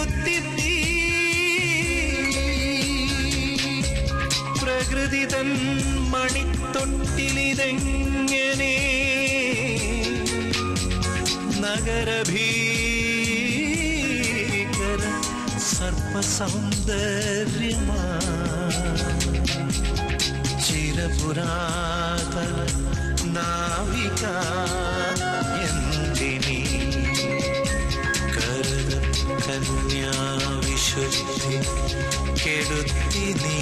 കെടുത്തി നീ പ്രകൃതി തൻ മണിത്തൊട്ടിലിതെങ്ങനെ നഗരഭീകര സർപ്പസൗന്ദര്യമാ ചിരപുരാതന നാവിക എന്തിനീ കരുത കന്യാവിശുദ്ധി കെടുത്തി നീ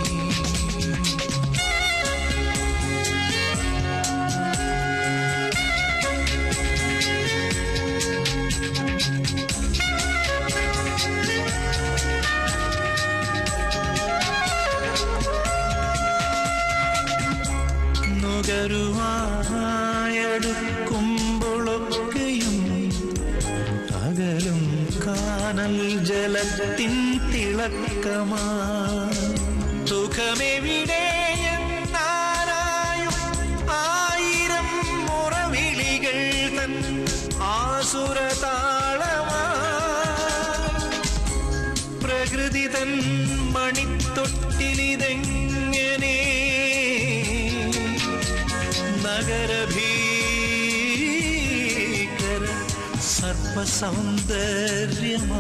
നുകരുവായടുക്കുമ്പോഴൊക്കെയും അകലും കാനൽ ജലത്തിൻ തിളക്കമാ സുഖമെവിടെ എന്നാരായും ആയിരം മുറവിളികൾ തൻ ആസുരതാളമാ പ്രകൃതി തൻ മണിത്തൊട്ടിലിതെങ്ങനെ നഗരഭീകര സർപ്പസൗന്ദര്യമാ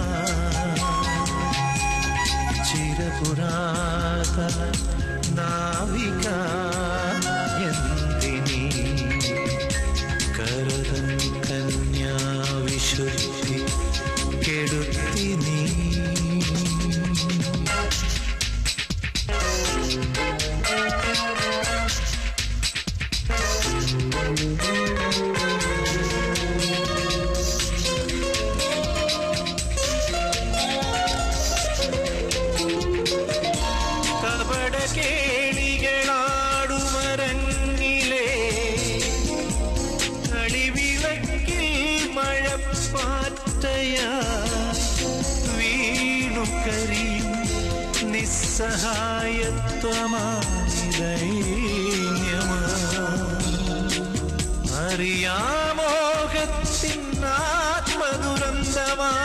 ചിരപുരാതന നാവിക എന്തിനീ കരുതൻ കന്യാവിശുദ്ധി കെടുത്തി നീ കപട കേളികളാടുമരങ്ങിലെ കളിവിളക്കിൽ മഴപ്പാറ്റയാ വീണു കരിയും നിസ്സഹായത്വമാ അറിയാമോഹത്തിൻ ആത്മദുരന്തമാ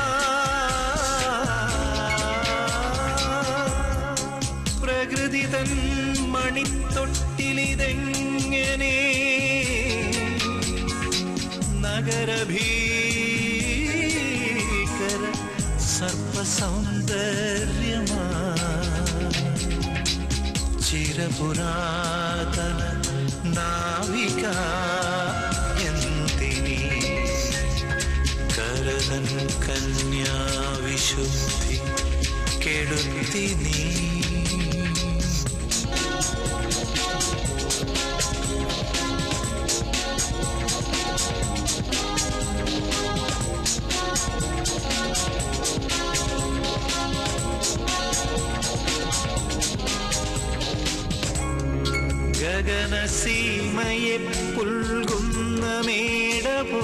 പ്രകൃതി തൻ മണിത്തൊട്ടിലിതെങ്ങനെ നഗരഭീകര സർപ്പസൗന്ദര്യമാ ചിരപുരാതന നാവിക എന്തിനീ കരതൻ കന്യാവിശുദ്ധി കെടുത്തി നീ ഗഗനസീമയെ പുൽകുന്ന മേടപോ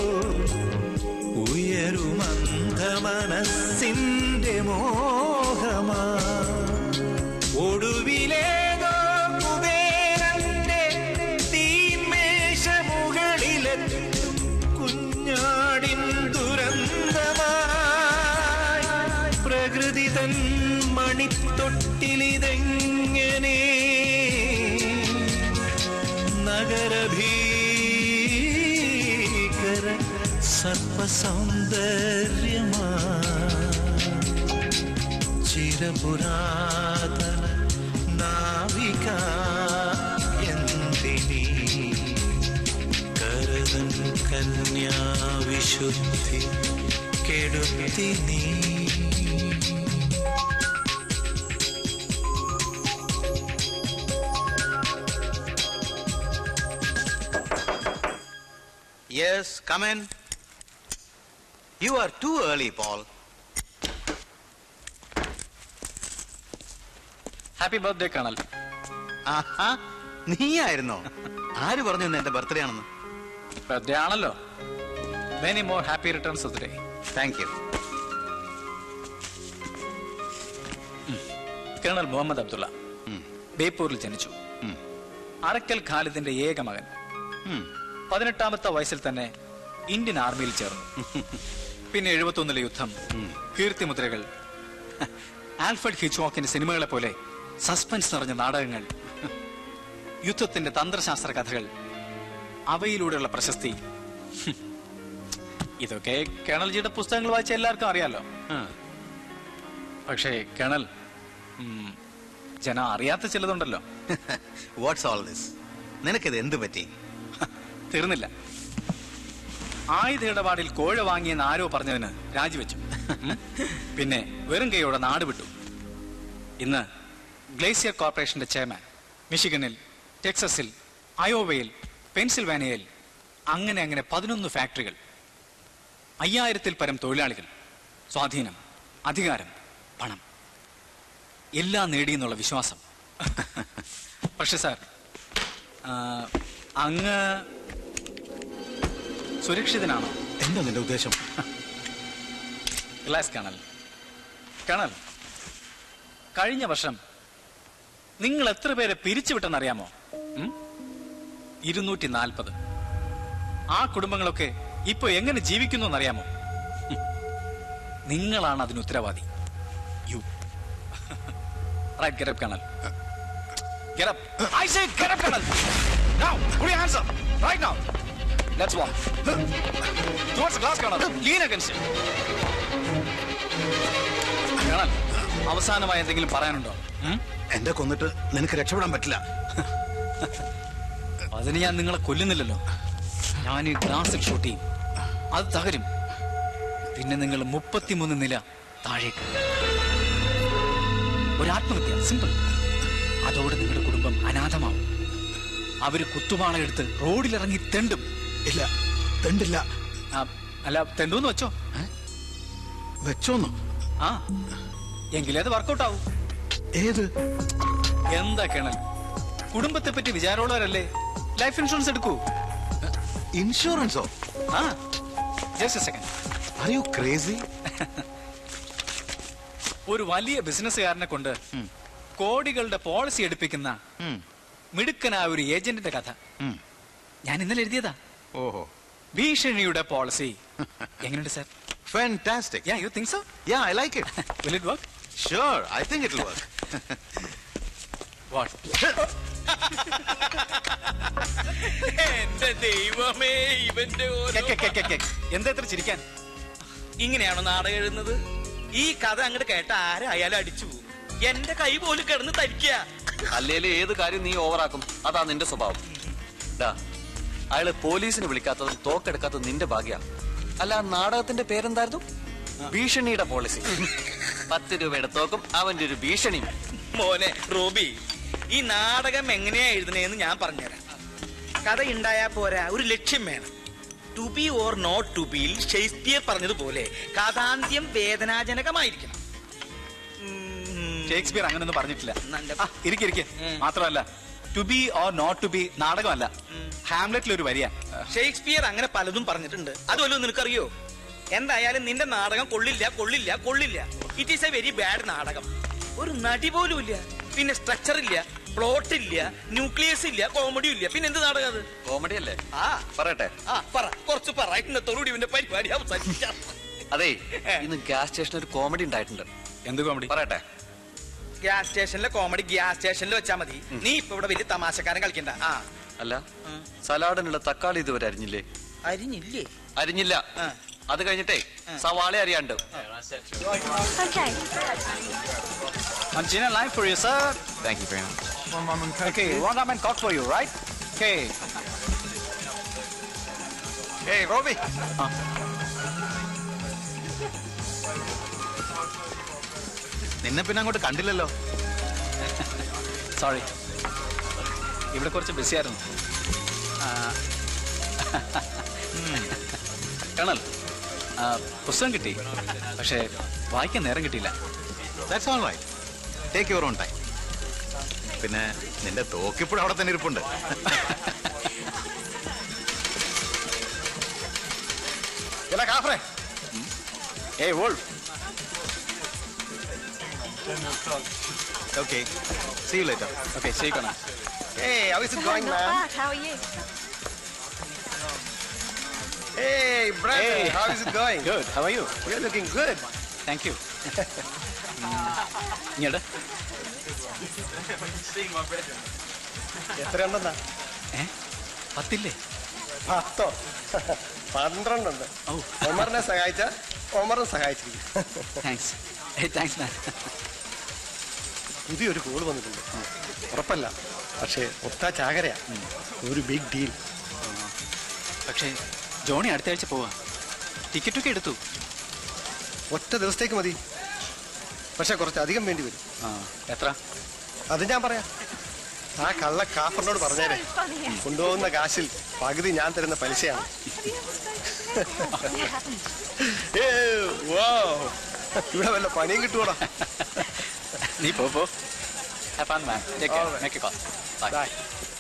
ഉയരുമന്ധ മനസ്സിന്റെ മോഹമാ ഒടുവിലേതോ കുബേരന്റെ തീന്മേശമുകളിലെത്തും കുഞ്ഞാടിൻ ദുരന്തമായി പ്രകൃതി തൻ മണിത്തൊട്ടിലിതെങ്ങനെ നഗരഭീകര സർപ്പസൗന്ദര്യമാ ചിരപുരാതന നാവിക എന്തിനീ കരുതൻ കന്യാവിശുദ്ധി കെടുത്തി നീ Yes, come in. You are too early, Paul. Happy birthday colonel ആഹാ നീയായിരുന്നോ ആര് പറഞ്ഞു ഇന്ന് എന്റെ ബർത്ത്ഡേ ആണെന്ന് ബർത്ത്ഡേ ആണല്ലോ many more happy returns of day thank you colonel Muhammad Abdulla ബേപ്പൂരിൽ ജനിച്ചു അറക്കൽ ഖാലിദിന്റെ ഏക മകൻ പതിനെട്ടാമത്തെ വയസ്സിൽ തന്നെ ഇന്ത്യൻ ആർമിയിൽ ചേർന്നു പിന്നെ എഴുപത്തൊന്നിലെ യുദ്ധം കീർത്തിമുദ്രകൾ ആൽഫ്രഡ് ഹിച്ച്വാക്കിന്റെ സിനിമകളെ പോലെ സസ്പെൻസ് നിറഞ്ഞ നാടകങ്ങൾ യുദ്ധത്തിന്റെ തന്ത്രശാസ്ത്ര കഥകൾ അവയിലൂടെയുള്ള പ്രശസ്തി ഹും. ഇതൊക്കെ കേണൽജിയുടെ പുസ്തകങ്ങൾ വായിച്ച എല്ലാവർക്കും അറിയാലോ പക്ഷേ കേണൽ ഉം, ജനം അറിയാത്ത ചിലതുണ്ടല്ലോ വാട്ട്സ് ഓൾ ദിസ് നിനക്കിത് എന്ത് പറ്റി തീർന്നില്ല ആയുധ ഇടപാടിൽ കോഴ വാങ്ങിയെന്ന് ആരോ പറഞ്ഞതിന് രാജിവെച്ചു ഉം. പിന്നെ വെറും കൈയോടെ നാട് വിട്ടു ഇന്ന് ഗ്ലേസിയർ കോർപ്പറേഷന്റെ ചെയർമാൻ മിഷിഗണിൽ ടെക്സസിൽ അയോവയിൽ പെൻസിൽവാനിയയിൽ അങ്ങനെ അങ്ങനെ പതിനൊന്ന് ഫാക്ടറികൾ അയ്യായിരത്തിൽ പരം തൊഴിലാളികൾ സ്വാധീനം അധികാരം പണം എല്ലാം നേടിയെന്നുള്ള വിശ്വാസം പക്ഷെ സാർ ആ, അങ്ങ് സുരക്ഷിതനാണോ എന്താ നിന്റെ ഉദ്ദേശം റിലാക്സ് കണൽ കണൽ കഴിഞ്ഞ വർഷം നിങ്ങൾ എത്ര പേരെ പിരിച്ചുവിട്ടെന്നറിയാമോ ഉം? ഇരുന്നൂറ്റി നാൽപ്പത് ആ കുടുംബങ്ങളൊക്കെ ഇപ്പൊ എങ്ങനെ ജീവിക്കുന്നു എന്നറിയാമോ ഉം. നിങ്ങളാണ് അതിന് ഉത്തരവാദി you right get up colonel get up I say get up colonel now put your hands up right now let's walk towards the glass colonel lean against it colonel അവസാനമായി എന്തെങ്കിലും പറയാനുണ്ടോ ഉം? എന്റെ കൊന്നിട്ട് നിനക്ക് രക്ഷപ്പെടാൻ പറ്റില്ല അതിന് ഞാൻ നിങ്ങളെ കൊല്ലുന്നില്ലല്ലോ ഞാൻ ഈ ഗ്ലാസിൽ ഷൂട്ട് ചെയ്യും അത് തകരും പിന്നെ നിങ്ങൾ മുപ്പത്തിമൂന്ന് നില താഴേക്ക് ഒരു ആത്മഹത്യ സിമ്പിൾ അതോടെ നിങ്ങളുടെ കുടുംബം അനാഥമാവും അവര് കുത്തുവാള എടുത്ത് റോഡിലിറങ്ങി തെണ്ടും ഇല്ല തണ്ടില്ല ആ, അല്ല തെണ്ടൂന്ന് വെച്ചോ ഏ? വെച്ചോന്നു ആ എങ്കിലേ അത് വർക്കൗട്ട് ആവും ഏത് എന്താ കേണൽ കുടുംബത്തെ പറ്റി വിചാരമുള്ളവരല്ലേ ലൈഫ് ഇൻഷുറൻസ് എടുക്കൂ ഇൻഷുറൻസോ ആ just second are you crazy ഒരു വലിയ ബിസിനസ്സുകാരനെ കൊണ്ട് കോടികളുടെ പോളിസി എടുപ്പിക്കുന്ന മിടുക്കനായ ഒരു ഏജന്റിന്റെ കഥ ഞാൻ ഇന്നലെ എഴുതിയതാ ഓഹോ ഭീഷണിയുടെ പോളിസി എങ്ങനെയുണ്ട് sir fantastic yeah you think so yeah I like it will it work sure I think it work what എന്റെ ദൈവമേ ഇവന്റെ ഓരോ- എന്താ ഇത്ര ചിരിക്കാൻ ഇങ്ങനെയാണോ നാടകം എഴുതുന്നത് ഈ കഥ അങ്ങോട്ട് കേട്ട ആരായാലും അടിച്ചു പോകും എന്റെ കൈ പോലും കിടന്ന് തരിക്കുക അല്ലേലും ഏത് കാര്യം നീ ഓവറാക്കും അതാ നിന്റെ സ്വഭാവം ഡാ അയാള് പോലീസിനെ വിളിക്കാത്തതും തോക്കെടുക്കാത്തതും നിന്റെ ഭാഗ്യ അല്ല ആ നാടകത്തിന്റെ പേരെന്തായിരുന്നു ഭീഷണിയുടെ പോളിസി പത്ത് രൂപയുടെ തോക്കും അവന്റെ ഒരു ഭീഷണിയും മോനെ റോബി ഈ നാടകം എങ്ങനെയാ എഴുതണേന്ന് ഞാൻ പറഞ്ഞുതരാം കഥ ഉണ്ടായാ പോരാ ഒരു ലക്ഷ്യം വേണം to be or not to ബിയിൽ ഷേക്സ്പിയർ പറഞ്ഞതുപോലെ കഥാന്ത്യം വേദനാജനകമായിരിക്കണം ഉം. ഷേക്സ്പിയർ അങ്ങനൊന്നും പറഞ്ഞിട്ടില്ല നല്ല- ആ, ഇരിക്ക് ഇരിക്ക് ഉം. മാത്രമല്ല to be or not to be നാടകമല്ല ഉം. ഹാംലെറ്റിൽ ഒരു വരിയാ ഷേക്സ്പിയർ അങ്ങനെ പലതും പറഞ്ഞിട്ടുണ്ട് അതുമല്ലോ നിനക്കറിയോ എന്തായാലും നിന്റെ നാടകം കൊള്ളില്ല കൊള്ളില്ല കൊള്ളില്ല it is a very bad നാടകം ഒരു നടി പോലും ഇല്ല പിന്നെ സ്ട്രക്ചർ ഇല്ല പ്ലോട്ട് ഇല്ല ന്യൂക്ലിയസ് ഇല്ല കോമഡി ഇല്ല പിന്നെ എന്ത് നാടകം അത് കോമഡി അല്ലേ ആ പറയട്ടെ ആ പറ കുറച്ച് പറ ഇന്നത്തോടുകൂടി ഇവന്റെ പരിപാടി അവസാനിപ്പിക്കാം അതെ ഇന്ന് ഗ്യാസ് സ്റ്റേഷനിൽ ഒരു കോമഡി ഉണ്ടായിട്ടുണ്ട് എന്ത് കോമഡി പറയട്ടെ ഗ്യാസ് സ്റ്റേഷനിലെ കോമഡി ഗ്യാസ് സ്റ്റേഷനിൽ വെച്ചാ മതി നീ ഇപ്പൊ ഇവിടെ വലിയ തമാശക്കാരൻ കളിക്കണ്ട ആ അല്ല ഉം. സലാഡിനുള്ള തക്കാളി ഇതുവരെ അരിഞ്ഞില്ലേ അരിഞ്ഞില്ലേ അരിഞ്ഞില്ല ആ. അത് കഴിഞ്ഞിട്ടേ സവാള അറിയാണ്ട് Okay. And Gina, line for you, sir. Thank you very much Okay, one ramen cock for you, right? Okay. ഏയ് റോബി നിന്നെ പിന്നെ അങ്ങോട്ട് കണ്ടില്ലല്ലോ സോറി ഇവിടെ കുറച്ച് ബിസി ആയിരുന്നു ആ, കേണൽ ആ, പുസ്തകം കിട്ടി പക്ഷേ വായിക്കാൻ നേരം കിട്ടിയില്ല that's all right take your own time പിന്നെ നിന്റെ തോക്കിപ്പോഴും അവിടെ തന്നെ ഇരിപ്പുണ്ട് ഇല്ല കാഫറെ ഏയ് വോൾ okay see you later okay ശരിക്കണം Hey, how is it going, Not man? bad. How are you? Hey, brother, Hey. how is it going? Good how are you You're looking good. Thank you ഇങ്ങോട്ട് എത്രയുണ്ടെന്നാ ഏ പത്തില്ലേ പത്തോ പന്ത്രണ്ടുണ്ട് ഓ. ഒമറിനെ സഹായിച്ച ഒമറും സഹായിച്ചിരിക്കും thanks thanks man പുതിയൊരു call വന്നിട്ടുണ്ട് ഉറപ്പല്ല പക്ഷേ ഒത്താ ചാകരയാ ഒരു big deal പക്ഷേ ജോണി അടുത്ത ആഴ്ച പോവാ ടിക്കറ്റൊക്കെ എടുത്തു ഒറ്റ ദിവസത്തേക്ക് മതി പക്ഷെ കുറച്ച് അധികം വേണ്ടി വരും ആ എത്ര അത് ഞാൻ പറയാം ആ കള്ള കാഫറിനോട് പറഞ്ഞേരെ കൊണ്ടുപോകുന്ന കാശിൽ പകുതി ഞാൻ തരുന്ന പലിശയാണ് ഏയ്, wow. ഇവിടെ വല്ല പണിയും കിട്ടുവോടാ നീ പോ പോ Have fun, man. Take care. All right. Make a call. Bye. Bye.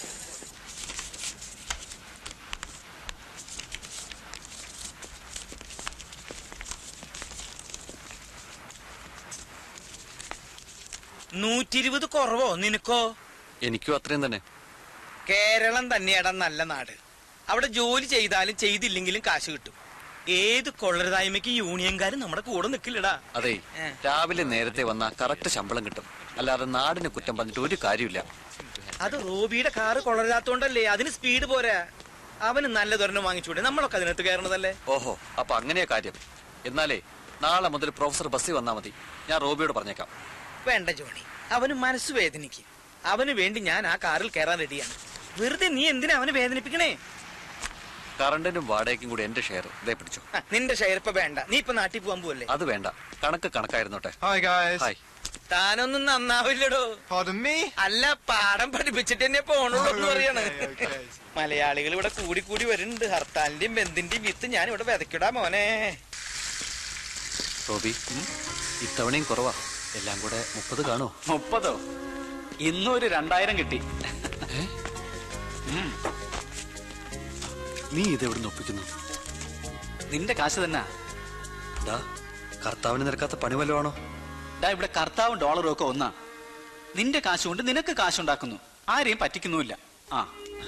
നൂറ്റി ഇരുപത് കുറവോ നിനക്കോ എനിക്കും അത്രയും തന്നെ കേരളം തന്നെയാടാ നല്ല നാട് അവിടെ ജോലി ചെയ്താലും ചെയ്തില്ലെങ്കിലും കാശ് കിട്ടും ഏത് കൊള്ളരുതായ്മയ്ക്ക് യൂണിയൻകാരും നമ്മുടെ കൂടെ നിൽക്കില്ലടാ അതെ ഏ. രാവിലെ നേരത്തെ വന്ന കറക്റ്റ് ശമ്പളം കിട്ടും അല്ലാതെ നാടിന് കുറ്റം പറഞ്ഞിട്ട് ഒരു കാര്യമില്ല അത് റോബിയുടെ കാറ് കൊള്ളരുതാത്തോണ്ടല്ലേ അതിന് സ്പീഡ് പോരാ അവന് നല്ലതൊരെണ്ണം വാങ്ങിച്ചൂടെ നമ്മളൊക്കെ അതിനകത്ത് കയറണതല്ലേ ഓഹോ അപ്പൊ അങ്ങനെയാ കാര്യം എന്നാലേ നാളെ മുതൽ പ്രൊഫസർ ബസ്സിൽ വന്നാ മതി ഞാൻ റോബിയോട് പറഞ്ഞേക്കാം വേണ്ട ജോണി അവന് മനസ്സ് വേദനിക്ക് അവന് വേണ്ടി ഞാൻ ആ കാറിൽ കയറാൻ റെഡിയാണ് വെറുതെ നീ എന്തിനാ അവനെ വേദനിപ്പിക്കണേ കറണ്ടിനും വാടകയ്ക്കും കൂടി എന്റെ ഷെയർ ഇതേ പിടിച്ചു ആ, നിന്റെ ഷെയർ ഇപ്പൊ വേണ്ട നീ ഇപ്പൊ നാട്ടിൽ പോവാൻ പോവല്ലേ അത് വേണ്ട കണക്ക് കണക്കായിരുന്നോട്ടെ Hi guys. ഹായ് താനൊന്നും നന്നാവില്ലടോ Pardon me? അല്ല പാഠം പഠിപ്പിച്ചിട്ട് തന്നെ പോണുള്ളൂ എന്ന് പറയാണ് Okay, okay. മലയാളികൾ ഇവിടെ കൂടി കൂടി വരുന്നുണ്ട് ഹർത്താലിന്റെയും ബന്ധിന്റെയും വിത്ത് ഞാൻ ഇവിടെ വിതയ്ക്കടാ മോനെ റോബി ഇത്തവണയും കുറവാ എല്ലാം കൂടെ മുപ്പത് കാണോ മുപ്പതോ ഇന്നും ഒരു രണ്ടായിരം കിട്ടി ഉം. നീ ഇതെവിടെ ഒപ്പിക്കുന്നു നിന്റെ കാശ് തന്നെ ഡാ കർത്താവിന് നിരക്കാത്ത പണി വല്ലതും ആണോ ഡാ ഇവിടെ കർത്താവും ഡോളറും ഒക്കെ ഒന്നാ നിന്റെ കാശ് കൊണ്ട് നിനക്ക് കാശുണ്ടാക്കുന്നു ആരെയും പറ്റിക്കുന്നുമില്ല ആ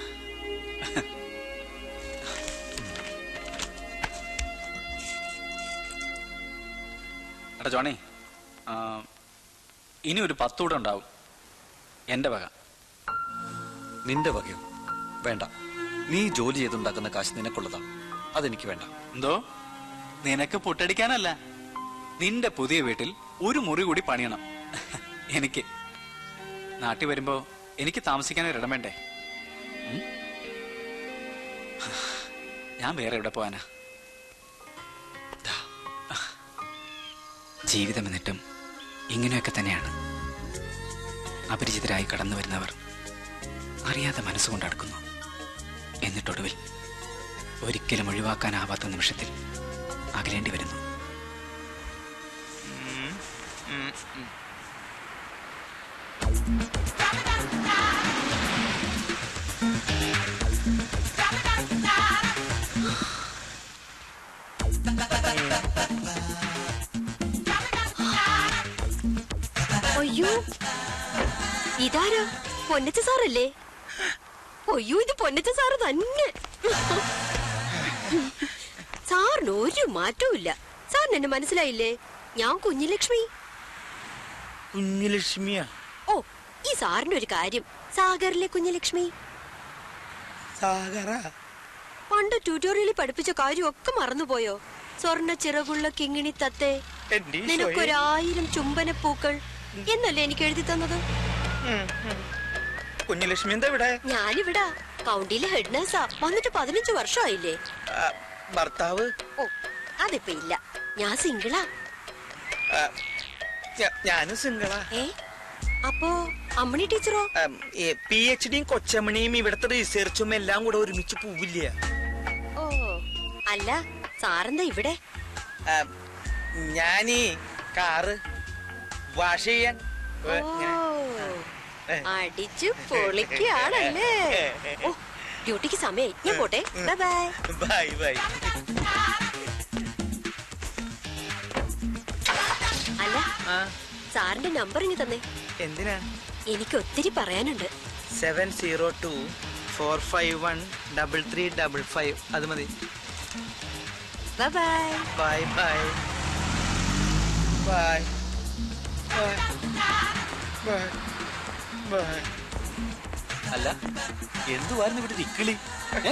എടാ ജോണി ആ, ഇനി ഒരു പത്തൂടെ ഉണ്ടാവും എന്റെ വക നിന്റെ വകയോ വേണ്ട നീ ജോലി ചെയ്തുണ്ടാക്കുന്ന കാശ് നിനക്കുള്ളതാ അതെനിക്ക് വേണ്ട എന്തോ നിനക്ക് പൊട്ടടിക്കാനല്ല നിന്റെ പുതിയ വീട്ടിൽ ഒരു മുറി കൂടി പണിയണം എനിക്ക് നാട്ടിൽ വരുമ്പോ എനിക്ക് താമസിക്കാൻ ഒരിടം വേണ്ടേ ഉം? ഞാൻ വേറെ എവിടെ പോവാനാ ദാ. ജീവിതം എന്നിട്ടും ഇങ്ങനെയൊക്കെ തന്നെയാണ് അപരിചിതരായി കടന്നു വരുന്നവർ അറിയാതെ മനസ്സുകൊണ്ട് അടുക്കുന്നു എന്നിട്ടൊടുവിൽ ഒരിക്കലും ഒഴിവാക്കാനാവാത്ത നിമിഷത്തിൽ അകലേണ്ടി വരുന്നു അയ്യോ ഇതാരാ പൊന്നച്ച സാറല്ലേ അയ്യോ ഇത് പൊന്നച്ച സാറ് തന്നെ സാറിന് ഒരു മാറ്റവും ഇല്ല സാറിന് എന്നെ മനസ്സിലായില്ലേ ഞാൻ കുഞ്ഞുലക്ഷ്മി കുഞ്ഞുലക്ഷ്മിയാ ഓ ഈ സാറിന്റെ ഒരു കാര്യം സാഗറിലെ കുഞ്ഞുലക്ഷ്മി സാഗറ പണ്ട് ട്യൂട്ടോറിയലിൽ പഠിപ്പിച്ച കാര്യമൊക്കെ മറന്നുപോയോ സ്വർണ്ണ ചിറകുള്ള കിങ്ങിണി തത്തേ എന്റെ ഈശോയെ. നിനക്കൊരായിരം ചുംബന പൂക്കൾ എന്നല്ലേ എനിക്ക് എഴുതി തന്നത് ഉം, ഉം. കുഞ്ഞുലക്ഷ്മി എന്താ ഇവിടെ ഞാനിവിടാ കൗണ്ടിയിലെ ഹെഡ് നേഴ്സാ വന്നിട്ട് പതിനഞ്ച് വർഷമായില്ലേ ആ, ഭർത്താവ് ഓ അതിപ്പോ ഇല്ല ഞാൻ സിംഗിളാ ആ, ഞ- ഞാനും സിംഗിളാ ഏ അപ്പോ അമ്മണി ടീച്ചറോ പി എച്ച് ഡിയും കൊച്ചമണിയും ഇവിടുത്തെ റിസർച്ചും എല്ലാം കൂടെ ഒരുമിച്ച് പോവില്ല ഓ അല്ല സാറെന്താ ഇവിടെ ആ, ഞാനീ കാറ് വാഷ് ചെയ്യാൻ ഓ ഏ, ഇങ്ങനെ. അടിച്ചു പൊളിക്കുകയാണല്ലേ ഓ ഡ്യൂട്ടിക്ക് സമയായി ഞാൻ പോട്ടെ ബൈ ബൈ ബൈ ബൈ അല്ല ആ സാറിന്റെ നമ്പർ ഇങ്ങ് തന്നെ എന്തിനാ എനിക്ക് ഒത്തിരി പറയാനുണ്ട് seven zero two four five one double three double five അത് മതി bye bye bye bye bye bye അല്ല എന്തുവായിരുന്നു ഇവിടെ ഇക്കിളി ഏ?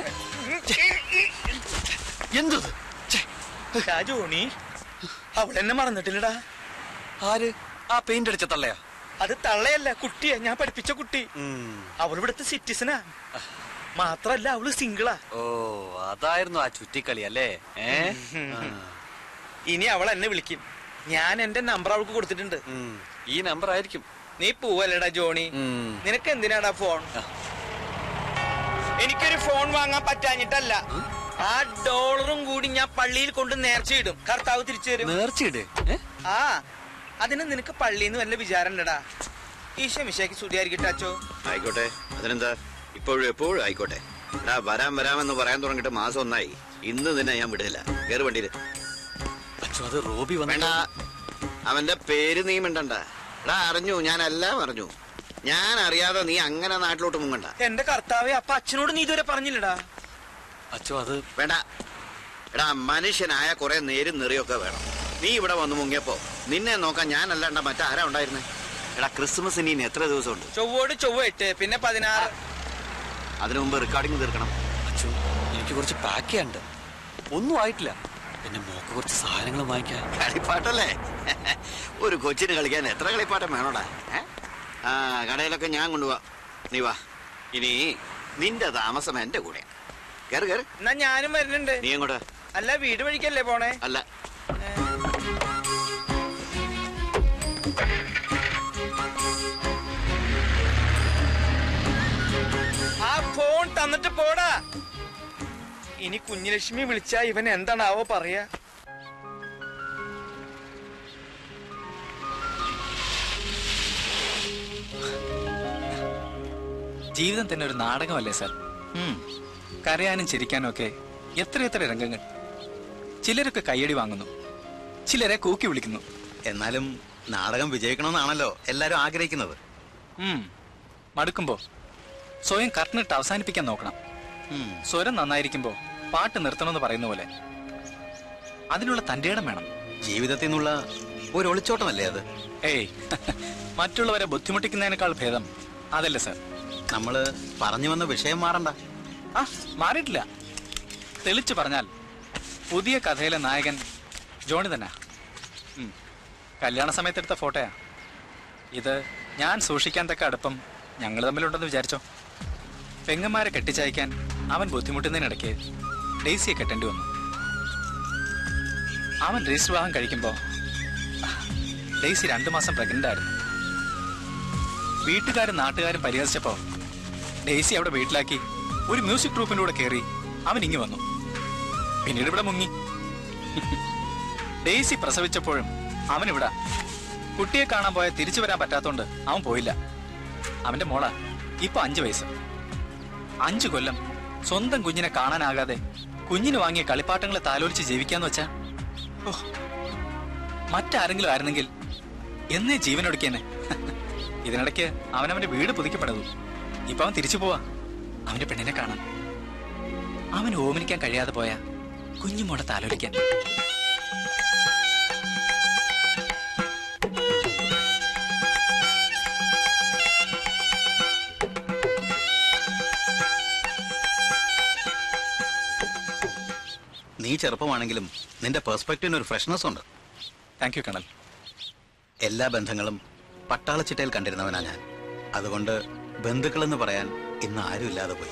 എന്തത് ജോണി അവളെന്നെ മറന്നിട്ടില്ലടാ ആര് ആ പെയിന്റ് അടിച്ച തള്ളയാ അത് തള്ളയല്ല കുട്ടിയാ ഞാൻ പഠിപ്പിച്ച കുട്ടി അവൾ ഇവിടുത്തെ സിറ്റിസനാ മാത്രല്ല അവള് സിംഗിളാ ഓ അതായിരുന്നു ആ ചുറ്റിക്കളി അല്ലേ ഏ ആ. ഇനി അവൾ എന്നെ വിളിക്കും ഞാൻ എന്റെ നമ്പർ അവൾക്ക് കൊടുത്തിട്ടുണ്ട് ഉം. ഈ നമ്പർ ആയിരിക്കും നീ പോവല്ലേടാ ജോണി ഉം. നിനക്ക് എന്തിനാടാ ഫോൺ എനിക്കൊരു ഫോൺ വാങ്ങാൻ പറ്റാഞ്ഞിട്ടല്ല ആ ഡോളറും കൂടി ഞാൻ പള്ളിയിൽ കൊണ്ട് നേർച്ചയിടും കർത്താവ് തിരിച്ചു തരും നേർച്ചയിട് ഏ? ആ അതിന് നിനക്ക് പള്ളിയിൽ നിന്ന് വല്ല വിചാരം ഉണ്ടടാ ഈശോ മിശയ്ക്ക് സ്തുതിയായിരിക്കട്ടെ അച്ചോ ആയിക്കോട്ടെ അതിനെന്താ ഇപ്പോഴും എപ്പോഴും ആയിക്കോട്ടെ എടാ വരാൻ വരാമെന്ന് പറയാൻ തുടങ്ങിയിട്ട് മാസം ഒന്നായി ഇന്ന് നിന്നെ ഞാൻ വിടില്ല കയറി വണ്ടിയിൽ അച്ഛോ അത് റോബി വേണ്ട വന്ന അവന്റെ പേര് നീ മിണ്ടണ്ട എടാ അറിഞ്ഞു ഞാൻ എല്ലാം അറിഞ്ഞു ഞാൻ അറിയാതെ നീ അങ്ങനെ നാട്ടിലോട്ട് മുങ്ങണ്ട എന്റെ കർത്താവെ അപ്പൊ അച്ഛനോട് നീ ഇതുവരെ പറഞ്ഞില്ലടാ അച്ഛോ അത് വേണ്ട എടാ മനുഷ്യനായ കുറെ നേരും നെറിയൊക്കെ വേണം നീ ഇവിടെ വന്ന് മുങ്ങിയപ്പോ നിന്നെ നോക്കാൻ ഞാനല്ലാണ്ട മറ്റാരാ ഉണ്ടായിരുന്നേ എടാ ക്രിസ്മസിന് ഇനി എത്ര ദിവസമുണ്ട് ചൊവ്വോട് ചൊവ്വ എട്ട് പിന്നെ പതിനാറ് അതിനു മുമ്പ് റെക്കോർഡിംഗ് തീർക്കണം അച്ഛോ എനിക്ക് കുറച്ച് പാക്ക് ചെയ്യാനുണ്ട് ഒന്നും ആയിട്ടില്ല പിന്നെ മോക്ക് കുറച്ച് സാധനങ്ങൾ വാങ്ങിക്കാൻ കളിപ്പാട്ടല്ലേ ഒരു കൊച്ചിന് കളിക്കാൻ എത്ര കളിപ്പാട്ടം വേണോടാ ഏ? ആ കടയിലൊക്കെ ഞാൻ കൊണ്ടുപോവാ നീ വാ ഇനി നിന്റെ താമസം എന്റെ കൂടെ കേറ് കേറ് എന്നാ ഞാനും വരുന്നുണ്ട് നീ എങ്ങോട്ട് അല്ല വീട് വഴിക്കല്ലേ പോണേ അല്ല ആ ഫോൺ തന്നിട്ട് പോടാ ഇനി കുഞ്ഞുലക്ഷ്മി വിളിച്ചാ ഇവൻ എന്താണാവോ പറയാ ജീവിതം തന്നെ ഒരു നാടകമല്ലേ സാർ ഉം. കരയാനും ചിരിക്കാനും ഒക്കെ എത്ര എത്ര രംഗങ്ങൾ ചിലരൊക്കെ കയ്യടി വാങ്ങുന്നു ചിലരെ കൂക്കി വിളിക്കുന്നു എന്നാലും നാടകം വിജയിക്കണമെന്നാണല്ലോ എല്ലാരും ആഗ്രഹിക്കുന്നത് ഉം. മടുക്കുമ്പോ സ്വയം കർട്ടനിട്ട് അവസാനിപ്പിക്കാൻ നോക്കണം ഉം. സ്വരം നന്നായിരിക്കുമ്പോ പാട്ട് നിർത്തണമെന്ന് പറയുന്ന പോലെ അതിനുള്ള തന്റെ ഇടം വേണം ജീവിതത്തിൽ നിന്നുള്ള ഒരു ഒളിച്ചോട്ടമല്ലേ അത് ഏയ് മറ്റുള്ളവരെ ബുദ്ധിമുട്ടിക്കുന്നതിനേക്കാൾ ഭേദം അതല്ലേ സാർ നമ്മള് പറഞ്ഞു വന്ന വിഷയം മാറണ്ട ആ മാറിയിട്ടില്ല തെളിച്ചു പറഞ്ഞാൽ പുതിയ കഥയിലെ നായകൻ ജോണി തന്നെ ഉം. കല്യാണ സമയത്തെടുത്ത ഫോട്ടോയാ ഇത് ഞാൻ സൂക്ഷിക്കാൻ തക്ക അടുപ്പം ഞങ്ങൾ തമ്മിലുണ്ടെന്ന് വിചാരിച്ചോ പെങ്ങന്മാരെ കെട്ടിച്ചയക്കാൻ അവൻ ബുദ്ധിമുട്ടുന്നതിനിടയ്ക്ക് ഡെയ്സിയെ കെട്ടേണ്ടി വന്നു അവൻ രജിസ്റ്റർ വിവാഹം കഴിക്കുമ്പോ ഡെയ്സി രണ്ടു മാസം പ്രഗ്നന്റ് ആയിരുന്നു വീട്ടുകാരും നാട്ടുകാരും പരിഹസിച്ചപ്പോ ഡെയ്സി അവിടെ വീട്ടിലാക്കി ഒരു മ്യൂസിക് ട്രൂപ്പിന്റെ കൂടെ കയറി അവൻ ഇങ്ങി വന്നു പിന്നീട് ഇവിടെ മുങ്ങി ഡെയ്സി പ്രസവിച്ചപ്പോഴും അവൻ ഇവിടെ കുട്ടിയെ കാണാൻ പോയ തിരിച്ചു വരാൻ പറ്റാത്തോണ്ട് അവൻ പോയില്ല അവന്റെ മോള ഇപ്പൊ അഞ്ചു വയസ്സ് അഞ്ചു കൊല്ലം സ്വന്തം കുഞ്ഞിനെ കാണാനാകാതെ കുഞ്ഞിന് വാങ്ങിയ കളിപ്പാട്ടങ്ങളെ താലോലിച്ച് ജീവിക്കാന്ന് വെച്ചാ ഓ, മറ്റാരെങ്കിലും ആയിരുന്നെങ്കിൽ എന്നേ ജീവനൊടുക്കിയെന്നെ ഇതിനിടയ്ക്ക് അവൻ അവന്റെ വീട് പുതുക്കപ്പെടുന്നു ഇപ്പൊ അവൻ തിരിച്ചു പോവാ അവന്റെ പെണ്ണിനെ കാണാൻ അവൻ ഓമനിക്കാൻ കഴിയാതെ പോയ കുഞ്ഞുമോടെ താലോലിക്കാൻ നീ ചെറുപ്പമാണെങ്കിലും നിന്റെ പെർസ്പെക്റ്റീവിന് ഒരു ഫ്രഷ്നെസ് ഉണ്ട് താങ്ക് യു കണൽ എല്ലാ ബന്ധങ്ങളും പട്ടാളച്ചിട്ടയിൽ കണ്ടിരുന്നവനാ ഞാൻ അതുകൊണ്ട് ബന്ധുക്കളെന്ന് പറയാൻ ഇന്ന് ആരും ഇല്ലാതെ പോയി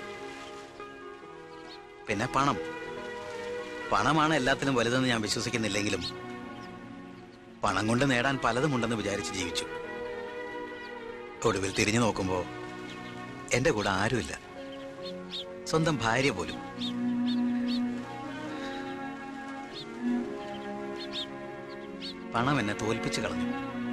പിന്നെ പണം പണമാണ് എല്ലാത്തിലും വലുതെന്ന് ഞാൻ വിശ്വസിക്കുന്നില്ലെങ്കിലും പണം കൊണ്ട് നേടാൻ പലതുമുണ്ടെന്ന് വിചാരിച്ച് ജീവിച്ചു ഒടുവിൽ തിരിഞ്ഞു നോക്കുമ്പോ എന്റെ കൂടെ ആരുമില്ല സ്വന്തം ഭാര്യ പോലും പണം എന്നെ തോൽപ്പിച്ചു കളഞ്ഞു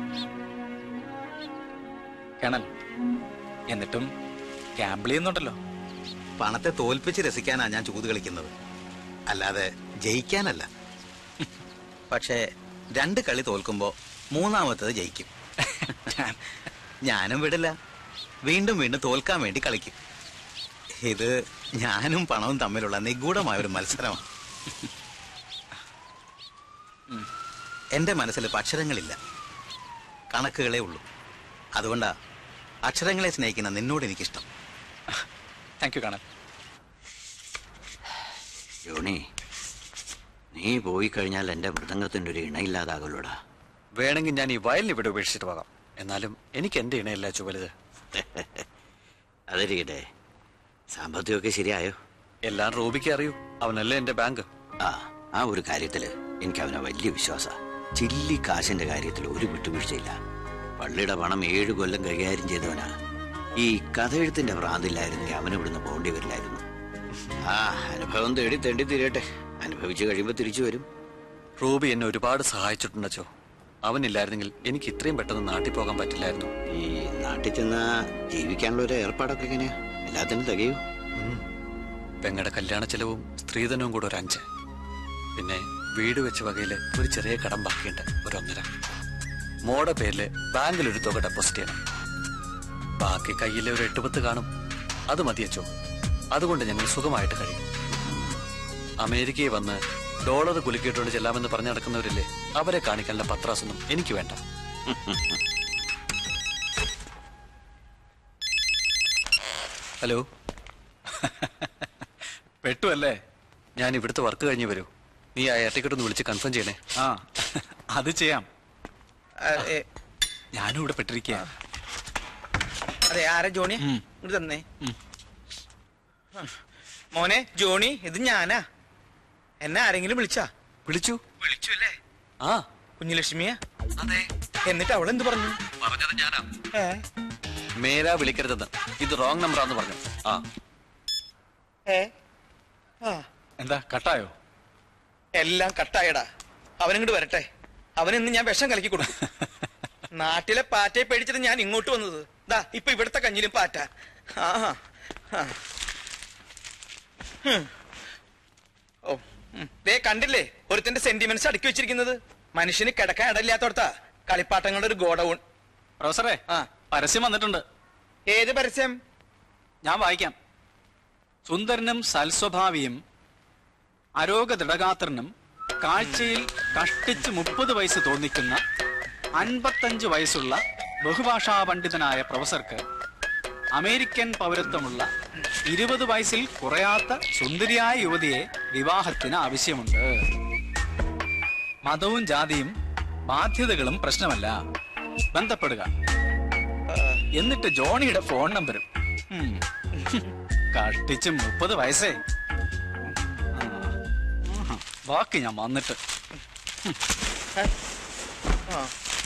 കണൽ എന്നിട്ടും ഗാംബിൾ ചെയ്യുന്നുണ്ടല്ലോ പണത്തെ തോൽപ്പിച്ച് രസിക്കാനാ ഞാൻ ചൂത് കളിക്കുന്നത് അല്ലാതെ ജയിക്കാനല്ല പക്ഷേ രണ്ട് കളി തോൽക്കുമ്പോ മൂന്നാമത്തത് ജയിക്കും ഞാനും വിടില്ല വീണ്ടും വീണ്ടും തോൽക്കാൻ വേണ്ടി കളിക്കും ഇത് ഞാനും പണവും തമ്മിലുള്ള നിഗൂഢമായ ഒരു മത്സരമാണ് എൻ്റെ മനസ്സിൽ ഇപ്പം അക്ഷരങ്ങളില്ല കണക്കുകളേ ഉള്ളൂ അതുകൊണ്ടാ അക്ഷരങ്ങളെ സ്നേഹിക്കുന്ന നിന്നോട് എനിക്കിഷ്ടം താങ്ക് യു കണൽ ജോണി നീ പോയി കഴിഞ്ഞാൽ എൻ്റെ മൃദംഗത്തിൻ്റെ ഒരു ഇണയില്ലാതാകലോടാ വേണമെങ്കിൽ ഞാൻ ഈ വയലിന് ഇവിടെ ഉപേക്ഷിച്ചിട്ട് പോകാം എന്നാലും എനിക്ക് എന്റെ ഇണയല്ല അച്ചു വലുത് അതിരിക്കട്ടെ സാമ്പത്തികമൊക്കെ ശരിയായോ എല്ലാം റൂബിക്ക് അറിയൂ അവനല്ലേ എന്റെ ബാങ്ക് ആ ആ ഒരു കാര്യത്തില് എനിക്ക് അവനെ വലിയ വിശ്വാസ ചില്ലി കാശിന്റെ കാര്യത്തിൽ ഒരു വിട്ടുവീഴ്ചയില്ല പള്ളിയുടെ പണം ഏഴു കൊല്ലം കൈകാര്യം ചെയ്തവനാ ഈ കഥയെഴുത്തിന്റെ ഭ്രാന്തില്ലായിരുന്നെങ്കിൽ അവന് ഇവിടുന്ന് പോകേണ്ടി വരില്ലായിരുന്നു ആ അനുഭവം തേടി തെണ്ടി തീരട്ടെ അനുഭവിച്ചു കഴിയുമ്പോൾ തിരിച്ചു വരും റൂബി എന്നെ ഒരുപാട് സഹായിച്ചിട്ടുണ്ടച്ചോ അവനില്ലായിരുന്നെങ്കിൽ എനിക്ക് ഇത്രയും പെട്ടെന്ന് നാട്ടിൽ പോകാൻ പറ്റില്ലായിരുന്നു ഈ നാട്ടിൽ ചെന്ന ജീവിക്കാനുള്ള ഒരു ഏർപ്പാടൊക്കെ എങ്ങനെയാ എല്ലാത്തിനും തികയൂ പെങ്ങടെ കല്യാണ ചെലവും സ്ത്രീധനവും കൂടെ ഒരു അഞ്ച് പിന്നെ വീട് വെച്ച വകയില് ഒരു ചെറിയ കടം ബാക്കിയുണ്ട് ഒരു ഒന്നര മോടെ പേരില് ബാങ്കിൽ ഒരു തുക ഡെപ്പോസിറ്റ് ചെയ്യണം ബാക്കി കയ്യിലെ ഒരു എട്ട് പത്ത് കാണും അത് മതിയച്ചോ അതുകൊണ്ട് ഞങ്ങൾ സുഖമായിട്ട് കഴിയും അമേരിക്കയിൽ വന്ന് ഡോളർ കുലുക്കിയിട്ടുകൊണ്ട് ചെല്ലാമെന്ന് പറഞ്ഞു നടക്കുന്നവരില്ലേ അവരെ കാണിക്കാനുള്ള പത്രാസൊന്നും എനിക്ക് വേണ്ട ഹലോ പെട്ടു അല്ലേ ഞാൻ ഇവിടുത്തെ വർക്ക് കഴിഞ്ഞ് വരൂ നീ ആ എയർ ടിക്കറ്റ് ഒന്ന് വിളിച്ച് കൺഫേം ചെയ്യണേ ആ അത് ചെയ്യാം ആ, ഏ, ഞാനും ഇവിടെ പെട്ടിരിക്കുക അതെ ആരാ ജോണി ഉം. ഇങ്ങോട്ട് തന്നേ ആ. മോനെ ജോണി ഇത് ഞാനാ എന്നെ ആരെങ്കിലും വിളിച്ചാ വിളിച്ചു വിളിച്ചു അല്ലേ ആ കുഞ്ഞുലക്ഷ്മിയാ അതെ എന്നിട്ട് അവൾ എന്ത് പറഞ്ഞു പറഞ്ഞത് ഞാനാ ഏ മേരാ വിളിക്കരുതെന്ന് ഇത് റോങ് നമ്പറാന്ന് പറഞ്ഞു ആ ഏ ആ എന്താ കട്ടായോ എല്ലാം കട്ടായടാ അവനിങ്ങോട്ട് വരട്ടെ അവനിന്ന് ഞാൻ വിഷം കലക്കി കൊടുക്കും നാട്ടിലെ പാറ്റയെ പേടിച്ചിട്ട് ഞാൻ ഇങ്ങോട്ട് വന്നത് ദാ ഇപ്പൊ ഇവിടുത്തെ കഞ്ഞിലും പാറ്റ ആ ആ. ഹും. ഓ ഉം. ദേ കണ്ടില്ലേ ഒരുത്തന്റെ സെന്റിമെന്റ്സ് അടുക്കി വെച്ചിരിക്കുന്നത് മനുഷ്യന് കിടക്കാൻ ഇടയില്ലാത്തോടത്താ കളിപ്പാട്ടങ്ങളുടെ ഒരു ഗോഡൌൺ പ്രൊഫസറെ ആ. പരസ്യം വന്നിട്ടുണ്ട് ഏത് പരസ്യം ഞാൻ വായിക്കാം സുന്ദരനും സൽസ്വഭാവിയും അരോഗ ദൃഢഗാത്രനും കാഴ്ചയിൽ കഷ്ടിച്ച് മുപ്പത് വയസ്സ് തോന്നിക്കുന്ന അൻപത്തഞ്ച് വയസ്സുള്ള ബഹുഭാഷാ പണ്ഡിതനായ പ്രൊഫസർക്ക് അമേരിക്കൻ പൗരത്വമുള്ള ഇരുപത് വയസ്സിൽ കുറയാത്ത സുന്ദരിയായ യുവതിയെ വിവാഹത്തിന് ആവശ്യമുണ്ട് മതവും ജാതിയും ബാധ്യതകളും പ്രശ്നമല്ല ബന്ധപ്പെടുക എന്നിട്ട് ജോണിയുടെ ഫോൺ നമ്പരും ഉം. കഷ്ടിച്ച് മുപ്പത് വയസ്സേ ആ. ആഹാ. ബാക്കി ഞാൻ വന്നിട്ട് ആ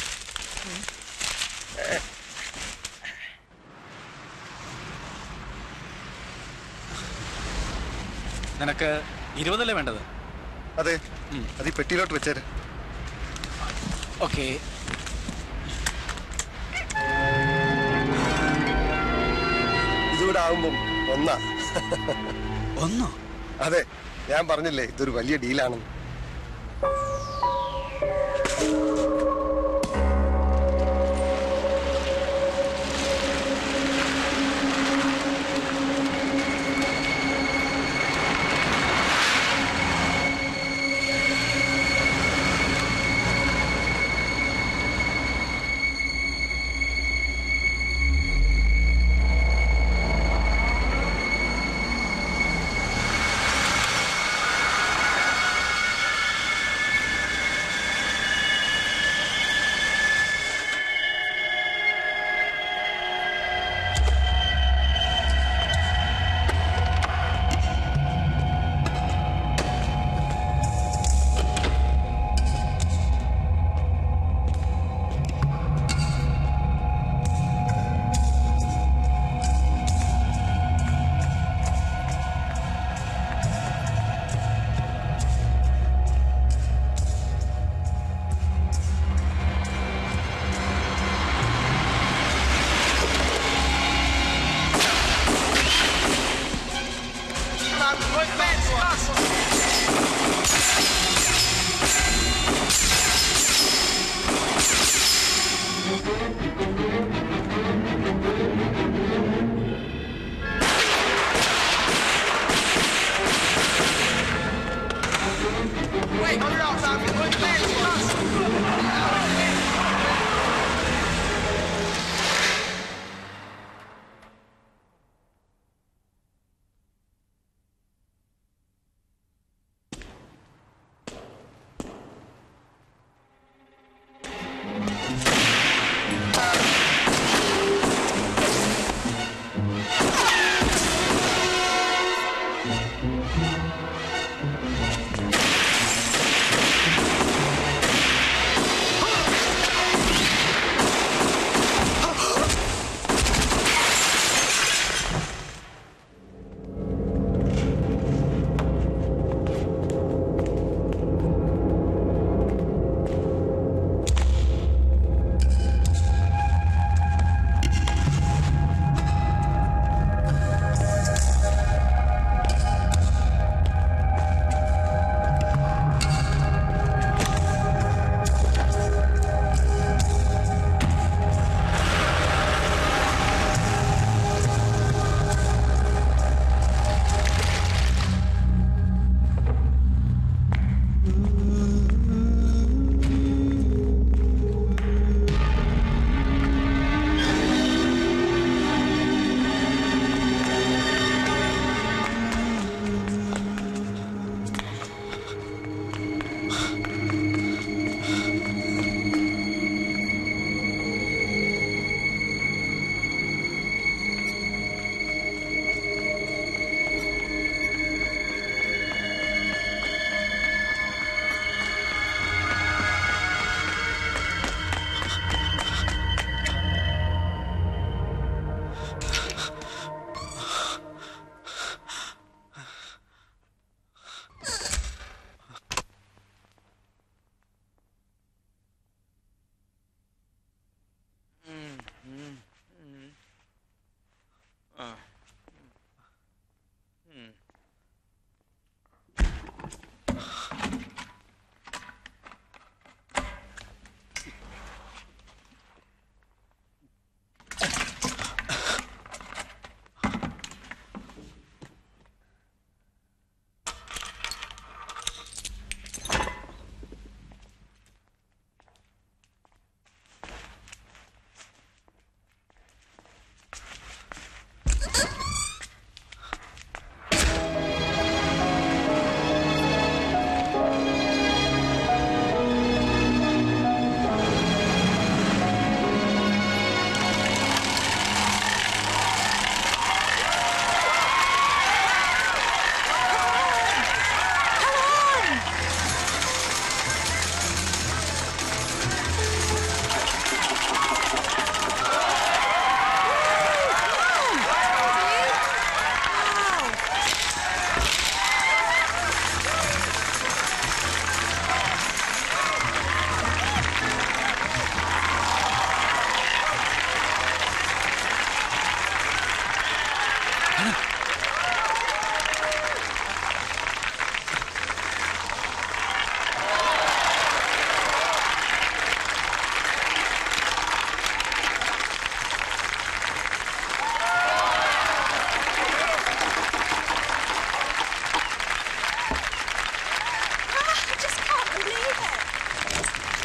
നിനക്ക് ഇരുപതല്ലേ വേണ്ടത് അതെ അത് ഈ പെട്ടിയിലോട്ട് വെച്ചേര് ഓക്കെ ഇതുകൂടെ ആകുമ്പം ഒന്നാ ഒന്നോ അതെ ഞാൻ പറഞ്ഞില്ലേ ഇതൊരു വലിയ ഡീലാണെന്ന് Wait, hold it off, Tommy. Wait, wait, wait. I just can't believe it.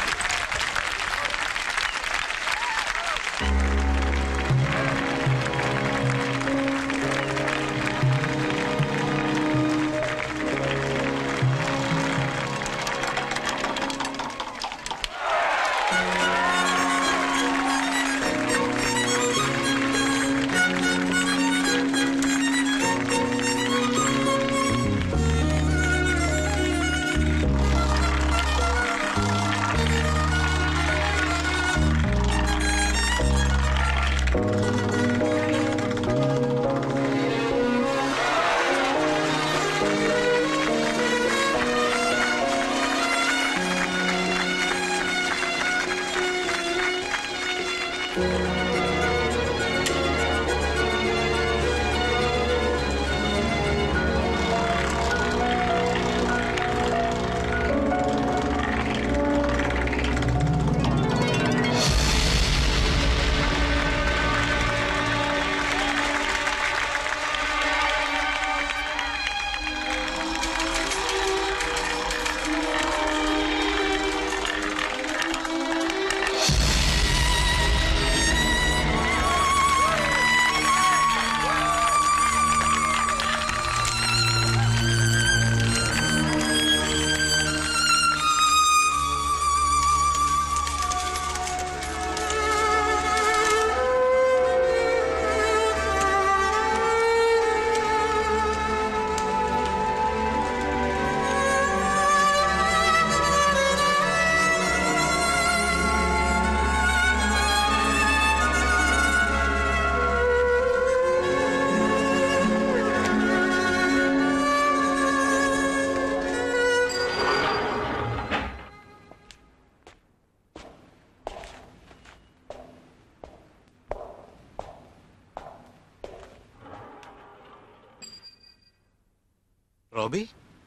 Robby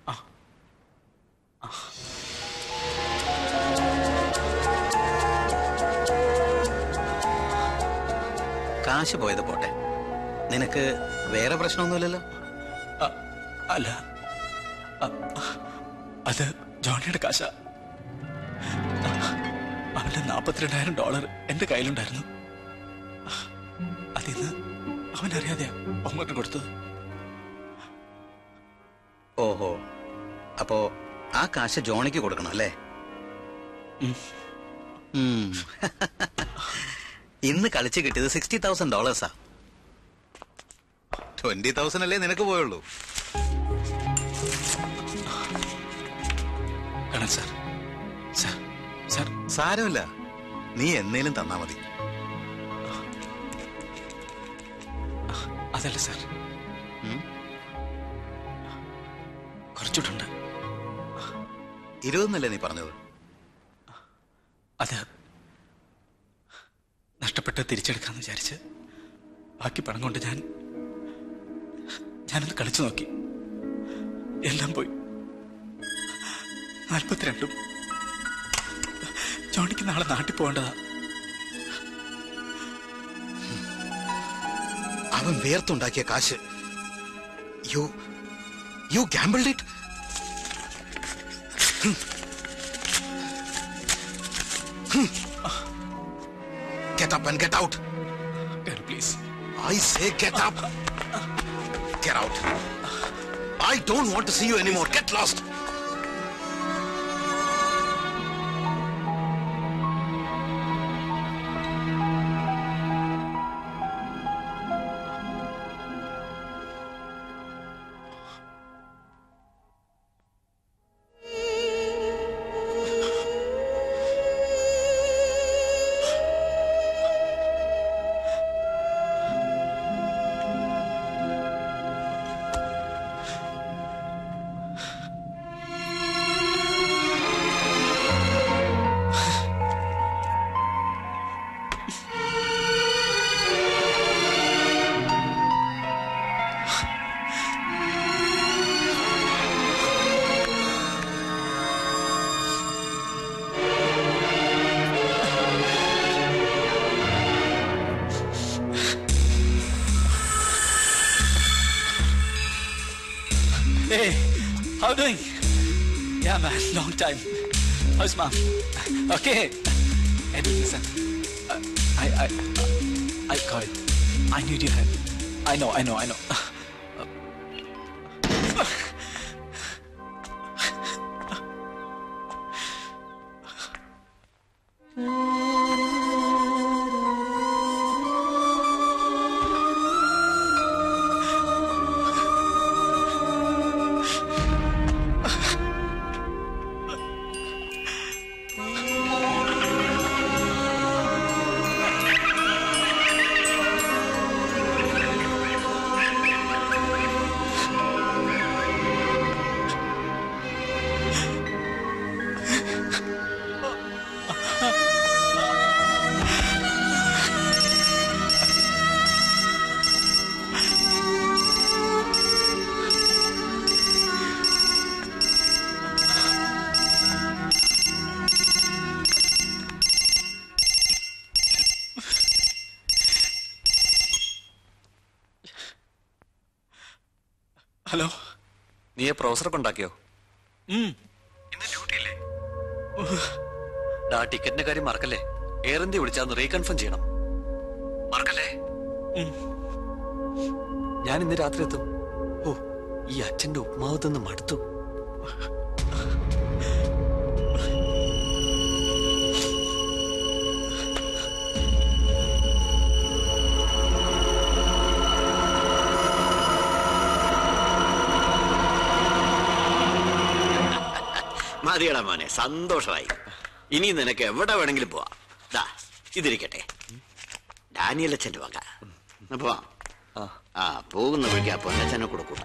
കാശ് പോയത് പോട്ടെ നിനക്ക് വേറെ പ്രശ്നമൊന്നുമില്ലല്ലോ അ- അല്ല അ- അത് ജോണിയുടെ കാശ അവന്റെ നാപ്പത്തിരണ്ടായിരം ഡോളർ എന്റെ കയ്യിലുണ്ടായിരുന്നു അതിന്ന് അവനറിയാതെയാ ഒമ്മക്ക് കൊടുത്തത് ഓഹോ അപ്പോ ആ കാശ് ജോണിക്ക് കൊടുക്കണം അല്ലേ ഉം. ഇന്ന് കളിച്ച് കിട്ടിയത് സിക്സ്റ്റി തൗസൻഡ് ഡോളേഴ്സാ ട്വന്റി തൗസൻഡ് അല്ലേ നിനക്ക് പോയുള്ളൂ കാണാൻ സാർ സാർ സാർ സാരമില്ല നീ എന്നേലും തന്നാ മതി അതല്ല സാർ ഉം? കുറച്ചുട്ടുണ്ട് ഇരുപതെന്നല്ലേ നീ പറഞ്ഞത് അത് നഷ്ടപ്പെട്ട് തിരിച്ചെടുക്കാന്ന് വിചാരിച്ച് ബാക്കി പണം കൊണ്ട് ഞാൻ ഞാനൊന്ന് കളിച്ചു നോക്കി എല്ലാം പോയി നാൽപ്പത്തിരണ്ടും ജോണിക്ക് നാളെ നാട്ടിൽ പോകേണ്ടതാ അവൻ വേർത്തുണ്ടാക്കിയ കാശ് you you gambled it Get up and get out. Please I say get up. Get out. I don't want to see you anymore. Get lost. Hey, how you doing? Yeah, man, long time. How's mom? Okay. Hey, listen. Uh, I, I, I got it. I need your help. I know, I know, I know. Hello നീ ആ പ്രൊഫസറൊക്കെ ഉണ്ടാക്കിയോ ഉം. ഡാ ടിക്കറ്റിന്റെ കാര്യം മറക്കല്ലേ air India വിളിച്ചാന്ന് reconfirm ചെയ്യണം മറക്കല്ലേ ഉം. ഞാൻ ഇന്ന് രാത്രി എത്തും ഓ ഈ അച്ഛന്റെ ഉപ്മാവ് തിന്ന് മടുത്തു മതിയടാ മോനെ സന്തോഷമായി ഇനി നിനക്ക് എവിടെ വേണമെങ്കിലും പോവാം ദാ ഇതിരിക്കട്ടെ ഡാനിയൽ അച്ഛൻ്റെ വക എന്നാ പോവാം ആ. ആ പോകുന്ന വഴിക്ക് ആ പൊന്നച്ഛനെ കൂടെ കൂട്ടാം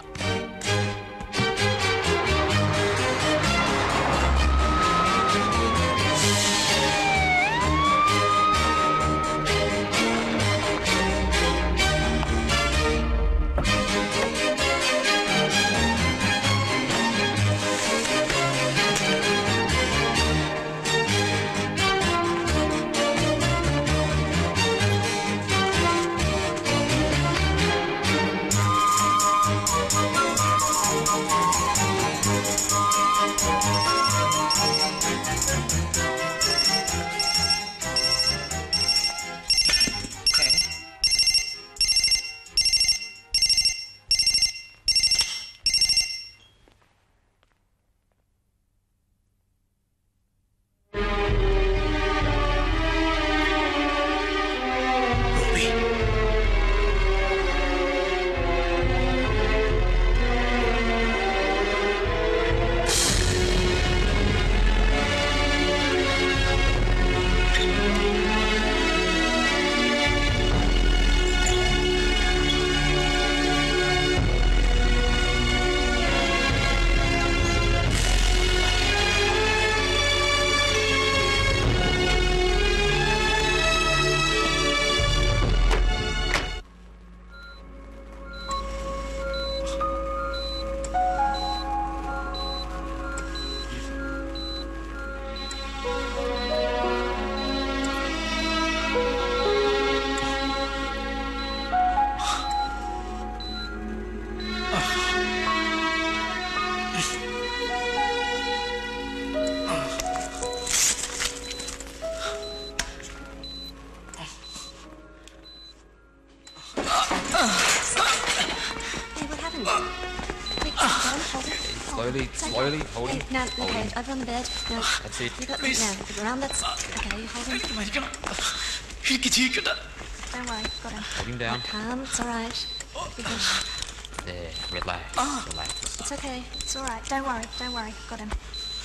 Hey, what happened? Quick, got him, hold him. Slowly, It's okay. slowly, hold him. Hey, now, Hold okay, him. over on the bed. No, That's it. you got me now. Look around, that's... Okay, you hold him. എനിക്ക് മരിക്കണം എനിക്ക് ജീവിക്കണ്ട Don't worry, got him. Hold him down. Calm, it's alright. Be good. There, relax, relax. It's okay, it's alright. Don't worry, don't worry, got him.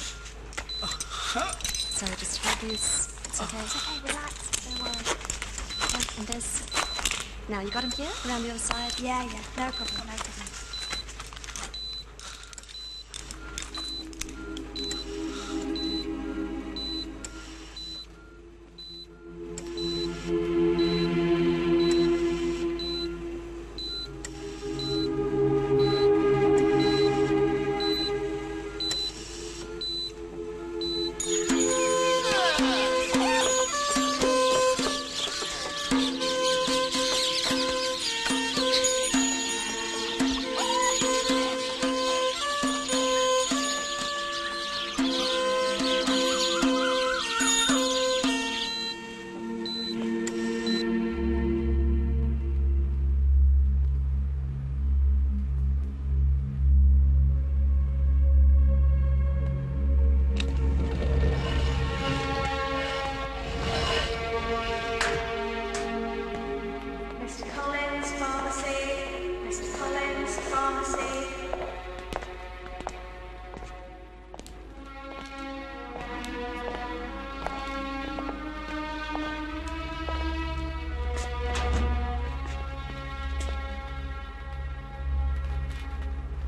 So just hold this. It's okay, it's okay, relax, don't worry. Yeah, and there's... Now, you got him here, around the other side? Yeah, yeah, no problem, no problem.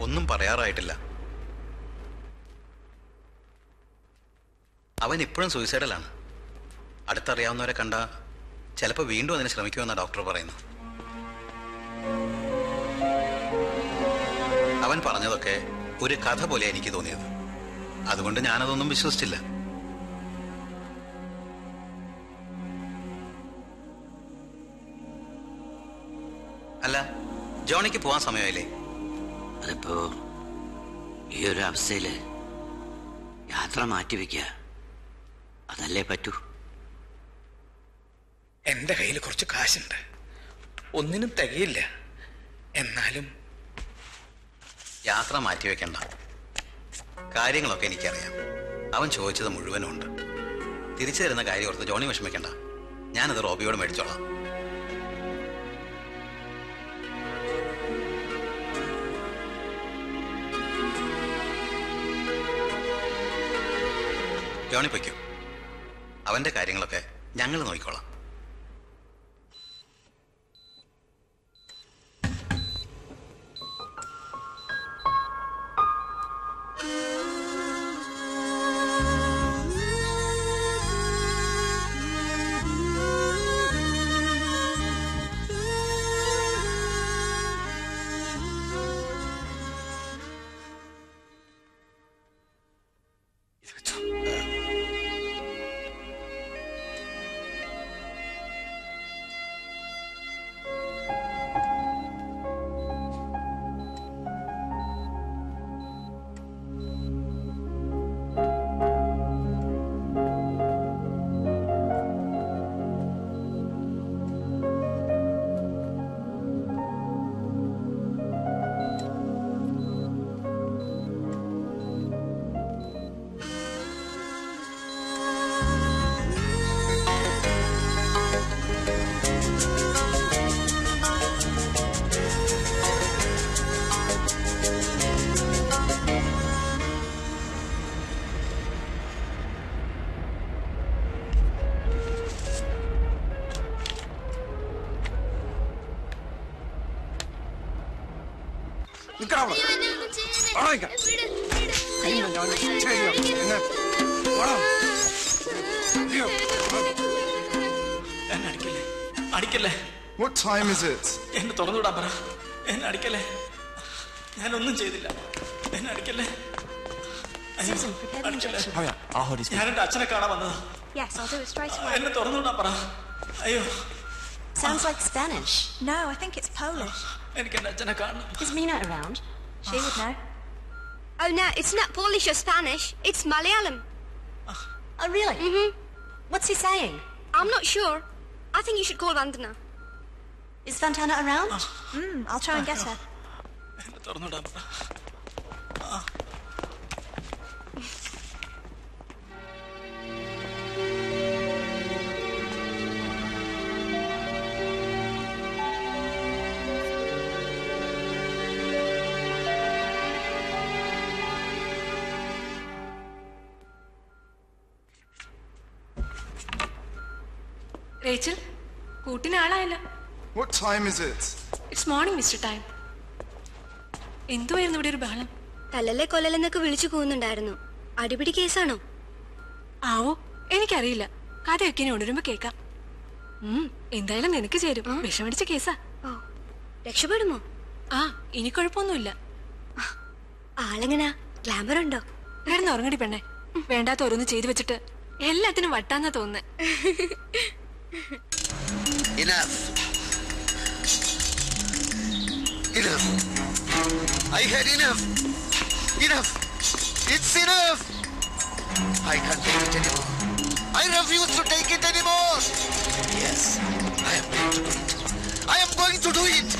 ഒന്നും പറയാറായിട്ടില്ല അവൻ ഇപ്പോഴും സൂയിസൈഡലാണ് അടുത്തറിയാവുന്നവരെ കണ്ട ചിലപ്പോൾ വീണ്ടും അതിന് ശ്രമിക്കുമെന്നാണ് doctor പറയുന്നത് അവൻ പറഞ്ഞതൊക്കെ ഒരു കഥ പോലെ എനിക്ക് തോന്നിയത് അതുകൊണ്ട് ഞാനതൊന്നും വിശ്വസിച്ചില്ല അല്ല ജോണിക്ക് പോവാൻ സമയമായില്ലേ അതിപ്പോ ഈ ഒരു അവസ്ഥയില് യാത്ര മാറ്റിവെക്കുക അതല്ലേ പറ്റൂ എന്റെ കയ്യിൽ കുറച്ച് കാശുണ്ട് ഒന്നിനും തികയില്ല എന്നാലും യാത്ര മാറ്റിവെക്കണ്ട കാര്യങ്ങളൊക്കെ എനിക്കറിയാം അവൻ ചോദിച്ചത് മുഴുവനും ഉണ്ട് തിരിച്ചു തരുന്ന കാര്യം ഓർത്ത് ജോണി വിഷമിക്കണ്ട ഞാനത് റോബിയോട് മേടിച്ചോളാം ജോണി പൊയ്ക്കോ അവന്റെ കാര്യങ്ങളൊക്കെ ഞങ്ങൾ നോക്കിക്കോളാം നിക്കടാ അവിടെ. അവിടെ നിക്ക. കഴിഞ്ഞോ, ഞാൻ ശരിയോ. എന്നെ. വാടാ. അയ്യോ. എന്നെ അടിക്കല്ലേ അടിക്കല്ലേ What time is it? എന്നെ തുറന്നുവിടാൻ പറ എന്നെ അടിക്കല്ലേ ഞാനൊന്നും ചെയ്തില്ല എന്നെ അടിക്കല്ലേ അയ്യോ, Susan, prepare the അടിക്കല്ലേ injection. Hurry up, I'll hold his ഞാൻ എന്റെ അച്ഛനെ കാണാൻ വന്നതാ Yes, I'll do it straight away. എന്നെ തുറന്നുവിടാൻ പറ അയ്യോ Sounds like Spanish. No, I think it's Polish. എനിക്ക് എന്റെ അച്ഛനെ കാണണം Is Mina around? She would know. Oh no, it's not Polish or Spanish. It's Malayalam. Oh, really? Mm-hmm. What's he saying? I'm not sure. I think you should call Vandana. Is Fontana around? Mm, I'll try and get her. എന്നെ തുറന്നുവിടാൻ പറ Rachel കൂട്ടിന് ആളായല്ലോ What time is it? It's morning mister time എന്തുവായിരുന്നു ഇവിടെ ഒരു ബഹളം തല്ലല്ലേ കൊല്ലലെന്നൊക്കെ വിളിച്ചു പോകുന്നുണ്ടായിരുന്നു അടിപിടി കേസാണോ ആവോ എനിക്കറിയില്ല കഥയൊക്കെ ഇനി ഉണരുമ്പോ കേക്കാം ഉം, എന്തായാലും നിനക്ക് ചേരും വിഷമടിച്ച കേസാ ഓ രക്ഷപ്പെടുമോ ആ ഇനി കുഴപ്പമൊന്നുമില്ല ആളെങ്ങനാ ഗ്ലാമർ ഉണ്ടോ കിടന്ന് ഉറങ്ങടി പെണ്ണെ വേണ്ടാത്ത ഓരോന്ന് ചെയ്തു വെച്ചിട്ട് എല്ലാത്തിനും വട്ടാന്നാ തോന്നുന്നേ Enough. Enough. I had enough. Enough. It's enough. I can't take it anymore. I refuse to take it anymore. Yes, I am going to do it. I am going to do it.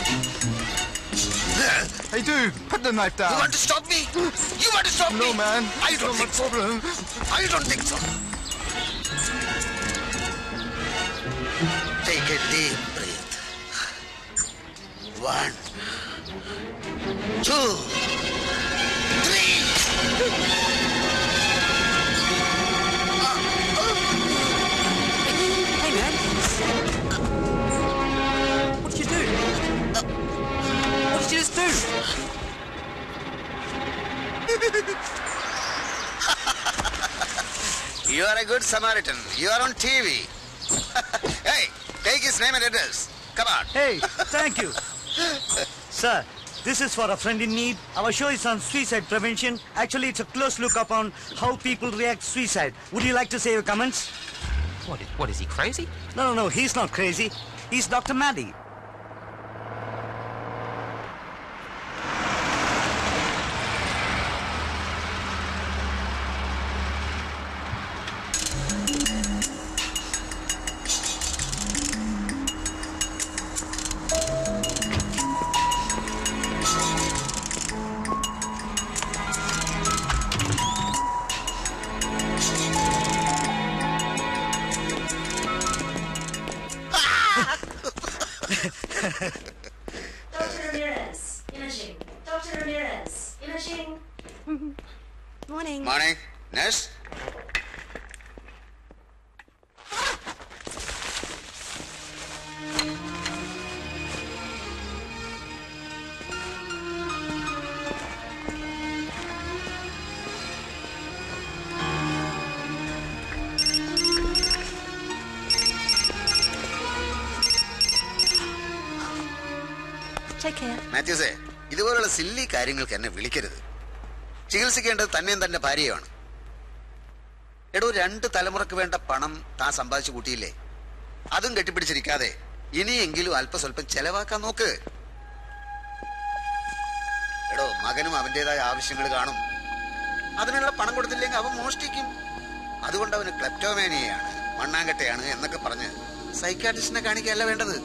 Hey, dude, put the knife down. You want to stop me? You want to stop No, me? man. I It's don't not my think so. problem. I don't think so. Take a deep breath. One, two, three. Hey, man. What did you do? What did you just do? You are a good Samaritan. You are on TV. hey, take his name and address. Come on. Hey, thank you. Sir, this is for a friend in need. Our show is on suicide prevention. Actually, it's a close look upon how people react to suicide. Would you like to say your comments? What is, what is he, crazy? No, no, no, he's not crazy. He's Dr. Maddy. Dr. Ramirez, imaging. Dr. Ramirez, imaging. Morning. Morning. Nurse? Take care. മാത്യൂസേ ഇതുപോലുള്ള silly കാര്യങ്ങൾക്ക് എന്നെ വിളിക്കരുത് ചികിത്സിക്കേണ്ടത് തന്നെയും തന്റെ ഭാര്യയാണ് എടോ രണ്ട് തലമുറക്ക് വേണ്ട പണം താൻ സമ്പാദിച്ചു കൂട്ടിയില്ലേ അതും കെട്ടിപ്പിടിച്ചിരിക്കാതെ ഇനിയെങ്കിലും അല്പസ്വല്പം ചെലവാക്കാൻ നോക്ക് എടോ മകനും അവന്റേതായ ആവശ്യങ്ങൾ കാണും അതിനുള്ള പണം കൊടുത്തില്ലെങ്കിൽ അവൻ മോഷ്ടിക്കും അതുകൊണ്ട് അവന് ക്ലെപ്റ്റോമാനിയാണ് മണ്ണാങ്കട്ടയാണ് എന്നൊക്കെ പറഞ്ഞ് സൈക്കാട്രിസ്റ്റിനെ കാണിക്കുകയല്ല വേണ്ടത്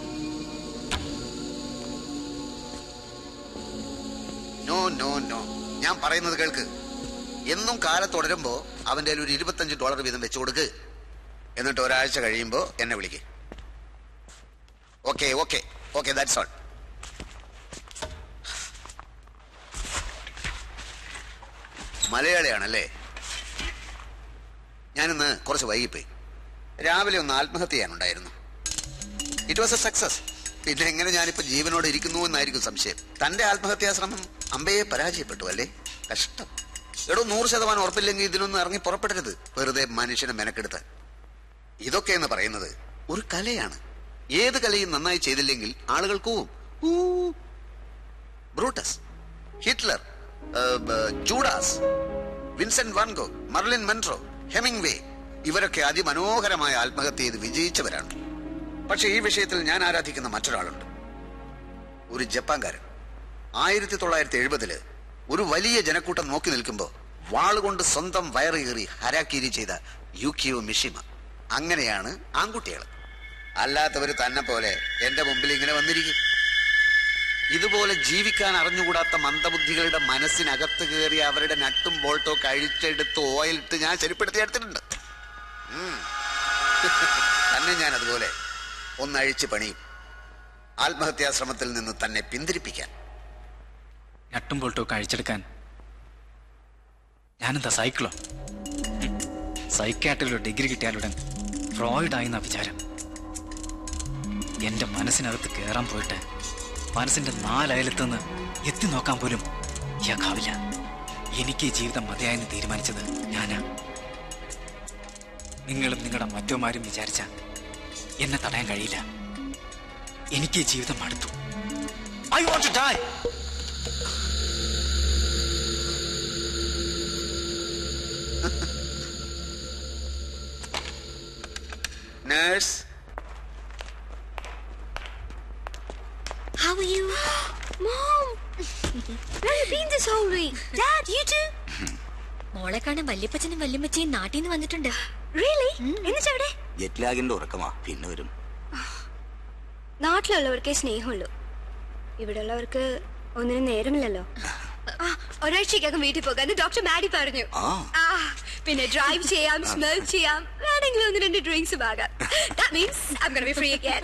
നോ നോ നോ ഞാൻ പറയുന്നത് കേൾക്ക് എന്നും കാലത്ത് തുടരുമ്പോ അവന്റെ കയ്യിൽ ഒരു ഇരുപത്തഞ്ച് ഡോളർ വീതം വെച്ചു കൊടുക്ക് എന്നിട്ട് ഒരാഴ്ച കഴിയുമ്പോ എന്നെ വിളിക്ക് okay okay okay that's all മലയാളിയാണല്ലേ ഞാനിന്ന് കുറച്ച് വൈകിപ്പോയി രാവിലെ ഒന്ന് ആത്മഹത്യ ചെയ്യാനുണ്ടായിരുന്നു ഇറ്റ് വാസ് എ സക്സസ് പിന്നെ എങ്ങനെ ഞാനിപ്പോ ജീവനോടെ ഇരിക്കുന്നു എന്നായിരിക്കും സംശയം തന്റെ ആത്മഹത്യാ ശ്രമം അമ്പയെ പരാജയപ്പെട്ടു അല്ലേ കഷ്ടം എടോ നൂറ് ശതമാനം ഉറപ്പില്ലെങ്കിൽ ഇതിനൊന്നും ഇറങ്ങി പുറപ്പെടരുത് വെറുതെ മനുഷ്യനെ മെനക്കെടുത്താൻ ഇതൊക്കെ എന്ന് പറയുന്നത് ഒരു കലയാണ് ഏത് കലയും നന്നായി ചെയ്തില്ലെങ്കിൽ ആളുകൾ കൂവും ഊ. ബ്രൂട്ടസ് ഹിറ്റ്ലർ ഏഹ്, ബ- Judas Vincent Van Gogh Marilyn Monroe Hemingway ഇവരൊക്കെ അതിമനോഹരമായ ആത്മഹത്യ ചെയ്ത് വിജയിച്ചവരാണ് പക്ഷെ ഈ വിഷയത്തിൽ ഞാൻ ആരാധിക്കുന്ന മറ്റൊരാളുണ്ട് ഒരു ജപ്പാൻകാരൻ ആയിരത്തി തൊള്ളായിരത്തി എഴുപതില് ഒരു വലിയ ജനക്കൂട്ടം നോക്കി നിൽക്കുമ്പോൾ വാളുകൊണ്ട് സ്വന്തം വയറേറി ഹരാക്കിരി ചെയ്ത യുക്കിയോ മിഷിമ അങ്ങനെയാണ് ആൺകുട്ടികൾ അല്ലാത്തവർ തന്നെ പോലെ എന്റെ മുമ്പിൽ ഇങ്ങനെ വന്നിരിക്കും ഇതുപോലെ ജീവിക്കാൻ അറിഞ്ഞുകൂടാത്ത മന്ദബുദ്ധികളുടെ മനസ്സിനകത്ത് കയറി അവരുടെ നട്ടും ബോൾട്ടോ കഴിച്ചെടുത്ത് ഓയിലിട്ട് ഞാൻ ശരിപ്പെടുത്തി എടുത്തിട്ടുണ്ട് ഉം. തന്നെ ഞാൻ അതുപോലെ ഒന്നഴിച്ച് പണിയും ആത്മഹത്യാശ്രമത്തിൽ നിന്ന് തന്നെ പിന്തിരിപ്പിക്കാൻ നട്ടും ബോൾട്ടും ഒക്കെ അഴിച്ചെടുക്കാൻ ഞാനെന്താ സൈക്കിളോ സൈക്കാട്രിയിലോ ഡിഗ്രി കിട്ടിയാലുടൻ ഫ്രോയിഡായി എന്ന വിചാരം എന്റെ മനസ്സിനകത്ത് കയറാൻ പോയിട്ട് മനസ്സിന്റെ നാലയലത്തുനിന്ന് എത്തി നോക്കാൻ പോലും ഇയാക്കാവില്ല എനിക്ക് ഈ ജീവിതം മതിയായെന്ന് തീരുമാനിച്ചത് ഞാനാ നിങ്ങളും നിങ്ങളുടെ മറ്റോമാരും വിചാരിച്ച എന്നെ തടയാൻ കഴിയില്ല എനിക്ക് ഈ ജീവിതം മടുത്തു I want to die nurse How are you? Mom! Where have you been this whole week? Dad, you too? മോളെ കാണാൻ വല്യപ്പച്ചനും വല്യമ്മച്ചയും നാട്ടിൽ നിന്ന് വന്നിട്ടുണ്ട് റിയലി എന്നിട്ടെവിടെ ജെറ്റ് ലാഗിന്റെ ഉറക്കമാ പിന്നെ വരും നാട്ടിലുള്ളവർക്കേ സ്നേഹമുള്ളൂ ഇവിടെയുള്ളവർക്ക് ഒന്നിനും നേരമില്ലല്ലോ ആ, ഒരാഴ്ചക്കകം വീട്ടിൽ പോകാന്ന് ഡോക്ടർ മാഡി പറഞ്ഞു ആ ആ, പിന്നെ ഡ്രൈവ് ചെയ്യാം സ്മോക്ക് ചെയ്യാം വേണമെങ്കിൽ ഒന്ന് രണ്ട് ഡ്രിങ്ക്സ് ആകാം That means I'm gonna be free again.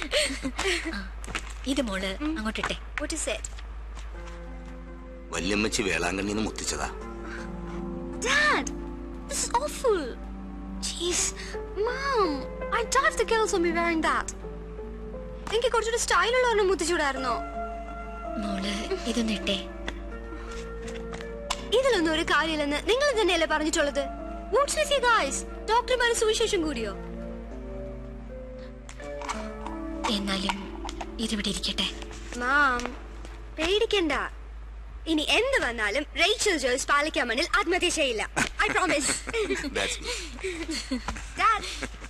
ഇത് മോള് അങ്ങോട്ടിട്ടെ What is it? വല്യമ്മച്ചി വേളാങ്കണ്ണിന്ന് മുത്തിച്ചതാ Dad, this is awful. Jeez, Mom, I die if the girls saw me wearing that. എനിക്ക് കുറച്ചുകൂടി സ്റ്റൈലുള്ള ഒരെണ്ണം മുത്തിച്ചൂടായിരുന്നോ മോള് ഇതൊന്നിട്ടെ ഇതിലൊന്നും ഒരു കാര്യമില്ലെന്ന് നിങ്ങൾ തന്നെയല്ലേ പറഞ്ഞിട്ടുള്ളത് What's with you guys? ഡോക്ടർമാരുടെ സുവിശേഷം കൂടിയോ എന്നാലും ഇതിവിടെ ഇരിക്കട്ടെ മാം പേടിക്കണ്ട ഇനി എന്ത് വന്നാലും റേച്ചൽ ജോയ്സ് പാലിക്കാൻ മണ്ണിൽ ആത്മഹത്യ ചെയ്യില്ല I promise That's me. Dad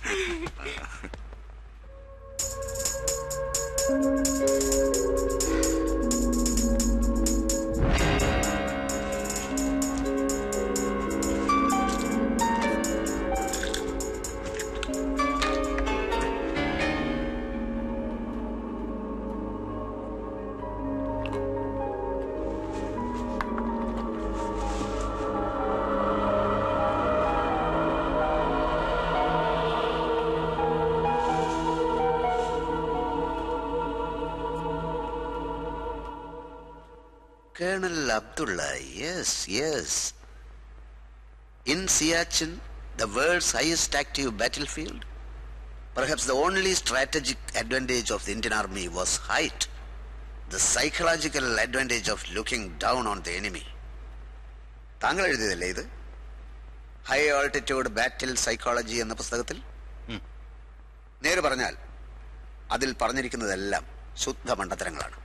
Colonel Abdullah, yes, yes. In Siachen, the world's highest active battlefield, perhaps the only strategic advantage of the Indian army was height, the psychological advantage of looking down on the enemy. താങ്കൾ എഴുതിയതല്ലേ ഇത് high altitude ബാറ്റിൽ psychology എന്ന പുസ്തകത്തിൽ നേര് പറഞ്ഞാൽ അതിൽ പറഞ്ഞിരിക്കുന്നതെല്ലാം ശുദ്ധ മണ്ടത്തരങ്ങളാണ്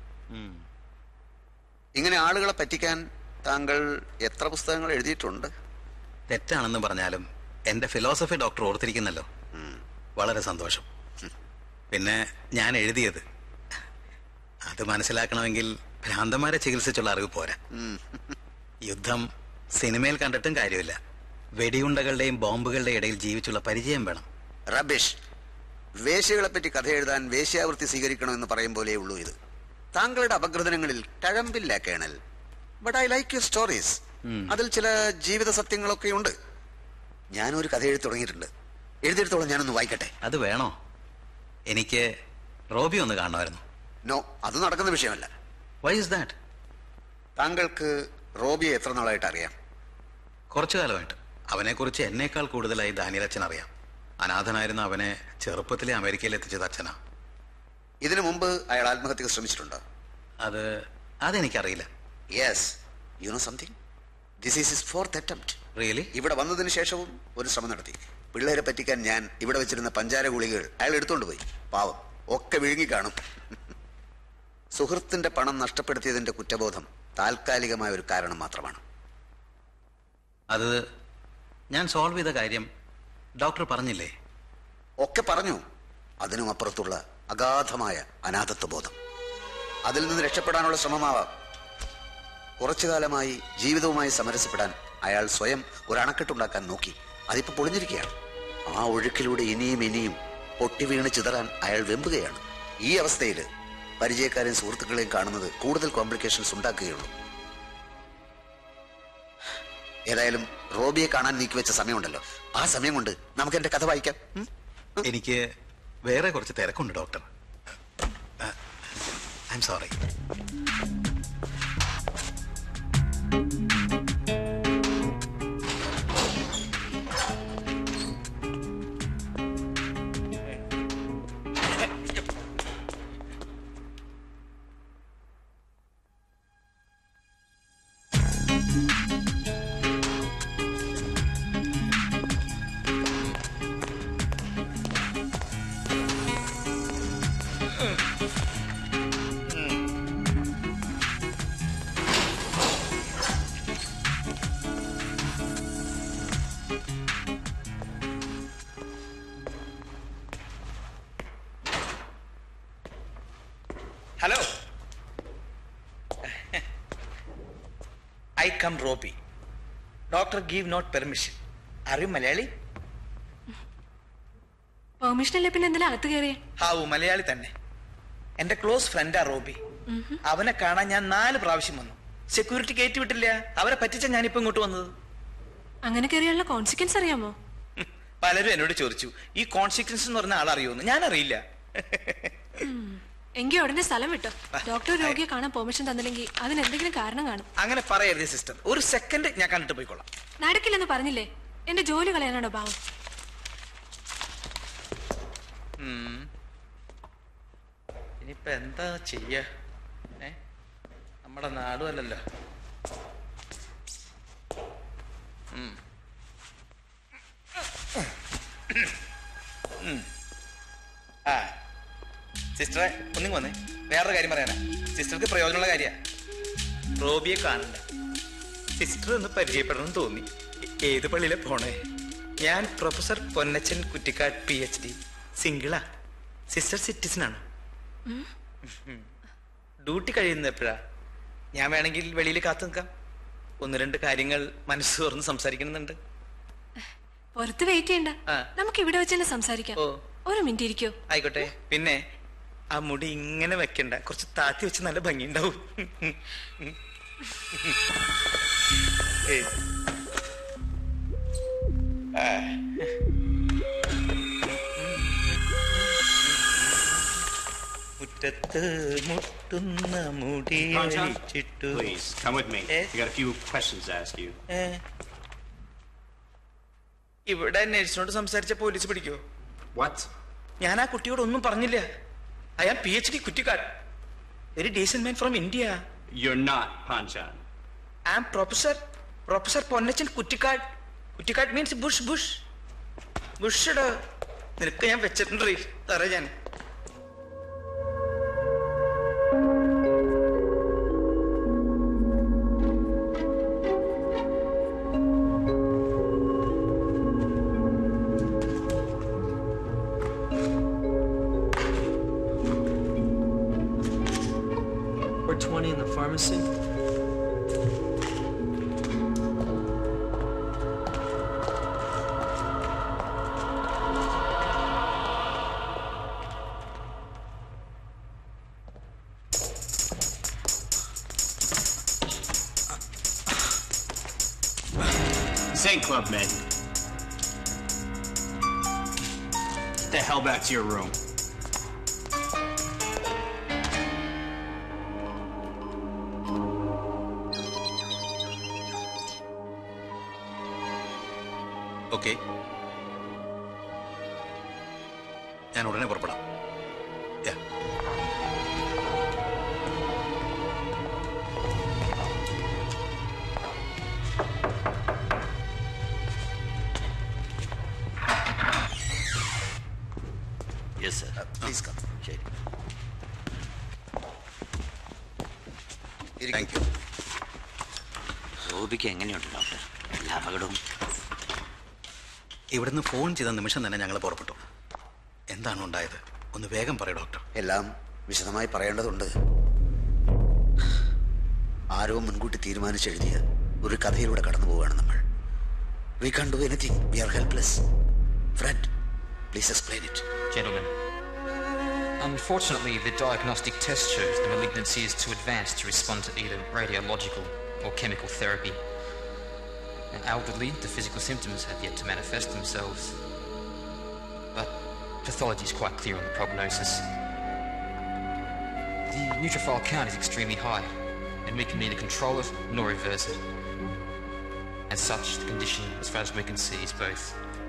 ഇങ്ങനെ ആളുകളെ പറ്റിക്കാൻ താങ്കൾ എത്ര പുസ്തകങ്ങൾ എഴുതിയിട്ടുണ്ട് തെറ്റാണെന്ന് പറഞ്ഞാലും എന്റെ ഫിലോസഫി ഡോക്ടർ ഓർത്തിരിക്കുന്നല്ലോ വളരെ സന്തോഷം പിന്നെ ഞാൻ എഴുതിയത് അത് മനസ്സിലാക്കണമെങ്കിൽ ഭ്രാന്തന്മാരെ ചികിത്സിച്ചുള്ള അറിവ് പോരാ യുദ്ധം സിനിമയിൽ കണ്ടിട്ടും കാര്യമില്ല വെടിയുണ്ടകളുടെയും ബോംബുകളുടെയും ഇടയിൽ ജീവിച്ചുള്ള പരിചയം വേണം റബിഷ് വേശ്യകളെ പറ്റി കഥ എഴുതാൻ വേശ്യാവൃത്തി സ്വീകരിക്കണമെന്ന് പറയും പോലെ ഉള്ളൂ ഇത് താങ്കളുടെ അപഗ്രഥനങ്ങളിൽ തഴമ്പില്ല colonel but I like you stories അതിൽ ചില ജീവിത സത്യങ്ങളൊക്കെ ഉണ്ട് ഞാനൊരു കഥ എഴുതി തുടങ്ങിയിട്ടുണ്ട് എഴുതിയെടുത്തോളം ഞാനൊന്ന് വായിക്കട്ടെ അത് വേണോ എനിക്ക് റോബി ഒന്ന് കാണണമായിരുന്നു നോ അത് നടക്കുന്ന വിഷയമല്ല വൈ ഇസ് ദാറ്റ് താങ്കൾക്ക് റോബിയെ എത്ര നാളായിട്ട് അറിയാം കുറച്ചു കാലമായിട്ട് അവനെക്കുറിച്ച് എന്നേക്കാൾ കൂടുതലായി ദാനിയലച്ഛൻ അറിയാം അനാഥനായിരുന്ന അവനെ ചെറുപ്പത്തിലെ അമേരിക്കയിൽ എത്തിച്ചത് അച്ഛനാ ഇതിനു മുമ്പ് അയാൾ ആത്മഹത്യക്ക് ശ്രമിച്ചിട്ടുണ്ടോ അത് അതെനിക്കറിയില്ല yes you know something this is is fourth attempt really ഇവിടെ വന്നതിന് ശേഷവും ഒരു ശ്രമം നടത്തി പിള്ളേരെ പറ്റിക്കാൻ ഞാൻ ഇവിടെ വെച്ചിരുന്ന പഞ്ചാര ഗുളികകൾ അയാൾ എടുത്തോണ്ട് പോയി പാവം ഒക്കെ വിഴുങ്ങി കാണും സുഹൃത്തിന്റെ പണം നഷ്ടപ്പെടുത്തിയതിന്റെ കുറ്റബോധം താൽക്കാലികമായ ഒരു കാരണം മാത്രമാണ് അത് ഞാൻ സോൾവ് ചെയ്ത കാര്യം ഡോക്ടർ പറഞ്ഞില്ലേ ഒക്കെ പറഞ്ഞു അതിനും അപ്പുറത്തുള്ള അഗാധമായ അനാഥത്വ ബോധം അതിൽ നിന്ന് രക്ഷപ്പെടാനുള്ള ശ്രമമാവാം കുറച്ചു കാലമായി ജീവിതവുമായി സമരസപ്പെടാൻ അയാൾ സ്വയം ഒരു അണക്കെട്ടുണ്ടാക്കാൻ നോക്കി അതിപ്പോ പൊളിഞ്ഞിരിക്കുകയാണ് ആ ഒഴുക്കിലൂടെ ഇനിയും ഇനിയും പൊട്ടി വീണ് ചിതറാൻ അയാൾ വെമ്പുകയാണ് ഈ അവസ്ഥയിൽ പരിചയക്കാരെയും സുഹൃത്തുക്കളെയും കാണുന്നത് കൂടുതൽ കോംപ്ലിക്കേഷൻസ് ഉണ്ടാക്കുകയുള്ളൂ ഏതായാലും റോബിയെ കാണാൻ നീക്കി വെച്ച സമയമുണ്ടല്ലോ ആ സമയം കൊണ്ട് നമുക്ക് എന്റെ കഥ വായിക്കാം ഉം? എനിക്ക് വേറെ കുറച്ച് തിരക്കുണ്ട് doctor I'm sorry hello I come Robbie doctor give not permission അറിയൂ മലയാളി പെർമിഷൻ ഇല്ല പിന്നെ എന്തിനാ അകത്ത് കയറിയേ ഹാവു മലയാളി തന്നെ എന്റെ ക്ലോസ് ഫ്രണ്ടാ റോബി അവനെ കാണാൻ ഞാൻ നാല് പ്രാവശ്യം വന്നു സെക്യൂരിറ്റി കയറ്റി വിട്ടില്ല അവരെ പറ്റിച്ച ഞാനിപ്പോ ഇങ്ങോട്ട് വന്നത് അങ്ങനെ കയറിയുള്ള കോൺസിക്വൻസ് അറിയാമോ പലരും എന്നോട് ചോദിച്ചു ഈ കോൺസിക്വൻസ് എന്ന് പറഞ്ഞ ആളറിയോന്ന് ഞാൻ അറിയില്ല എങ്കിൽ ഉടനെ സ്ഥലം വിട്ടോ ഡോക്ടർ രോഗിയെ കാണാൻ പെർമിഷൻ തന്നില്ലെങ്കിൽ അതിന് എന്തെങ്കിലും കാരണം കാണും അങ്ങനെ പറയരുത് സിസ്റ്റർ ഒരു സെക്കൻഡ് ഞാൻ കണ്ടിട്ട് പോയിക്കോളാം നടക്കില്ലെന്ന് പറഞ്ഞില്ലേ എന്റെ ജോലി കളയാനാണോ ഭാവം ഉം. ഇനിയിപ്പോ എന്താ ചെയ്യ ഏ നമ്മുടെ നാടും അല്ലല്ലോ ഉം. ഉം. ആ സിസ്റ്ററെ ഒന്നും വന്നേ വേറൊരു കാര്യം പറയാനാ സിസ്റ്റർക്ക് പ്രയോജനമുള്ള കാര്യ റോബിയെ കാണണ്ട സിസ്റ്റർ ഒന്ന് പരിചയപ്പെടണം തോന്നി ഏ- ഏത് പള്ളിയിലെ പോണേ ഞാൻ professor Ponnachan Kuttikkad P H D സിംഗിളാ സിസ്റ്റർ സിറ്റിസൺ ആണ് ഡ്യൂട്ടി കഴിയുന്നത് എപ്പോഴാ ഞാൻ വേണമെങ്കിൽ വെളിയിൽ കാത്തു നിൽക്കാം ഒന്ന് രണ്ട് കാര്യങ്ങൾ മനസ്സ് തുറന്ന് സംസാരിക്കണമെന്നുണ്ട് പുറത്ത് വെയിറ്റ് ചെയ്യണ്ട ആ. നമുക്ക് ഇവിടെ വെച്ച് തന്നെ സംസാരിക്കാം ഓ. ഒരു മിനിറ്റ് ഇരിക്കോ ആയിക്കോട്ടെ പിന്നെ ആ മുടി ഇങ്ങനെ വെക്കണ്ട കുറച്ച് താത്തി വെച്ച് നല്ല ഭംഗിയുണ്ടാവും ഏയ്. ആ. മുറ്റത്ത് മുട്ടുന്ന മുടി Pancha, അഴിച്ചിട്ടു please come with me. Eh? I got a few questions to ask you. ഏ. ഇവിടെ നഴ്സിനോട് സംസാരിച്ച പോലീസ് പിടിക്കോ What? ഞാൻ ആ കുട്ടിയോട് ഒന്നും പറഞ്ഞില്ല I am P H D Kuttikkad very decent man from India You're not Panchan. I am professor professor Ponnachan Kuttikkad Kuttikkad means bush bush bush നിനക്ക് ഞാൻ വെച്ചിട്ടുണ്ട് തറ ഞാൻ Four twenty in the pharmacy. St. Club men. Get the hell back to your room. Okay ഞാൻ ഉടനെ പുറപ്പെടാം Yeah. Yes sir please come ശരി thank you റോബിക്ക് എങ്ങനെയുണ്ട് ഡോക്ടർ എല്ലാ അപകടവും ഇവിടുന്ന് ഫോൺ ചെയ്ത നിമിഷം തന്നെ ഞങ്ങൾ പുറപ്പെട്ടു എന്താണ് ഉണ്ടായത് ഒന്ന് വേഗം പറയൂ ഡോക്ടർ എല്ലാം വിശദമായി പറയേണ്ടതുണ്ട് ആരോ മുൻകൂട്ടി തീരുമാനിച്ചെഴുതിയ ഒരു കഥയിലൂടെ കടന്നു പോവുകയാണ് നമ്മൾ we can do anything we are helpless Fred please explain it Gentlemen, unfortunately, the diagnostic test shows the malignancy is too advanced to respond to either radiological or chemical therapy. Now, outwardly, the physical symptoms have yet to manifest themselves, but pathology is quite clear on the prognosis. The neutrophil count is extremely high, and we can neither control it nor reverse it. As such, the condition, as far as we can see, is both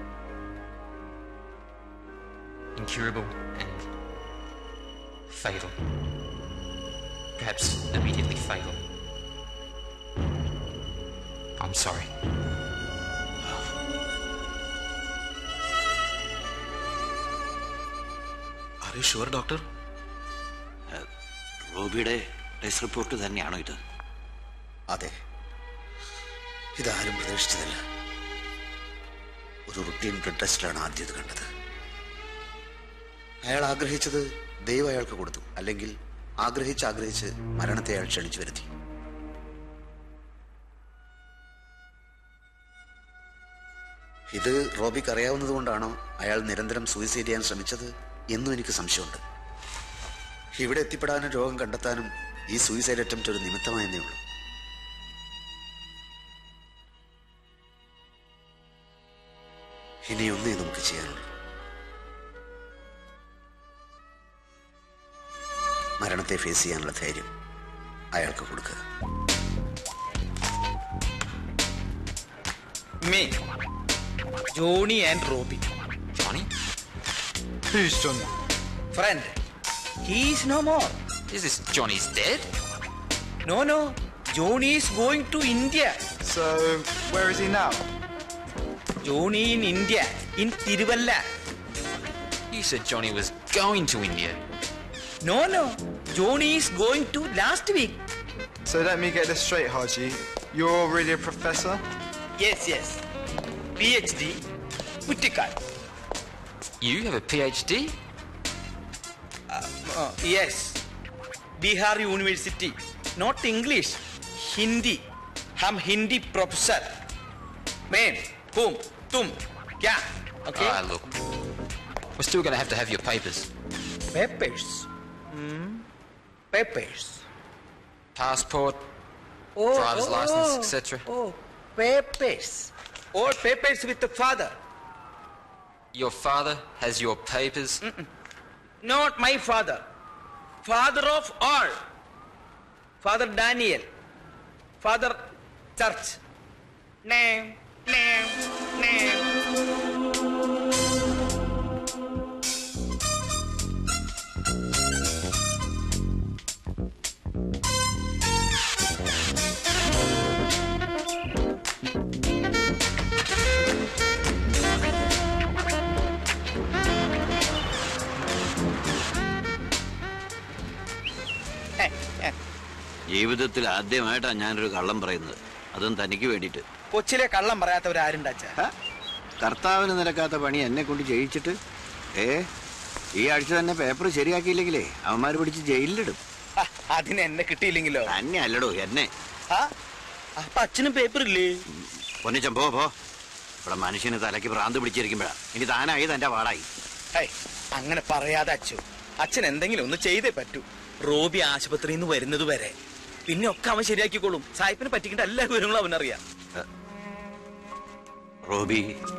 incurable and fatal. Perhaps immediately fatal. I'm sorry. Are you sure doctor റോബിയുടെ test report തന്നെയാണോ ഇത് അതെ ഇതാരും പ്രതീക്ഷിച്ചതല്ല ഒരു routine blood ടെസ്റ്റിലാണ് ആദ്യം ഇത് കണ്ടത് അയാൾ ആഗ്രഹിച്ചത് ദൈവം അയാൾക്ക് കൊടുത്തു അല്ലെങ്കിൽ ആഗ്രഹിച്ച് ആഗ്രഹിച്ച് മരണത്തെ അയാൾ ക്ഷണിച്ചു വരുത്തി ഇത് റോബിക്ക് അറിയാവുന്നത് കൊണ്ടാണോ അയാൾ നിരന്തരം സൂയിസൈഡ് ചെയ്യാൻ ശ്രമിച്ചത് എന്നും എനിക്ക് സംശയമുണ്ട് ഇവിടെ എത്തിപ്പെടാനും രോഗം കണ്ടെത്താനും ഈ സൂയിസൈഡ് അറ്റംപ്റ്റ് ഒരു നിമിത്തമായെന്നേ ഉള്ളൂ ഇനി ഒന്നേ നമുക്ക് ചെയ്യാനുള്ളൂ മരണത്തെ ഫേസ് ചെയ്യാനുള്ള ധൈര്യം അയാൾക്ക് കൊടുക്കുക Me, Johnny and Robbie. Johnny? Who's Johnny? Friend. He is no more. Is this Johnny's dead? No, no. Johnny is going to India. So, where is he now? Johnny in India in Thiruvalla He said Johnny was going to India. No no Johnny is going to last week So let me get this straight, Haji. You're really a professor? Yes yes P H D Kuttikkad You have a PhD? Yes Bihar university not English Hindi ഹം Hindi professor മേം ഹും തും ക്യാ okay Ah, look. We're still going to have to have your papers. Papers papers Passport, Oh, driver's oh, license, oh. etc. Oh, papers. All papers with the father. Your father has your papers. Not my father. Father of all. Father Daniel. Father Church. Name, name, name. ജീവിതത്തിൽ ആദ്യമായിട്ടാണ് ഞാനൊരു കള്ളം പറയുന്നത് അതും തനിക്ക് വേണ്ടിയിട്ട് കൊച്ചിലെ കള്ളം പറയാത്തവരാരുണ്ടാച്ച കർത്താവിന് നിരക്കാത്ത പണി എന്നെ കൊണ്ട് ചെയ്യിച്ചിട്ട് ഏ ഈ ആഴ്ച തന്നെ പേപ്പർ ശരിയാക്കിയില്ലെങ്കിലേ അവന്മാർ പിടിച്ച് ജയിലിലിടും അതിന് എന്നെ കിട്ടിയില്ലെങ്കിലോ തന്നെ അല്ലടോ എന്നെ ആ അപ്പൊ അച്ഛനും പേപ്പർ ഇല്ലേ പൊന്നിച്ചൻ പോ പോ ഇവിടെ മനുഷ്യന് തലയ്ക്ക് ഭ്രാന്ത് പിടിച്ചിരിക്കുമ്പോഴാ ഇനി താനായി തന്റെ പാടായി ഹൈ, അങ്ങനെ പറയാതെ അച്ചു അച്ഛൻ എന്തെങ്കിലും ഒന്ന് ചെയ്തേ പറ്റൂ റോബി ആശുപത്രിയിൽ നിന്ന് വരുന്നത് വരെ പിന്നെ ഒക്കെ അവൻ ശരിയാക്കിക്കോളും സായിപ്പിനെ പറ്റിക്കേണ്ട എല്ലാ വിവരങ്ങളും അവനറിയാം റോബി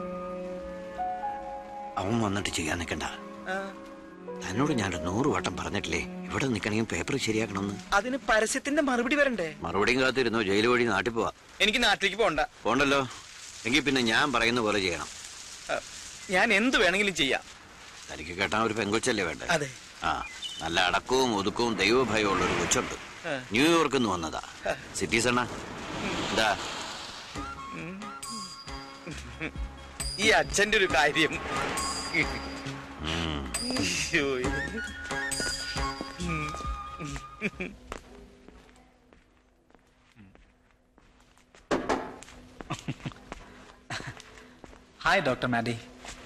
അവൻ വന്നിട്ട് ചെയ്യാൻ നിൽക്കണ്ട ആ, തന്നോട് ഞാൻ നൂറ് വട്ടം പറഞ്ഞിട്ടില്ലേ ഇവിടെ നിൽക്കണമെങ്കിൽ പേപ്പർ ശരിയാക്കണമെന്ന് അതിന് പരസ്യത്തിന്റെ മറുപടി വരണ്ടേ മറുപടിയും കാത്തിരുന്നു ജയിൽ വഴി നാട്ടിൽ പോവാ എനിക്ക് നാട്ടിലേക്ക് പോണ്ട പോണ്ടല്ലോ എങ്കിൽ പിന്നെ ഞാൻ പറയുന്ന പോലെ ചെയ്യണം ആ, ഞാൻ എന്ത് വേണമെങ്കിലും ചെയ്യാം തനിക്ക് കെട്ടാൻ ഒരു പെങ്കൊച്ചല്ലേ വേണ്ടേ അതെ ആ നല്ല അടക്കവും ഒതുക്കവും ദൈവഭയവും ഉള്ള ഒരു കൊച്ചുണ്ട് ആ. ന്യൂയോർക്കിൽ നിന്ന് വന്നതാ സിറ്റീസണ എന്താ ഈ അച്ഛന്റെ ഒരു കാര്യം അയ്യോ. ഉം. ഹായ് ഡോക്ടർ മാഡി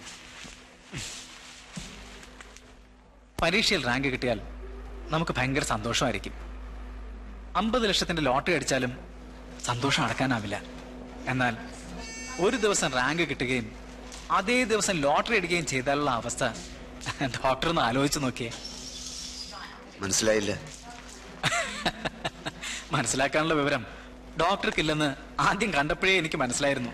പരീക്ഷയിൽ റാങ്ക് കിട്ടിയാൽ നമുക്ക് ഭയങ്കര സന്തോഷമായിരിക്കും അമ്പത് ലക്ഷത്തിന്റെ ലോട്ടറി അടിച്ചാലും സന്തോഷം അടക്കാനാവില്ല എന്നാൽ ഒരു ദിവസം റാങ്ക് കിട്ടുകയും അതേ ദിവസം ലോട്ടറി അടിക്കുകയും ചെയ്താലുള്ള അവസ്ഥ ഡോക്ടർ ഒന്ന് ആലോചിച്ച് നോക്കിയേ മനസ്സിലായില്ല മനസ്സിലാക്കാനുള്ള വിവരം ഡോക്ടർക്കില്ലെന്ന് ആദ്യം കണ്ടപ്പോഴേ എനിക്ക് മനസ്സിലായിരുന്നു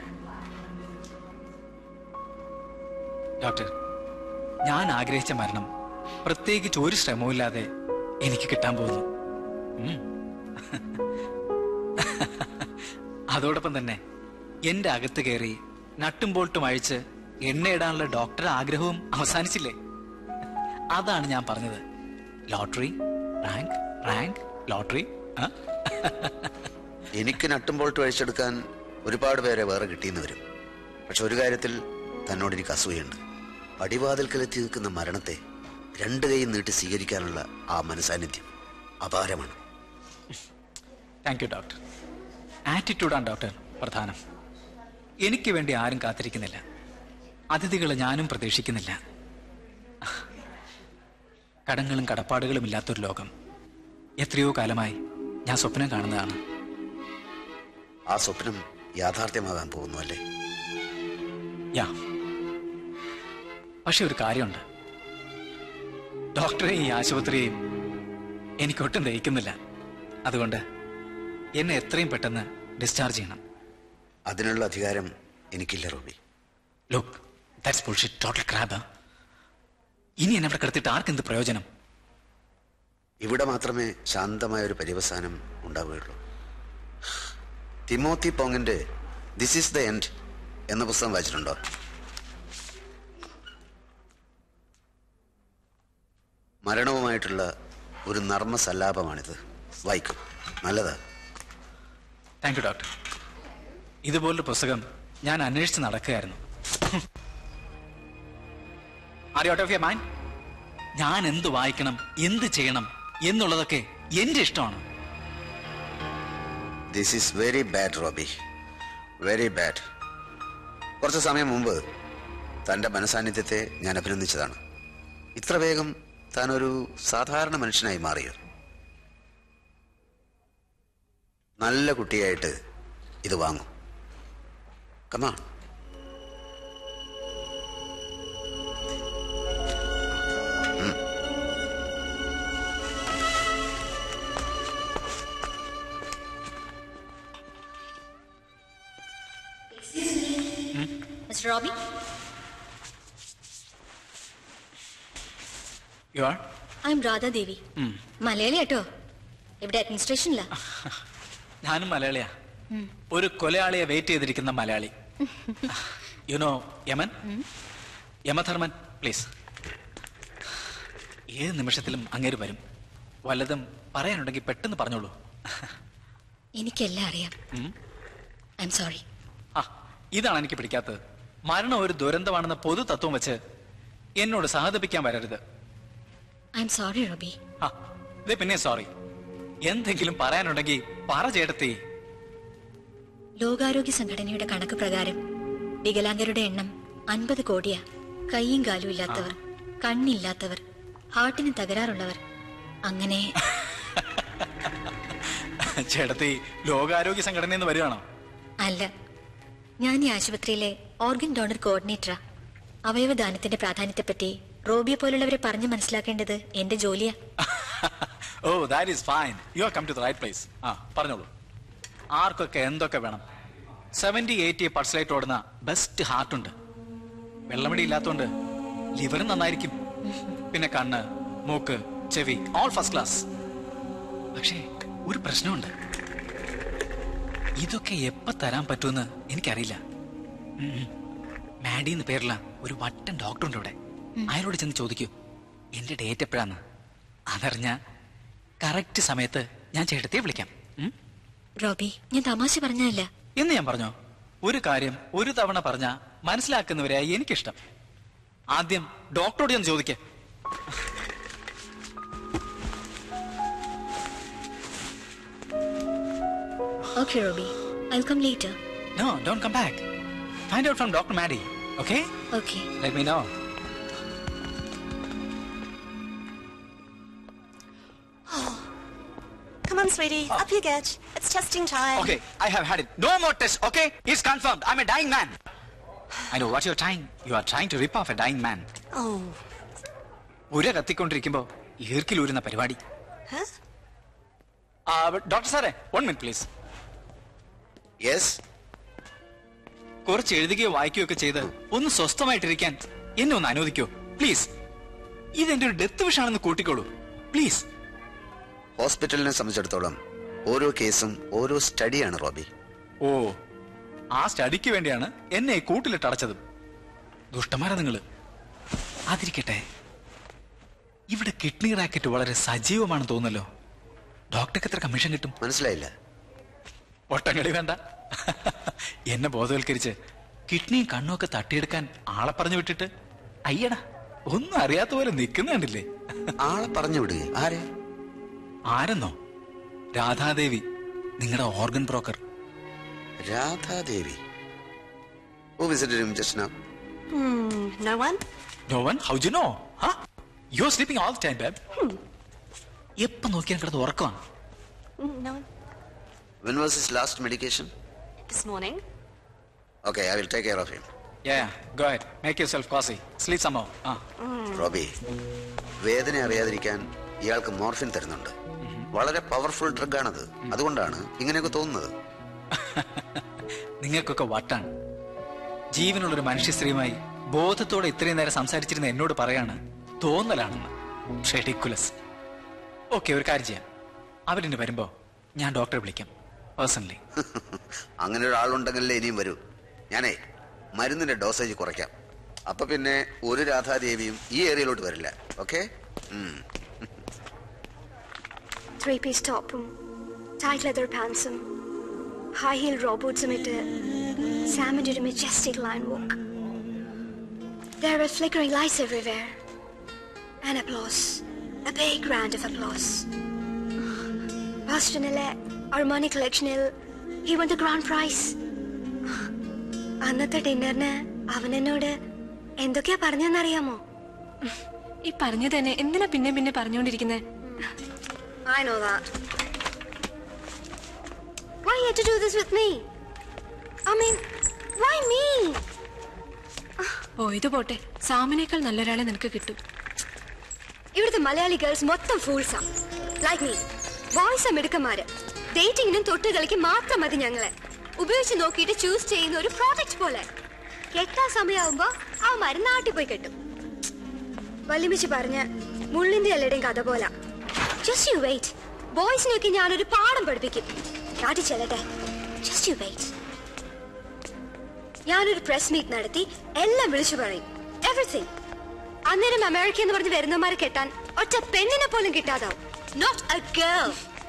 ഡോക്ടർ ഞാൻ ആഗ്രഹിച്ച മരണം പ്രത്യേകിച്ച് ഒരു ശ്രമവുമില്ലാതെ എനിക്ക് കിട്ടാൻ പോകുന്നു ഉം. അതോടൊപ്പം തന്നെ എന്റെ അകത്ത് കയറി നട്ടും ബോൾട്ടും അഴിച്ച് എണ്ണയിടാനുള്ള ഡോക്ടർ ആഗ്രഹവും അവസാനിച്ചില്ലേ അതാണ് ഞാൻ പറഞ്ഞത് ലോട്ടറി റാങ്ക് റാങ്ക് ലോട്ടറി ആ എനിക്ക് നട്ടും ബോൾട്ട് അഴിച്ചെടുക്കാൻ ഒരുപാട് പേരെ വേറെ കിട്ടിയെന്ന് വരും പക്ഷെ ഒരു കാര്യത്തിൽ തന്നോട് എനിക്ക് അസൂയുണ്ട് പടിവാതിൽക്കലെത്തി നിൽക്കുന്ന മരണത്തെ രണ്ട് കൈയും നീട്ടി സ്വീകരിക്കാനുള്ള ആ മനസാന്നിധ്യം അപാരമാണ് താങ്ക് യു ഡോക്ടർ ആറ്റിറ്റ്യൂഡാണ് ഡോക്ടർ പ്രധാനം എനിക്ക് വേണ്ടി ആരും കാത്തിരിക്കുന്നില്ല അതിഥികളെ ഞാനും പ്രതീക്ഷിക്കുന്നില്ല കടങ്ങളും കടപ്പാടുകളും ഇല്ലാത്തൊരു ലോകം എത്രയോ കാലമായി ഞാൻ സ്വപ്നം കാണുന്നതാണ് ആ സ്വപ്നം യാഥാർത്ഥ്യമാകാൻ പോകുന്നു അല്ലേ യാ പക്ഷെ ഒരു കാര്യമുണ്ട് ഡോക്ടറെയും ഈ ആശുപത്രിയെയും എനിക്കൊട്ടും ദഹിക്കുന്നില്ല അതുകൊണ്ട് എന്നെ എത്രയും പെട്ടെന്ന് ഡിസ്ചാർജ് ചെയ്യണം അതിനുള്ള അധികാരം എനിക്കില്ല Robbie look that's bullshit total crap ഇനി എന്നെ അവിടെ കിടത്തിട്ട് ആർക്കെന്ത് പ്രയോജനം ഇവിടെ മാത്രമേ ശാന്തമായ ഒരു പര്യവസാനം ഉണ്ടാവുകയുള്ളൂ തിമോത്തി പോങ്ങിന്റെ ദിസ് ഈസ് ദ എൻഡ് എന്ന പുസ്തകം വായിച്ചിട്ടുണ്ടോ മരണവുമായിട്ടുള്ള ഒരു നർമ്മ സല്ലാപമാണിത് വായിക്കും നല്ലതാ താങ്ക് യു ഡോക്ടർ ഇതുപോലൊരു പുസ്തകം ഞാൻ അന്വേഷിച്ച് നടക്കുകയായിരുന്നു are out of your mind ഞാൻ എന്ത് വായിക്കണം എന്ത് ചെയ്യണം എന്നുള്ളതൊക്കെ എന്റെ ഇഷ്ടമാണ് this is very bad Robbie very bad കുറച്ച് സമയം മുമ്പ് തൻ്റെ മനസാന്നിധ്യത്തെ ഞാൻ അഭിനന്ദിച്ചതാണ് ഇത്ര വേഗം താൻ ഒരു സാധാരണ മനുഷ്യനായി മാറിയോ നല്ല കുട്ടിയായിട്ട് ഇത് വാങ്ങും കമാ mister Robbie you are I'm Radhadevi Malayali കേട്ടോ ഇവിടെ അഡ്മിനിസ്ട്രേഷനിലാ ഞാനും മലയാളിയാ ഒരു കൊലയാളിയെ വെയിറ്റ് ചെയ്തിരിക്കുന്ന മലയാളി യുനോ യമൻ യമധർമ്മൻ പ്ലീസ് ഏത് നിമിഷത്തിലും അങ്ങേര് വരും വല്ലതും പറയാനുണ്ടെങ്കിൽ പെട്ടെന്ന് പറഞ്ഞോളൂ എനിക്കെല്ലാം അറിയാം ഉം. ഐ എം സോറി ആ ഇതാണ് എനിക്ക് പിടിക്കാത്തത് മരണം ഒരു ദുരന്തമാണെന്ന പൊതു തത്വം വെച്ച് എന്നോട് സഹതപിക്കാൻ വരരുത് ഐ എം സോറി റോബി ആ ഇത് പിന്നെ സോറി എന്തെങ്കിലും പറയാനുണ്ടെങ്കിൽ പറ ചേട്ടത്തി ലോകാരോഗ്യ സംഘടനയുടെ കണക്ക് പ്രകാരം വികലാംഗരുടെ എണ്ണം അൻപത് കോടിയാ കൈയും കാലും ഇല്ലാത്തവർ കണ്ണില്ലാത്തവർ ഹാർട്ടിന് തകരാറുള്ളവർ അങ്ങനെ ചേട്ടത്തി ലോകാരോഗ്യ സംഘടനയിൽ നിന്ന് വരികയാണോ അല്ല ഞാൻ ഈ ആശുപത്രിയിലെ ഓർഗൻ ഡോണർ കോർഡിനേറ്ററാ അവയവദാനത്തിന്റെ പ്രാധാന്യത്തെപ്പറ്റി റോബിയെ പോലുള്ളവരെ പറഞ്ഞു മനസ്സിലാക്കേണ്ടത് എന്റെ ജോലിയാ oh that is fine you are come to the right place ആ പറഞ്ഞോളൂ ആർക്കൊക്കെ എന്തൊക്കെ വേണം സെവന്റി എയ്റ്റി പൾസലേറ്റ് ഓടുന്ന ബെസ്റ്റ് ഹാർട്ട് ഉണ്ട് വെള്ളമടി ഇല്ലാത്തോണ്ട് ലിവറും നന്നായിരിക്കും പിന്നെ കണ്ണ് മൂക്ക് ചെവി ഓൾ ഫസ്റ്റ് ക്ലാസ് പക്ഷേ ഒരു പ്രശ്നമുണ്ട് ഇതൊക്കെ എപ്പോ തരാൻ പറ്റുമെന്ന് എനിക്കറിയില്ല ഉം, ഉം. മാഡി എന്ന് പേരുള്ള ഒരു വട്ടൻ ഡോക്ടർ ഉണ്ട് ഇവിടെ അയാളോട് ചെന്ന് ചോദിക്കൂ എന്റെ ഡേറ്റ് എപ്പോഴാന്ന് അതറിഞ്ഞ കറക്റ്റ് സമയത്ത് ഞാൻ ചേട്ടത്തെ വിളിക്കാം ഉം? റോബി ഞാൻ തമാശ പറഞ്ഞതല്ല എന്ന് ഞാൻ പറഞ്ഞോ ഒരു കാര്യം ഒരു തവണ പറഞ്ഞ മനസ്സിലാക്കുന്നവരെയായി എനിക്കിഷ്ടം ആദ്യം ഡോക്ടറോട് ഞാൻ ചോദിക്കേ okay Robbie I come later no don't come back find out from doctor Maddy okay okay let me know Come on, sweetie. Up you get. It's testing time. Okay, I have had it. No more tests, okay? It's confirmed. I'm a dying man. I know what you're trying. You are trying to rip off a dying man. Oh. ഉര കത്തിക്കൊണ്ടിരിക്കുമ്പോ ഈർക്കിലൂരുന്ന പരിപാടി Huh? Doctor സാറേ one minute please yes കുറച്ച് എഴുതുകയോ വായിക്കുകയോ ഒക്കെ ചെയ്ത് ഒന്ന് സ്വസ്ഥമായിട്ടിരിക്കാൻ എന്നെ ഒന്ന് അനുവദിക്കോ പ്ലീസ് ഇതെന്റെ ഒരു ഡെത്ത് വിഷാണെന്ന് കൂട്ടിക്കോളൂ പ്ലീസ് ഹോസ്പിറ്റലിനെ സംബന്ധിച്ചിടത്തോളം ഓരോ കേസും ഓരോ സ്റ്റഡിയാണ് റോബി ഓ ആ സ്റ്റഡിക്ക് വേണ്ടിയാണ് എന്നെ ഈ കൂട്ടിലിട്ട് അടച്ചതും ദുഷ്ടന്മാരാ നിങ്ങള് അതിരിക്കട്ടെ ഇവിടെ കിഡ്നി റാക്കറ്റ് വളരെ സജീവമാണെന്ന് തോന്നുന്നല്ലോ ഡോക്ടർക്ക് എത്ര കമ്മീഷൻ കിട്ടും മനസ്സിലായില്ല ഒട്ടങ്ങളി വേണ്ട എന്നെ ബോധവൽക്കരിച്ച് കിഡ്നിയും കണ്ണും ഒക്കെ തട്ടിയെടുക്കാൻ ആളെ പറഞ്ഞു വിട്ടിട്ട് അയ്യടാ ഒന്നും അറിയാത്ത പോലെ നിൽക്കുന്ന കണ്ടില്ലേ ആളെ പറഞ്ഞു വിടുക ആരെ ആരെന്നോ രാധാദേവി നിങ്ങളുടെ organ broker Radhadevi Who visited him just now? Hmm, no one? No one how do know you are sleeping all time ബാബ് എപ്പോ നോക്കിയാൽ കിടന്ന് ഉറക്കമാണ് Mm, no one. When was his last medication? This morning? Okay, I will take care of him. Yeah, go ahead. Make yourself cozy. Sleep some more. Ah. Robbie വേദന അറിയാതിരിക്കാൻ ഇയാൾക്ക് morphine തരുന്നുണ്ട് വളരെ പവർഫുൾ ഡ്രഗ് ആണത് അതുകൊണ്ടാണ് ഇങ്ങനെയൊക്കെ തോന്നുന്നത് നിങ്ങൾക്കൊക്കെ വട്ടാണ് ജീവനുള്ള ഒരു മനുഷ്യ സ്ത്രീയുമായി ബോധത്തോടെ ഇത്രയും നേരം സംസാരിച്ചിരുന്ന എന്നോട് പറയാണ് തോന്നലാണെന്ന് ഷെഡിക്കുലസ് ഓക്കെ ഒരു കാര്യം ചെയ്യാം അവരിന് വരുമ്പോ ഞാൻ ഡോക്ടറെ വിളിക്കാം പേഴ്സണലി അങ്ങനെ ഒരാളുണ്ടെങ്കിലേ ഇനിയും വരൂ ഞാനേ മരുന്നിന്റെ ഡോസേജ് കുറയ്ക്കാം അപ്പൊ പിന്നെ ഒരു രാധാദേവിയും ഈ ഏരിയയിലോട്ട് വരില്ല ഓക്കെ ത്രീ പീസ് ടോപ്പും ടൈറ്റ് ലെതർ പാൻസും ഹൈ ഹീൽ റോബോട്ട്സും ഇട്ട് സാമിൻ്റെ ഒരു majestic line walk There were flickering lights everywhere. And applause. A big round of applause. Bostonile Armani collectionil he won the grand prize. അന്നത്തെ ഡിന്നറിന് അവൻ എന്നോട് എന്തൊക്കെയാ പറഞ്ഞെന്നറിയാമോ ഈ പറഞ്ഞു തന്നെ എന്തിനാ പിന്നെ പിന്നെ പറഞ്ഞുകൊണ്ടിരിക്കുന്നത് I know that. Why you had to do this with me? I mean, why me? പോയത് പോട്ടെ സാമിനേക്കാൾ നല്ലൊരാളെ നിനക്ക് കിട്ടും ഇവിടുത്തെ മലയാളി ഗേൾസ് മൊത്തം ഫൂൾസാ ലൈക്ക് മീ ബോയ്സ് മിടുക്കന്മാര് ഡേറ്റിങ്ങിനും തൊട്ടുകളിക്ക് മാത്രം മതി ഞങ്ങളെ ഉപയോഗിച്ച് നോക്കിയിട്ട് ചൂസ് ചെയ്യുന്ന ഒരു പ്രോഡക്റ്റ് പോലെ കെട്ടാൻ സമയമാകുമ്പോ അവന്മാര് നാട്ടിൽ പോയി കെട്ടും വലിമിച്ച് പറഞ്ഞ മുള്ളിന്റെ എല്ലാടെയും കഥ പോലെ ജസ്റ്റ് യു വെയിറ്റ് ബോയ്സിനൊക്കെ ഞാനൊരു പാഠം പഠിപ്പിക്കും നാട്ടിൽ ചെല്ലട്ടെ ജസ്റ്റ് യു വെയിറ്റ് ഞാനൊരു പ്രസ് മീറ്റ് നടത്തി എല്ലാം വിളിച്ചു പറയും എവറിഥിങ് അന്നേരം അമേരിക്ക എന്ന് പറഞ്ഞ് വരുന്നമാരെ കെട്ടാൻ ഒറ്റ പെണ്ണിനെ പോലും കിട്ടാതാവും not a girl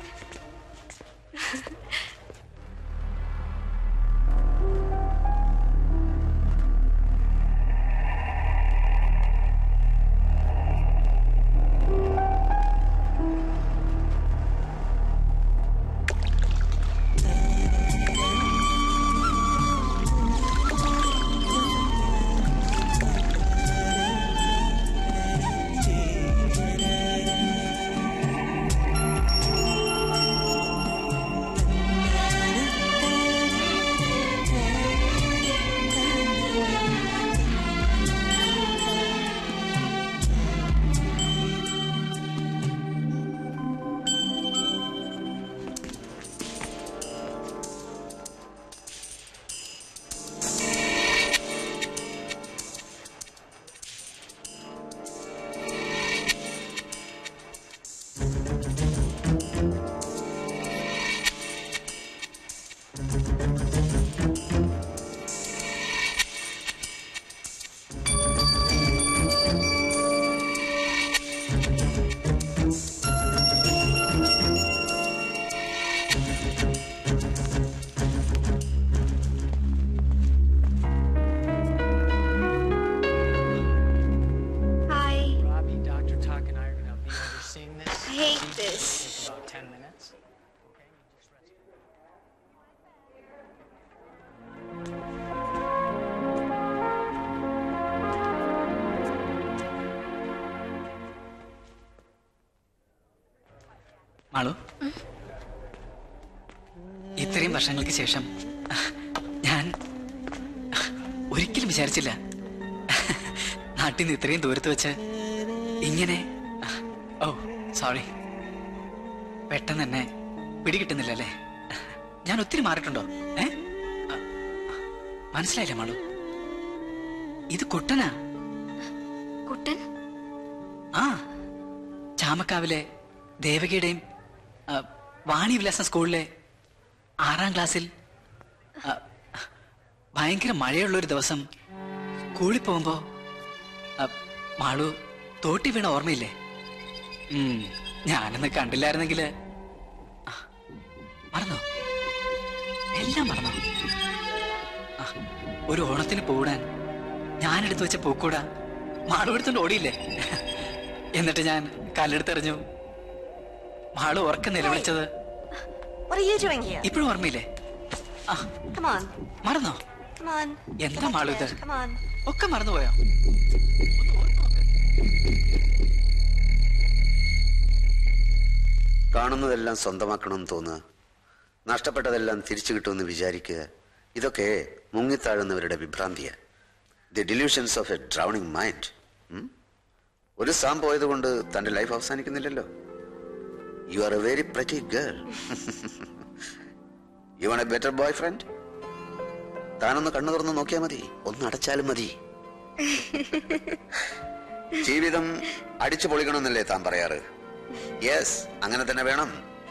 Hi. Robbie, Dr. Tuck, and I are going to be overseeing this. I hate this. It's about 10 minutes. Malu ഇത്രയും വർഷങ്ങൾക്ക് ശേഷം ഞാൻ ഒരിക്കലും വിചാരിച്ചില്ല നാട്ടിൽ നിന്ന് ഇത്രയും ദൂരത്ത് വെച്ച് ഇങ്ങനെ ഓ സോറി പെട്ടെന്ന് തന്നെ പിടികിട്ടുന്നില്ല അല്ലേ ഞാൻ ഒത്തിരി മാറിയിട്ടുണ്ടോ ഏ അ, മനസ്സിലായില്ല മാളു ഇത് കുട്ടനാ കുട്ടൻ ആ ചാമക്കാവിലെ ദേവകിയുടെയും ആ, വാണി വിലാസം സ്കൂളിലെ ആറാം ക്ലാസ്സിൽ ആ, ഭയങ്കര മഴയുള്ള ഒരു ദിവസം സ്കൂളിൽ പോകുമ്പോ ആ, മാളു തോട്ടി വീണ ഓർമ്മയില്ലേ ഉം, ഞാനൊന്ന് കണ്ടില്ലായിരുന്നെങ്കിൽ മറന്നോ എല്ലാം മറന്നോ ആ, ഒരു ഓണത്തിന് പൂടാൻ ഞാനെടുത്ത് വെച്ച പൂക്കൂട മാളു എടുത്തോണ്ട് ഓടിയില്ലേ എന്നിട്ട് ഞാൻ കല്ലെടുത്തെറിഞ്ഞു മാളു ഉറക്കം നിലവിളിച്ചത് What are you doing here? ഇപ്പോഴും ഓർമ്മയില്ലേ Come on. മറന്നോ Come on. എന്താ മാളു ഇത് Come on. ഒക്കെ മറന്നുപോയോ കാണുന്നതെല്ലാം സ്വന്തമാക്കണമെന്ന് തോന്നുക നഷ്ടപ്പെട്ടതെല്ലാം തിരിച്ചു കിട്ടുമെന്ന് വിചാരിക്കുക ഇതൊക്കെ മുങ്ങിത്താഴുന്നവരുടെ വിഭ്രാന്തിയാണ് the delusions of a drowning mind ഒരു സാം പോയതുകൊണ്ട് തന്റെ ലൈഫ് അവസാനിക്കുന്നില്ലല്ലോ you are a very pretty girl you are a better boyfriend താനൊന്ന് കണ്ണു തുറന്ന് നോക്കിയാൽ മതി ഒന്ന് അടച്ചാലും മതി ജീവിതം അടിച്ചു പൊളിക്കണമെന്നല്ലേ താൻ പറയാറ് യെസ് അങ്ങനെ തന്നെ വേണം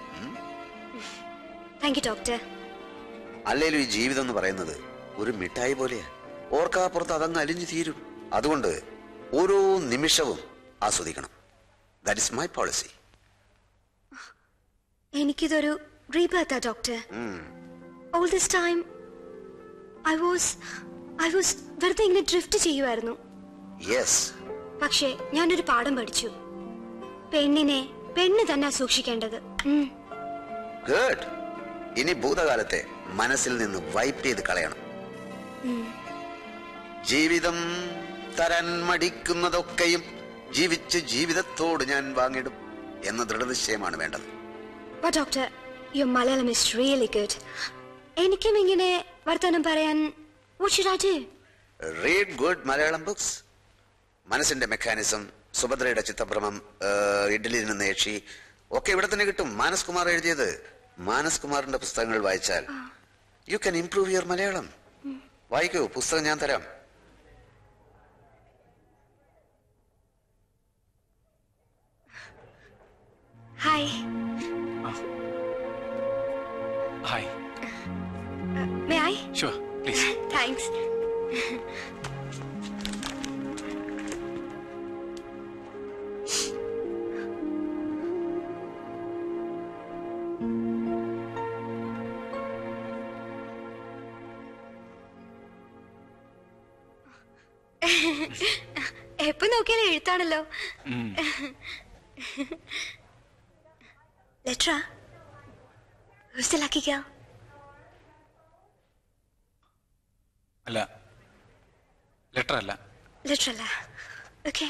താങ്ക് യു ഡോക്ടർ അല്ലേലും ഈ ജീവിതം എന്ന് പറയുന്നത് ഒരു മിഠായി പോലെയാ ഓർക്കാപ്പുറത്ത് അതങ്ങ് അലിഞ്ഞു തീരും അതുകൊണ്ട് ഓരോ നിമിഷവും ആസ്വദിക്കണം ദാറ്റ് ഇസ് മൈ പോളിസി എനിക്കിതൊരു റീബർത്താ doctor all this time I was I was വെറുതെ ഇങ്ങനെ ഡ്രിഫ്റ്റ് ചെയ്യുമായിരുന്നു യെസ് പക്ഷേ ഞാനൊരു പാഠം പഠിച്ചു പെണ്ണിനെ പെണ്ണ് തന്നെ സൂക്ഷിക്കേണ്ടത് ഉം. ഗുഡ് ഇനി ഭൂതകാലത്തെ മനസ്സിൽ നിന്ന് വൈപ്പ് ചെയ്ത് കളയണം ഉം. ജീവിതം തരാൻ മടിക്കുന്നതൊക്കെയും ജീവിച്ച് ജീവിതത്തോട് ഞാൻ വാങ്ങിടും എന്ന ദൃഢനിശ്ചയമാണ് വേണ്ടത് But doctor, your Malayalam is really good. എനിക്കും ഇങ്ങനെ വർത്തമാനം പറയാൻ what should I do? Read good Malayalam books മനസ്സിന്റെ മെക്കാനിസം സുഭദ്രയുടെ ചിത്തഭ്രമം ഏഹ്, ഇഡ്ഡലിയിൽ നിന്ന് യേക്ഷി ഒക്കെ ഇവിടെ തന്നെ കിട്ടും മാനസ് കുമാർ എഴുതിയത് മാനസ് കുമാറിന്റെ പുസ്തകങ്ങൾ വായിച്ചാൽ you can improve your Malayalam വായിക്കൂ പുസ്തകം ഞാൻ തരാം hi hi may I sure please thanks എപ്പോ നോക്കിയാലും എഴുത്താണല്ലോ ലെറ്ററാ Who's the lucky girl? അല്ല ലെറ്റർ അല്ല Letter അല്ല Okay.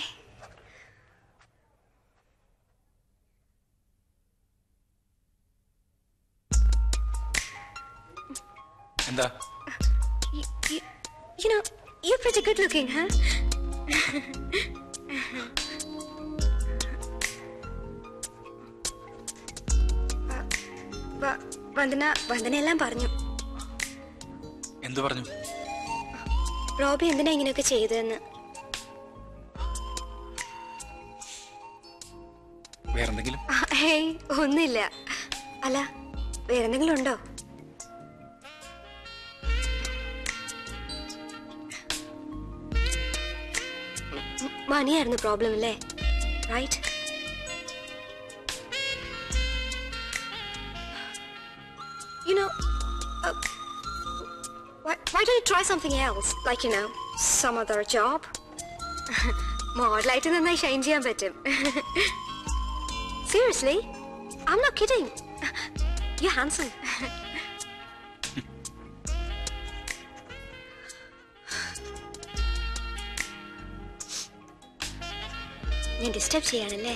എന്താ You, you, you know, you're pretty good looking, huh? വ- വന്ദന വന്ദന എല്ലാം പറഞ്ഞു എന്തു പറഞ്ഞു റോബി എന്തിനാ ഇങ്ങനെയൊക്കെ ചെയ്തതെന്ന് വേറെന്തെങ്കിലും ആ, ഹേയ് ഒന്നുമില്ല അല്ല വേറെന്തെങ്കിലും ഉണ്ടോ മ- മണിയായിരുന്നു പ്രോബ്ലം അല്ലേ right You know, uh, why, why don't you try something else? Like, you know, some other job? മോഡലായിട്ട് നന്നായി ഷൈൻ ചെയ്യാൻ പറ്റും seriously I not kidding you handsome ഞാൻ ഡിസ്റ്റർബ് ചെയ്യാണല്ലേ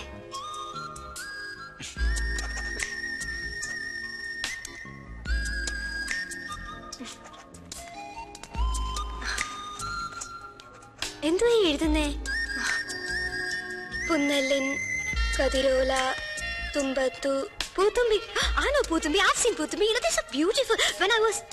എന്തുവാ ഈ എഴുതുന്നേ പുന്നല്ലിൻ കതിരോല തുമ്പത്തു പൂത്തുമ്പി ആണോ പൂത്തുമ്പി I've seen പൂത്തുമ്പി you know they're so beautiful when I was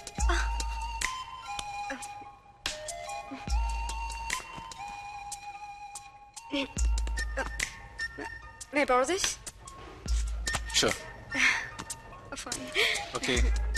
May I borrow this? Sure Oh, fine. Okay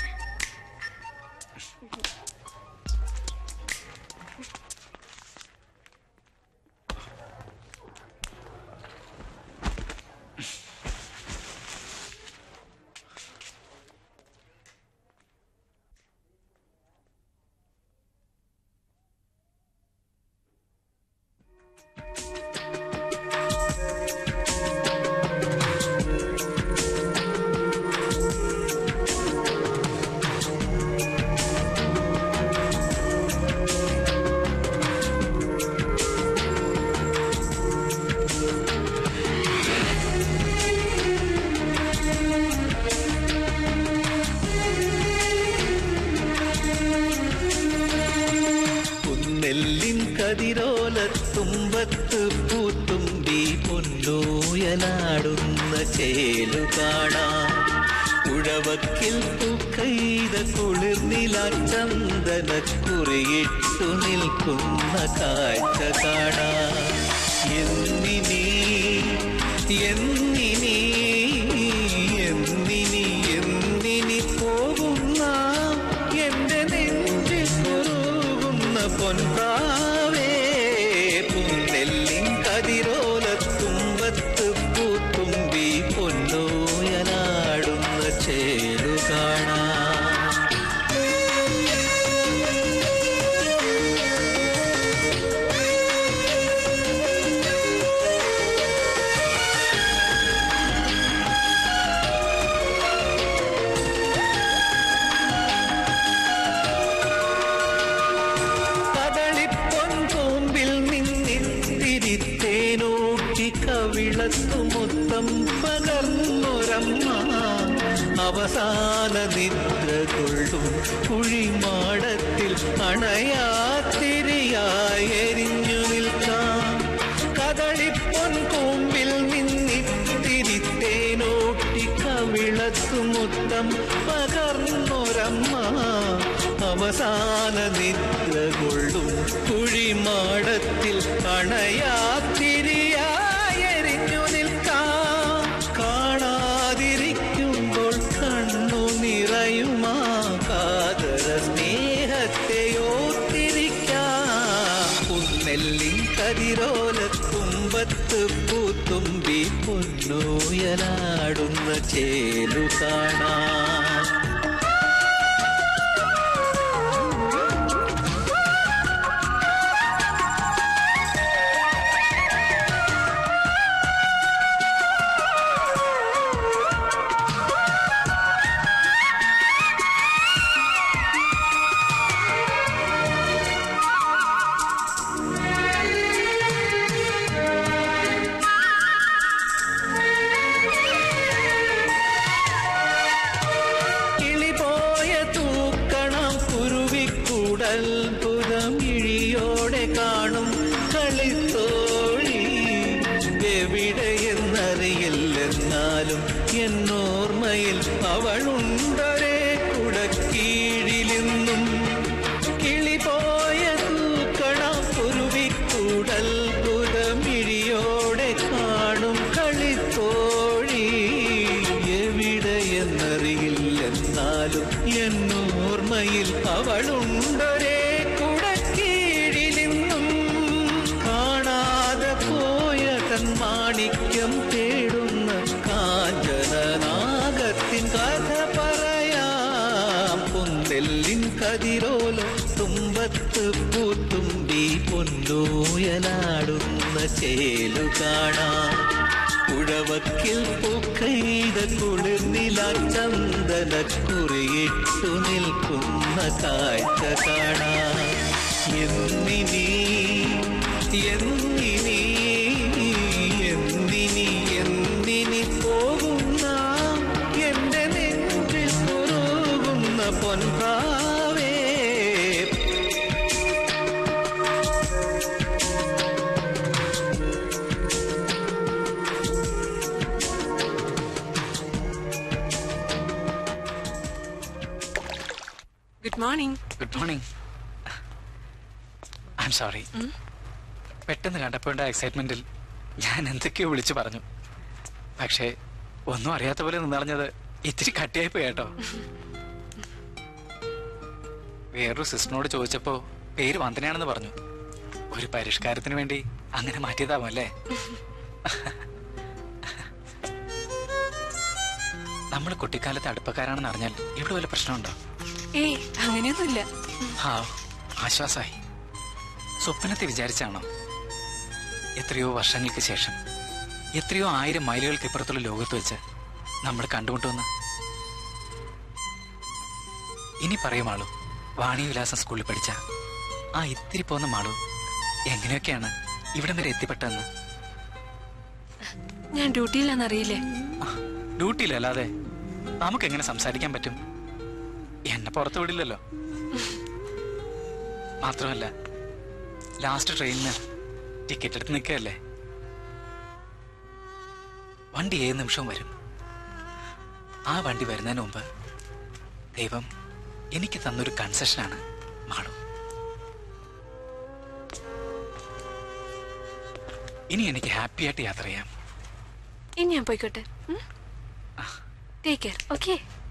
പുന്നെല്ലിൻ കതിരോലത്തുമ്പത്ത് പൂത്തുമ്പി പൊന്നൂയലാടുന്ന ചേലു കാണാം ഉഴവക്കിൽ പൂക്കൈത കുളിർനില ചന്ദന കുറിയിട്ടു നിൽക്കുന്ന കാഴ്ച കാണാം എന്നിനി എന്നിനി എന്നിനി എന്നിനി പോകുന്ന എന്റെ നെഞ്ചിൽ കുറുകുന്ന പൊൻപ്രാവേ പുന്നെല്ലിൻ കതിരോലത്തുമ്പത്ത് പൂത്തുമ്പി പൊന്നോയനാടുന്ന ചേലു കാണാം അവസാന നിദ്ര കൊള്ളും കുഴിമാടത്തിൽ അണയാത്തിരിയായി എരിഞ്ഞു നിൽക്കാം കദളിപ്പൊൻ കൂമ്പിൽ നിന്നിത്തിരി തേനോട്ടി കവിളത്തു മുത്തം പകർന്നൊരമ്മ അവസാന നിദ്ര കൊള്ളും കുഴിമാടത്തിൽ അണയാത്തിരിയായി എരിഞ്ഞു നിൽക്കാം കാണാതിരിക്കുമ്പോൾ കണ്ണു നിറയുമാ കാതര സ്നേഹത്തെ ഓർത്തിരിക്കാം പുന്നെല്ലിൻ കതിരോല തുമ്പത്ത് പൂത്തുമ്പി പൊന്നൂയലാടുന്ന ചേലു കാണാം കിളി പോയ തൂക്കണം കുരുവിക്കൂടൽപുതം ഇഴിയോടെ കാണും കളിത്തോഴി എവിടെയെന്നറിയില്ലെന്നാലും എന്നോർമ്മയിൽ അവളുണ്ടൊരേ കുടക്കീഴിലിന്നും കിളി പോയ തൂക്കണം കുരുവിക്കൂടൽപുതം ഇഴിയോടെ കാണും കളിത്തോഴി എവിടെയെന്നറിയില്ലെന്നാലും എന്നോർമ്മയിൽ അവളുണ്ടൊരേ കുടക്കീഴിലിന്നും കാണാതെ പോയ തൻ മാണിക്യം തേടുന്ന കാഞ്ചനനാഗത്തിൻ കഥ പറയാം പൊന്നെല്ലിൻ കതിരോല തുമ്പത്ത് പൂത്തുമ്പി പൊന്നൂയലാടുന്ന ചേലു കാണാം ഉഴവക്കിൽ പൂക്കെയ്ത കുളിർനില ചന്ദന കുറിയിട്ടു നിൽക്കുന്ന കാഴ്ച കാണാം എന്നിനി എന്നിനി എന്തിനി എന്തിനി പോകുന്ന എന്റെ നെഞ്ചിൽ കുറുകുന്ന പൊൻപ്രാവേ good morning good morning I'm sorry പെട്ടെന്ന് കണ്ടപ്പോണ്ട എക്സൈറ്റ്മെന്റിൽ ഞാൻ എന്തൊക്കെയോ വിളിച്ചു പറഞ്ഞു പക്ഷേ ഒന്നും അറിയാത്ത പോലെ നിന്നറിഞ്ഞത് ഇത്തിരി കട്ടിയായി പോയി കേട്ടോ വേറൊരു സിസ്റ്ററിനോട് ചോദിച്ചപ്പോ പേര് വന്ദനയാണെന്ന് പറഞ്ഞു ഒരു പരിഷ്കാരത്തിന് വേണ്ടി അങ്ങനെ മാറ്റിയതാവും അല്ലേ നമ്മൾ കുട്ടിക്കാലത്ത് അടുപ്പക്കാരാണെന്ന് അറിഞ്ഞാൽ ഇവിടെ വല്ല പ്രശ്നമുണ്ടോ ഏയ് അങ്ങനെയൊന്നുമില്ല ആ ആശ്വാസായി സ്വപ്നത്തെ വിചാരിച്ചാണോ എത്രയോ വർഷങ്ങൾക്ക് ശേഷം എത്രയോ ആയിരം മൈലുകൾക്ക് ഇപ്പുറത്തുള്ള ലോകത്ത് വെച്ച് നമ്മൾ കണ്ടുമുട്ടുമെന്ന് ഇനി പറയും മാളു വാണിവിലാസം സ്കൂളിൽ പഠിച്ച ആ ഇത്തിരി പോന്ന മാളു എങ്ങനെയൊക്കെയാണ് ഇവിടം വരെ എത്തിപ്പെട്ടതെന്ന് ഞാൻ ഡ്യൂട്ടിയിലാണെന്നറിയില്ലേ ഡ്യൂട്ടിയിലല്ലാതെ നമുക്ക് എങ്ങനെ സംസാരിക്കാൻ പറ്റും എന്നെ പുറത്തു വിടില്ലല്ലോ മാത്രമല്ല ലാസ്റ്റ് ട്രെയിനിന് ടിക്കറ്റ് എടുത്ത് നിൽക്കുകയല്ലേ വണ്ടി ഏത് നിമിഷവും വരും ആ വണ്ടി വരുന്നതിന് മുമ്പ് ദൈവം എനിക്ക് തന്നൊരു കൺസെഷനാണ് മാളു ഇനി എനിക്ക് ഹാപ്പി ആയിട്ട് യാത്ര ചെയ്യാം ഇനി ഞാൻ പോയിക്കോട്ടെ ടേക്ക് കെയർ ഓക്കെ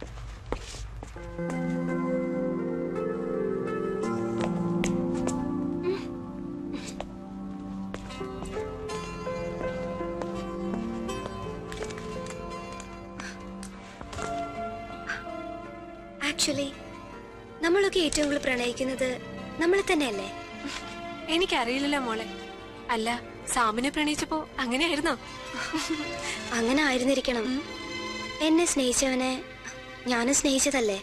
ആക്ച്വലി നമ്മളൊക്കെ ഏറ്റവും കൂടുതൽ പ്രണയിക്കുന്നത് നമ്മളെ തന്നെയല്ലേ എനിക്കറിയില്ലല്ലോ മോളെ അല്ല സാമിനെ പ്രണയിച്ചപ്പോ അങ്ങനെയായിരുന്നോ അങ്ങനെ ആയിരുന്നിരിക്കണം എന്നെ സ്നേഹിച്ചവനെ ഞാനും സ്നേഹിച്ചതല്ലേ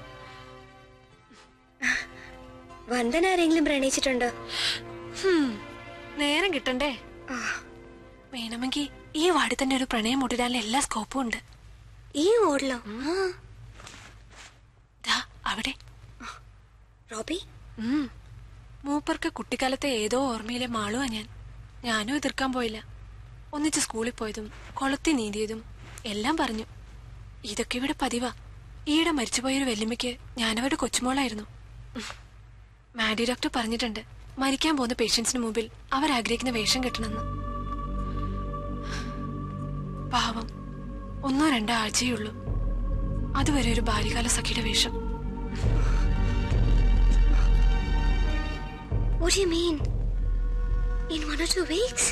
വന്ദന ആരെങ്കിലും പ്രണയിച്ചിട്ടുണ്ടോ ഹും, നേരം കിട്ടണ്ടേ വേണമെങ്കിൽ ഈ വാർഡിൽ തന്നെ ഒരു പ്രണയം മുട്ടിടാനുള്ള എല്ലാ സ്കോപ്പും ഉണ്ട് ഈ ഓടലോ അവിടെ റോബി ഉം. മൂപ്പർക്ക് കുട്ടിക്കാലത്തെ ഏതോ ഓർമ്മയിലെ മാളുവാ ഞാൻ ഞാനും എതിർക്കാൻ പോയില്ല ഒന്നിച്ച് സ്കൂളിൽ പോയതും കൊളത്തി നീന്തിയതും എല്ലാം പറഞ്ഞു ഇതൊക്കെ ഇവിടെ പതിവാ ഈയിടെ മരിച്ചുപോയൊരു വെല്ലുമ്മയ്ക്ക് ഞാനവരുടെ കൊച്ചുമോളായിരുന്നു ഉം. മാഡി ഡോക്ടർ പറഞ്ഞിട്ടുണ്ട് മരിക്കാൻ പോകുന്ന പേഷ്യൻസിന് മുമ്പിൽ അവർ ആഗ്രഹിക്കുന്ന വേഷം കെട്ടണമെന്ന് പാവം ഒന്നോ രണ്ടോ ആഴ്ചയേ ഉള്ളൂ അതുവരെ ഒരു ബാല്യകാല സഖിയുടെ വേഷം What do you mean? In one or two weeks?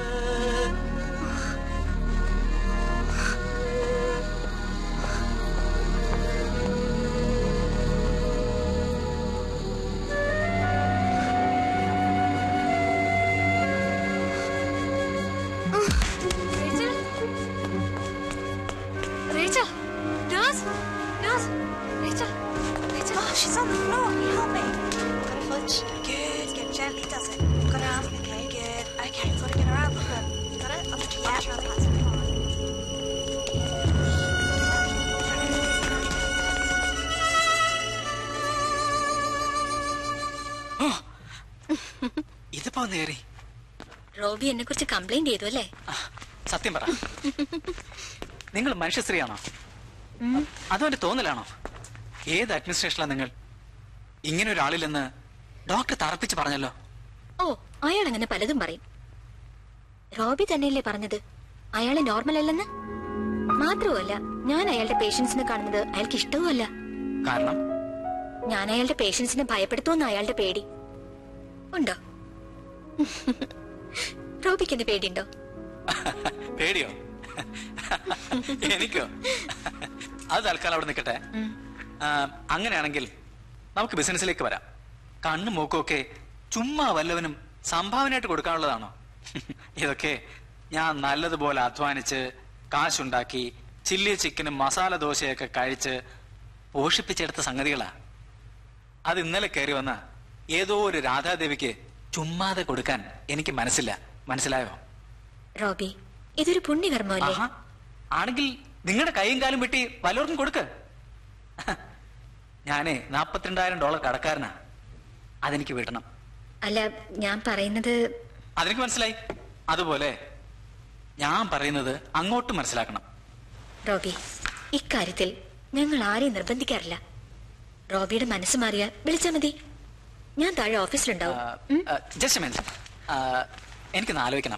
Rachel! Nurse! Nurse! Rachel! Rachel! Oh, she's on the floor. Can you help me? Got a foot. Good. Get gently does it. Got her out. Okay, good. Okay, got to get her out of the room. Got it? I'll put you out. That's fine. ഇതിപ്പോ ഒന്ന് കയറി Robbie എന്നെ കുറിച്ച് complaint ചെയ്തു അല്ലേ സത്യം പറ നിങ്ങൾ മനുഷ്യ സ്ത്രീയാണോ അതോ എന്റെ തോന്നലാണോ ഏത് അഡ്മിനിസ്ട്രേഷനിലാണ് നിങ്ങൾ ഇങ്ങനെ ഒരാളില്ലെന്ന് ഡോക്ടർ തറപ്പിച്ച് പറഞ്ഞല്ലോ ഓ അയാൾ അങ്ങനെ പലതും പറയും റോബി തന്നെയല്ലേ പറഞ്ഞത് അയാള് നോർമൽ അല്ലെന്ന് മാത്രവുമല്ല ഞാൻ അയാളുടെ പേഷ്യൻസിനെ കാണുന്നത് അയാൾക്ക് ഇഷ്ടവുമല്ല കാരണം ഞാൻ അയാളുടെ പേഷ്യൻസിനെ ഭയപ്പെടുത്തുമെന്ന് അയാളുടെ പേടി ഉണ്ടോ റോബിക്ക് എന്ത് പേടിയുണ്ടോ പേടിയോ എനിക്കോ അത് തൽക്കാലം അവിടെ നിൽക്കട്ടെ ആ, അങ്ങനെയാണെങ്കിൽ നമുക്ക് ബിസിനസ്സിലേക്ക് വരാം കണ്ണും മൂക്കും ഒക്കെ ചുമ്മാ വല്ലവനും സംഭാവനയായിട്ട് കൊടുക്കാനുള്ളതാണോ ഇതൊക്കെ ഞാൻ നല്ലതുപോലെ അധ്വാനിച്ച് കാശുണ്ടാക്കി ചില്ലി ചിക്കനും മസാല ദോശയൊക്കെ കഴിച്ച് പോഷിപ്പിച്ചെടുത്ത സംഗതികളാ അത് ഇന്നലെ കയറി വന്ന ഏതോ ഒരു രാധാദേവിക്ക് ചുമ്മാതെ കൊടുക്കാൻ എനിക്ക് മനസ്സില്ല മനസ്സിലായോ റോബി ഇതൊരു പുണ്യകർമ്മമല്ലേ ആഹാ. ആണെങ്കിൽ നിങ്ങളുടെ കൈയും കാലും വെട്ടി വല്ലവർക്കും കൊടുക്ക് ഞാനേ നാപ്പത്തിരണ്ടായിരം ഡോളർ കടക്കാരനാ അതെനിക്ക് വിടണം അല്ല ഞാൻ പറയുന്നത് അതെനിക്ക് മനസ്സിലായി അതുപോലെ ഞാൻ പറയുന്നത് അങ്ങോട്ട് മനസ്സിലാക്കണം റോബി ഇക്കാര്യത്തിൽ ഞങ്ങൾ ആരെയും നിർബന്ധിക്കാറില്ല റോബിയുടെ മനസ്സ് മാറിയാൽ വിളിച്ചാൽ മതി ഞാൻ താഴെ ഓഫീസിലുണ്ടാവും ജസ്റ്റ് മിനിറ്റ് എനിക്കൊന്ന് ആലോചിക്കണം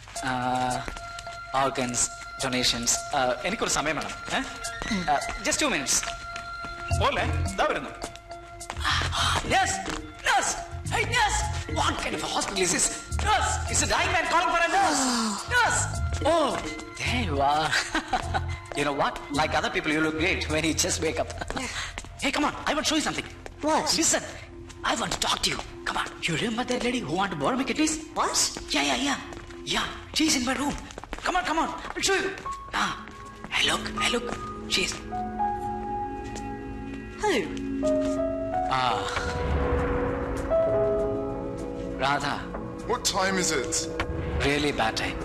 ഓർഗൻസ് ഡൊണേഷൻസ് എനിക്കൊരു സമയം വേണം ജസ്റ്റ് ടു മിനിറ്റ്സ് പോലെ ഇതാ വരുന്നു Nurse! Nurse! Hey, nurse! What kind of a hospital is this? Nurse! It's a dying man calling for a nurse! Nurse! Oh, there you are. you know what? Like other people, you look great when you just wake up. hey, come on. I want to show you something. What? Listen. I want to talk to you. Come on. You remember that lady who wanted to borrow me keys? What? Yeah, yeah, yeah. Yeah, she's in my room. Come on, come on. I'll show you. Ah. Hey, look. Hey, look. She's... Who? Ah. Radha. What time is it? Really bad time.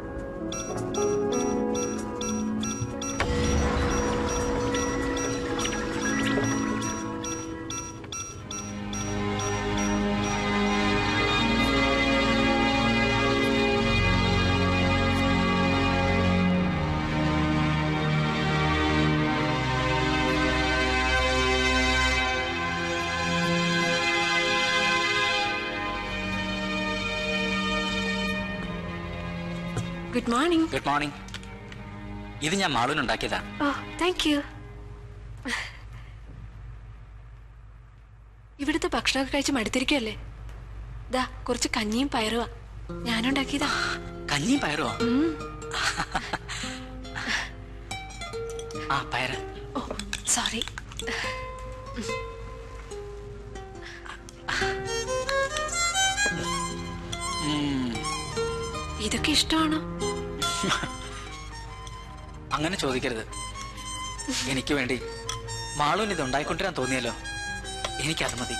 Good morning good morning ഇത് ഞാൻ മാളൂനുണ്ടാക്കിയതാ ഓ thank you ഇവിടുത്തെ ഭക്ഷണമൊക്കെ കഴിച്ച് മടുത്തിരിക്കുമല്ലേ ദാ കുറച്ച് കഞ്ഞിയും പയറുവാ ഞാനുണ്ടാക്കിയതാ കഞ്ഞിയും പയറോ ഉം. ആ പയറ് ഓ സോറി ഉം, ഇതൊക്കെ ഇഷ്ടമാണോ അങ്ങനെ ചോദിക്കരുത് എനിക്ക് വേണ്ടി മാളൂന് ഇത് ഉണ്ടായിക്കൊണ്ടിരാൻ തോന്നിയല്ലോ എനിക്കത് മതി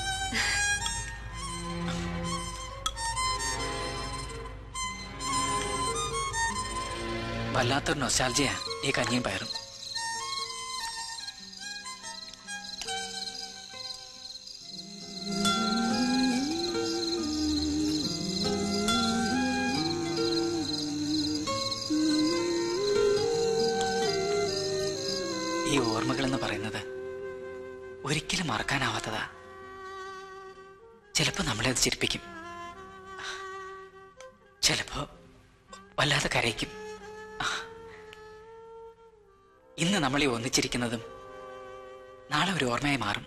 വല്ലാത്തൊരു നൊസ്റ്റാൾജിയാ ഈ കഞ്ഞിയും പയറും ഒരിക്കലും മറക്കാനാവാത്തതാ ചിലപ്പോ നമ്മളെ അത് ചിരിപ്പിക്കും ചിലപ്പോ വല്ലാതെ കരയിക്കും ഇന്ന് നമ്മളീ ഒന്നിച്ചിരിക്കുന്നതും നാളെ ഒരു ഓർമ്മയായി മാറും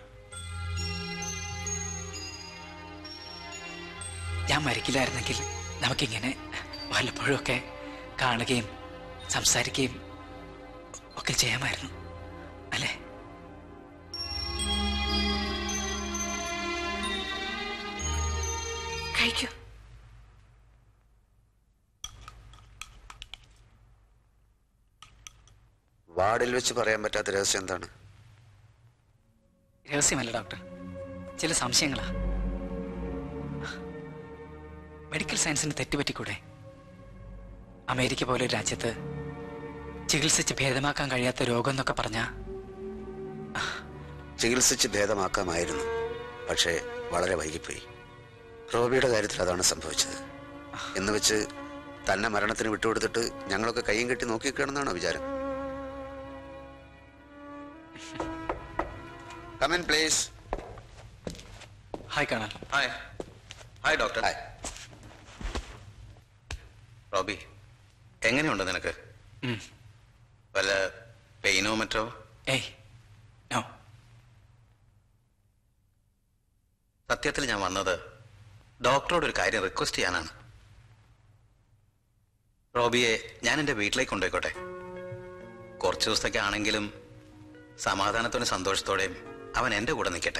ഞാൻ മരിക്കില്ലായിരുന്നെങ്കിൽ നമുക്കിങ്ങനെ വല്ലപ്പോഴും ഒക്കെ കാണുകയും സംസാരിക്കുകയും ഒക്കെ ചെയ്യാമായിരുന്നു അല്ലേ കഴിക്കൂ വാർഡിൽ വെച്ച് പറയാൻ പറ്റാത്ത രഹസ്യം എന്താണ് രഹസ്യമല്ല ഡോക്ടർ ചില സംശയങ്ങളാ മെഡിക്കൽ സയൻസിന് തെറ്റുപറ്റിക്കൂടെ അമേരിക്ക പോലെ ഒരു രാജ്യത്ത് ചികിത്സിച്ച് ഭേദമാക്കാൻ കഴിയാത്ത രോഗം എന്നൊക്കെ പറഞ്ഞാ ചികിത്സിച്ച് ഭേദമാക്കാമായിരുന്നു പക്ഷേ വളരെ വൈകിപ്പോയി റോബിയുടെ കാര്യത്തിൽ അതാണ് സംഭവിച്ചത് എന്ന് വെച്ച് തന്നെ മരണത്തിന് വിട്ടുകൊടുത്തിട്ട് ഞങ്ങളൊക്കെ കയ്യും കെട്ടി നോക്കിക്കാണെന്നാണോ വിചാരം കമൻ പ്ലീസ് ഹായ് കാണാൻ hi hi doctor hi Robbie എങ്ങനെയുണ്ട് നിനക്ക് ഉം. വല്ല പെയിനോ മറ്റോ ഏയ് നോ സത്യത്തിൽ ഞാൻ വന്നത് ഡോക്ടറോട് ഒരു കാര്യം റിക്വസ്റ്റ് ചെയ്യാനാണ് റോബിയെ ഞാൻ എൻ്റെ വീട്ടിലേക്ക് കൊണ്ടുപോയിക്കോട്ടെ കുറച്ച് ദിവസത്തേക്ക് ആണെങ്കിലും സമാധാനത്തോടെയും സന്തോഷത്തോടെയും അവൻ എൻ്റെ കൂടെ നിൽക്കട്ടെ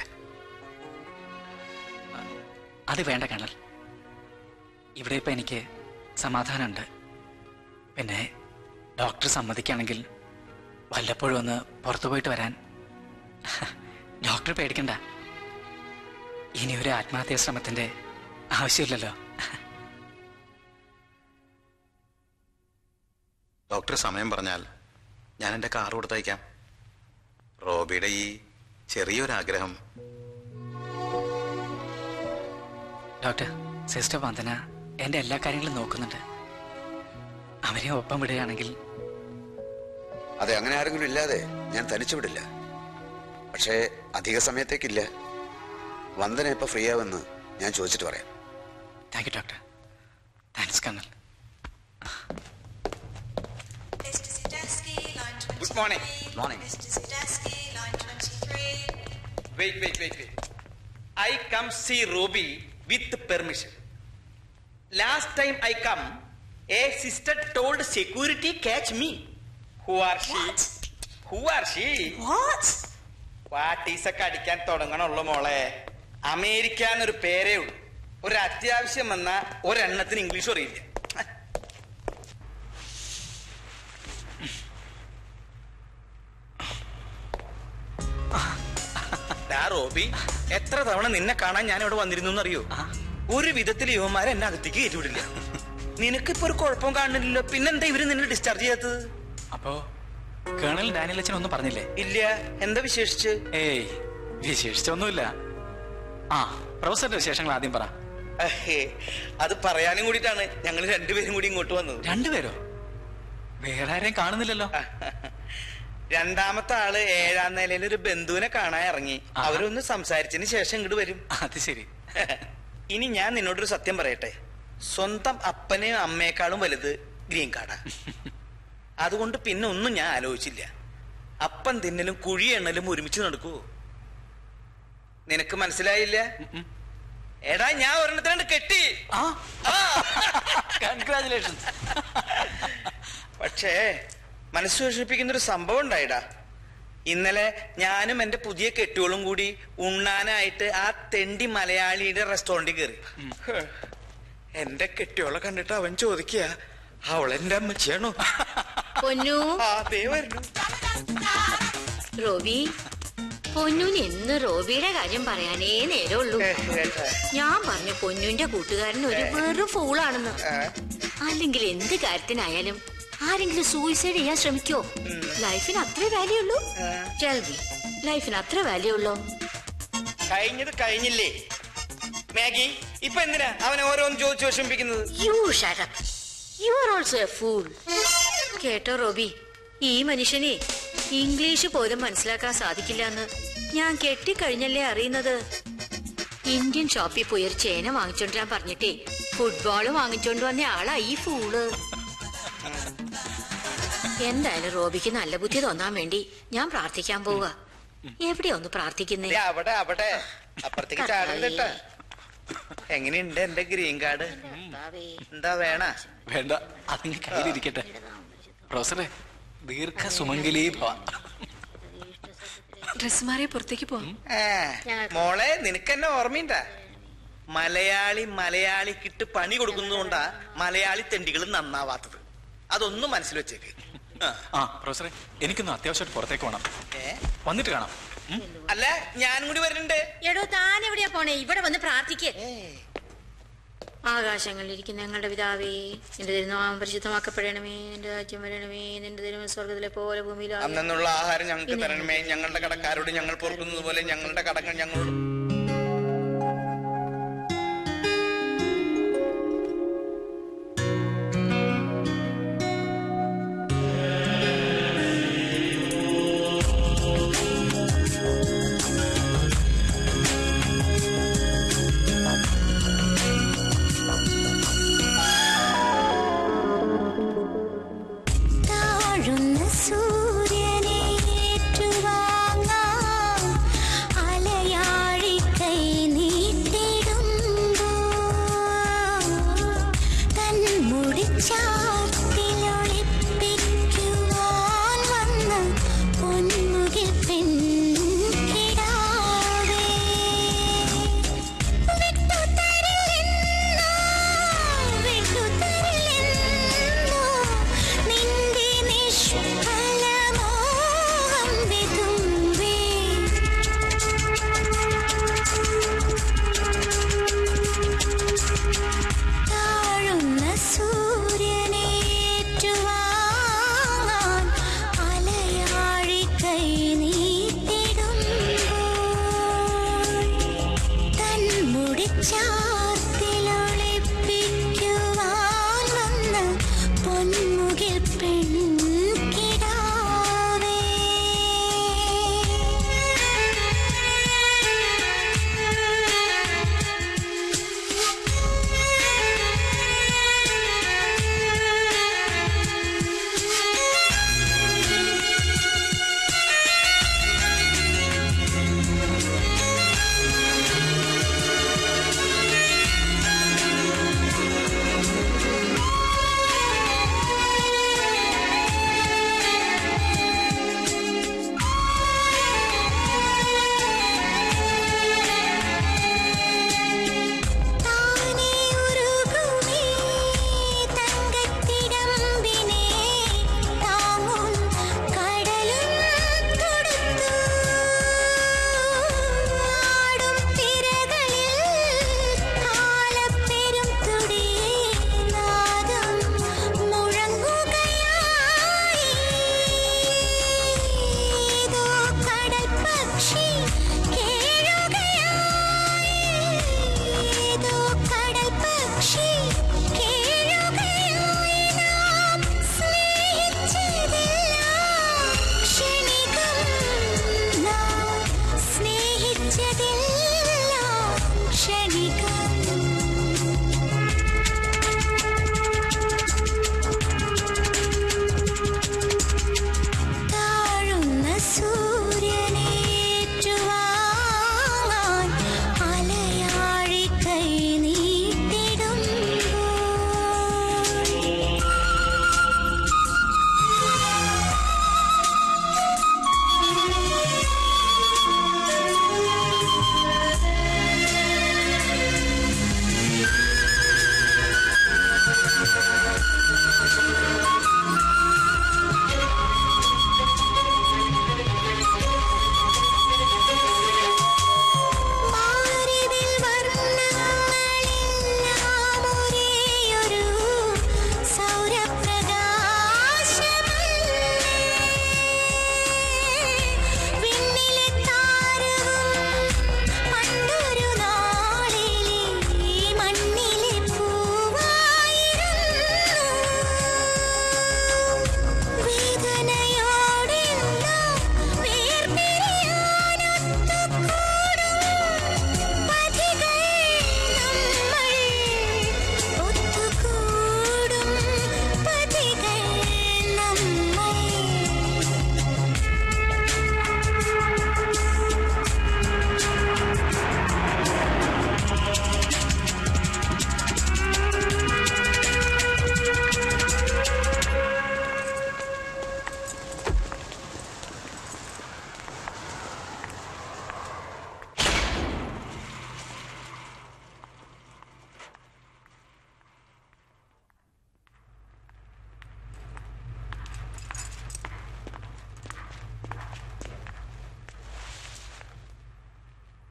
അത് വേണ്ട കണൽ ഇവിടെ ഇപ്പം എനിക്ക് സമാധാനമുണ്ട് പിന്നെ ഡോക്ടർ സമ്മതിക്കുകയാണെങ്കിൽ വല്ലപ്പോഴും ഒന്ന് പുറത്തു പോയിട്ട് വരാൻ ഡോക്ടർ പേടിക്കണ്ട ഇനി ഒരു ആത്മഹത്യാ ശ്രമത്തിന്റെ ആവശ്യമില്ലല്ലോ ഡോക്ടർ സമയം പറഞ്ഞാൽ ഞാൻ എൻ്റെ കാർ കൊടുത്തയക്കാം റോബിയുടെ ഈ ചെറിയൊരാഗ്രഹം ഡോക്ടർ സിസ്റ്റർ വന്ദന എൻ്റെ എല്ലാ കാര്യങ്ങളും നോക്കുന്നുണ്ട് അവരെ ഒപ്പം വിടുകയാണെങ്കിൽ അതെ അങ്ങനെ ആരെങ്കിലും ഇല്ലാതെ ഞാൻ തനിച്ചു വിടില്ല പക്ഷേ അധിക സമയത്തേക്കില്ല വന്ദന എപ്പോ ഫ്രീ ആവുമെന്ന് ഞാൻ ചോദിച്ചിട്ട് പറയാം thank you doctor thanks colonel good morning morning Wait, wait, wait, wait. I come see Roby with permission. Last time I come, a sister told security catch me. Who are she? Who are she? What? പാട്ടീസൊക്കെ അടിക്കാൻ തുടങ്ങണുള്ളൂ മോളെ America എന്നൊരു പേരേ ഉള്ളൂ ഒരു അത്യാവശ്യം വന്ന ഒരെണ്ണത്തിന് ഇംഗ്ലീഷ് അറിയില്ല ഡാ റോബി എത്ര തവണ നിന്നെ കാണാൻ ഞാൻ ഇവിടെ വന്നിരുന്നു അറിയോ ഒരു വിധത്തിൽ യുവന്മാരെ എന്നെ അകത്തേക്ക് കയറ്റിവിടില്ല നിനക്കിപ്പോ ഒരു കുഴപ്പം കാണുന്നില്ലല്ലോ പിന്നെന്താ ഇവര് നിന്നെ ഡിസ്ചാർജ് ചെയ്യാത്തത് അപ്പോ കേണൽ ഡാനിയൽ അച്ഛൻ ഒന്നും പറഞ്ഞില്ലേ ഇല്ല എന്താ വിശേഷിച്ച് ഏയ് വിശേഷിച്ചൊന്നുമില്ല ആ പ്രൊഫസറുടെ വിശേഷങ്ങൾ ആദ്യം പറ അഹേ, അത് പറയാനും കൂടിയിട്ടാണ് ഞങ്ങൾ രണ്ടുപേരും കൂടി ഇങ്ങോട്ട് വന്നത് രണ്ടുപേരോ വേറെ ആരെയും കാണുന്നില്ലല്ലോ രണ്ടാമത്തെ ആള് ഏഴാം നിലയിൽ ഒരു ബന്ധുവിനെ കാണാൻ ഇറങ്ങി അവരൊന്ന് സംസാരിച്ചതിന് ശേഷം ഇങ്ങോട്ട് വരും അത് ശരി ഇനി ഞാൻ നിന്നോടൊരു സത്യം പറയട്ടെ സ്വന്തം അപ്പനെയും അമ്മയെക്കാളും വലുത് ഗ്രീൻ കാർഡാ അതുകൊണ്ട് പിന്നെ ഒന്നും ഞാൻ ആലോചിച്ചില്ല അപ്പൻ തിന്നലും കുഴി എണ്ണലും ഒരുമിച്ച് നടക്കുവോ നിനക്ക് മനസ്സിലായില്ല എടാ ഞാൻ ഒരെണ്ണത്തിനാണ്ട് കെട്ടി കൺഗ്രാചുലേഷൻ പക്ഷേ മനസ്സ് വിഷമിപ്പിക്കുന്ന ഒരു സംഭവം ഉണ്ടായിടാ ഇന്നലെ ഞാനും എന്റെ പുതിയ കെട്ടിയോളും കൂടി ഉണ്ണാനായിട്ട് ആ തെണ്ടി മലയാളിയുടെ റെസ്റ്റോറന്റിൽ കയറി എന്റെ കെട്ടിയോളെ കണ്ടിട്ട് അവൻ ചോദിക്കുക അവളെന്റെ അമ്മച്ചിയാണോ പൊന്നു ആ ദേ വരുന്നു റോബി പൊന്നുന് എന്ന് റോബിയുടെ കാര്യം പറയാനേ നേരമുള്ളൂ ഞാൻ പറഞ്ഞു പൊന്നുന്റെ കൂട്ടുകാരൻ ഒരു വെറും ഫൂളാണെന്ന് അല്ലെങ്കിൽ എന്ത് കാര്യത്തിനായാലും ആരെങ്കിലും സൂയിസൈഡ് ചെയ്യാൻ ശ്രമിക്കോ ലൈഫിന് അത്രേ വാല്യൂ ഉള്ളൂ ടെൽവി ലൈഫിന് അത്ര വാല്യൂ ഉള്ളോ കഴിഞ്ഞത് കഴിഞ്ഞില്ലേ മാഗി ഇപ്പൊ എന്തിനാ അവനെ ഓരോന്ന് ചോദിച്ചു വിഷമിപ്പിക്കുന്നത് you shut up you are also a fool കേട്ടോ റോബി ഈ മനുഷ്യനെ ഇംഗ്ലീഷ് പോലും മനസ്സിലാക്കാൻ സാധിക്കില്ല എന്ന് ഞാൻ കെട്ടിക്കഴിഞ്ഞല്ലേ അറിയുന്നത് ഇന്ത്യൻ ഷോപ്പിൽ പോയി ഒരു ചേന വാങ്ങിച്ചോണ്ടിരാൻ പറഞ്ഞിട്ടേ ഫുട്ബോൾ വാങ്ങിച്ചോണ്ട് വന്ന ആളാ ഈ ഫൂള് എന്തായാലും റോബിക്ക് നല്ല ബുദ്ധി തോന്നാൻ വേണ്ടി ഞാൻ പ്രാർത്ഥിക്കാൻ പോവുക എവിടെയാ ഒന്ന് പ്രാർത്ഥിക്കുന്നേ ദേ അവിടെ അവിടെ അപ്പുറത്തേക്ക് ചാടല്ലേട്ടാ എങ്ങനെയുണ്ട് എന്റെ ഗ്രീൻ കാർഡ് എന്താ വേണ വേണ്ട അതിന് കയ്യിലിരിക്കട്ടെ പ്രൊഫസറെ ദീർഘ സുമംഗലീ ഭവ ഡ്രസ് മാറിയ പുറത്തേക്ക് പോവാം ഏ, മോളെ നിനക്ക് എന്നെ ഓർമ്മയുണ്ടാ മലയാളി മലയാളിക്കിട്ട് പണി കൊടുക്കുന്നതുകൊണ്ടാ മലയാളി തെണ്ടികൾ നന്നാവാത്തത് അതൊന്നും മനസ്സിൽ വെച്ചേക്ക് ആ. ആ പ്രൊഫസറെ എനിക്കൊന്ന് അത്യാവശ്യമായിട്ട് പുറത്തേക്ക് വേണം ഏ? വന്നിട്ട് കാണാം അല്ല ഞാനും കൂടി വരുന്നുണ്ട് എടോ താൻ എവിടെയാ പോണേ ഇവിടെ വന്ന് പ്രാർത്ഥിക്ക് ആകാശങ്ങളിലിരിക്കുന്ന ഞങ്ങളുടെ പിതാവേ നിന്റെ തിരുനാമം പരിശുദ്ധമാക്കപ്പെടണമേ നിന്റെ രാജ്യം വരണമേ നിന്റെ തിരുമ സ്വർഗത്തിലെ പോലെ ഭൂമിയിലും അന്നുള്ള ആഹാരം ഞങ്ങൾക്ക് തരണമേ ഞങ്ങളുടെ കടക്കാരോട് ഞങ്ങൾ പൊറുക്കുന്നത് പോലെ ഞങ്ങളുടെ കടങ്ങൾ ഞങ്ങളോട് താഴുന്ന സൂര്യനെ ഏറ്റുവാങ്ങാം അലയാഴി കൈ നീട്ടിടുമ്പോ തൻ മുടിച്ചാർത്തിലൊളിപ്പിക്കുവാൻ വന്ന പൊന്മുകിൽ പെൺകിടാവേ വിട്ടുതരില്ലെന്നോ വിട്ടുതരില്ലെന്നോ നിന്റെ നിഷ്ഫലമോഹം വിതുമ്പി താഴുന്ന സൂര്യനെ ഏറ്റുവാങ്ങാൻ അലയാഴി കൈ നീട്ടിടുമ്പോൾ തൻ മുടിച്ചാർത്തിലൊളിപ്പിക്കുവാൻ വന്ന പൊന്മുകിൽ പെൺകിടാവേ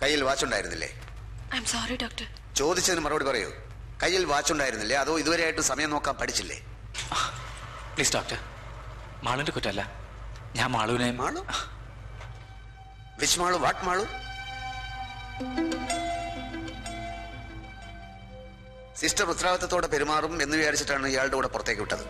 കയ്യിൽ വാച്ച് ഉണ്ടായിരുന്നില്ലേ ഐ എം സോറി ഡോക്ടർ ചോദിച്ചതിന് മറുപടി പറയൂ കയ്യിൽ വാച്ച് ഉണ്ടായിരുന്നില്ലേ അതോ ഇതുവരെയായിട്ട് സമയം നോക്കാൻ പഠിച്ചില്ലേ പ്ലീസ് ഡോക്ടർ മാളുവിന്റെ കുറ്റമല്ല ഞാൻ മാളുവിനെ Malu which Malu what Malu sister ഉത്തരവാദിത്തത്തോടെ പെരുമാറും എന്ന് വിചാരിച്ചിട്ടാണ് ഇയാളുടെ കൂടെ പുറത്തേക്ക് വിട്ടത്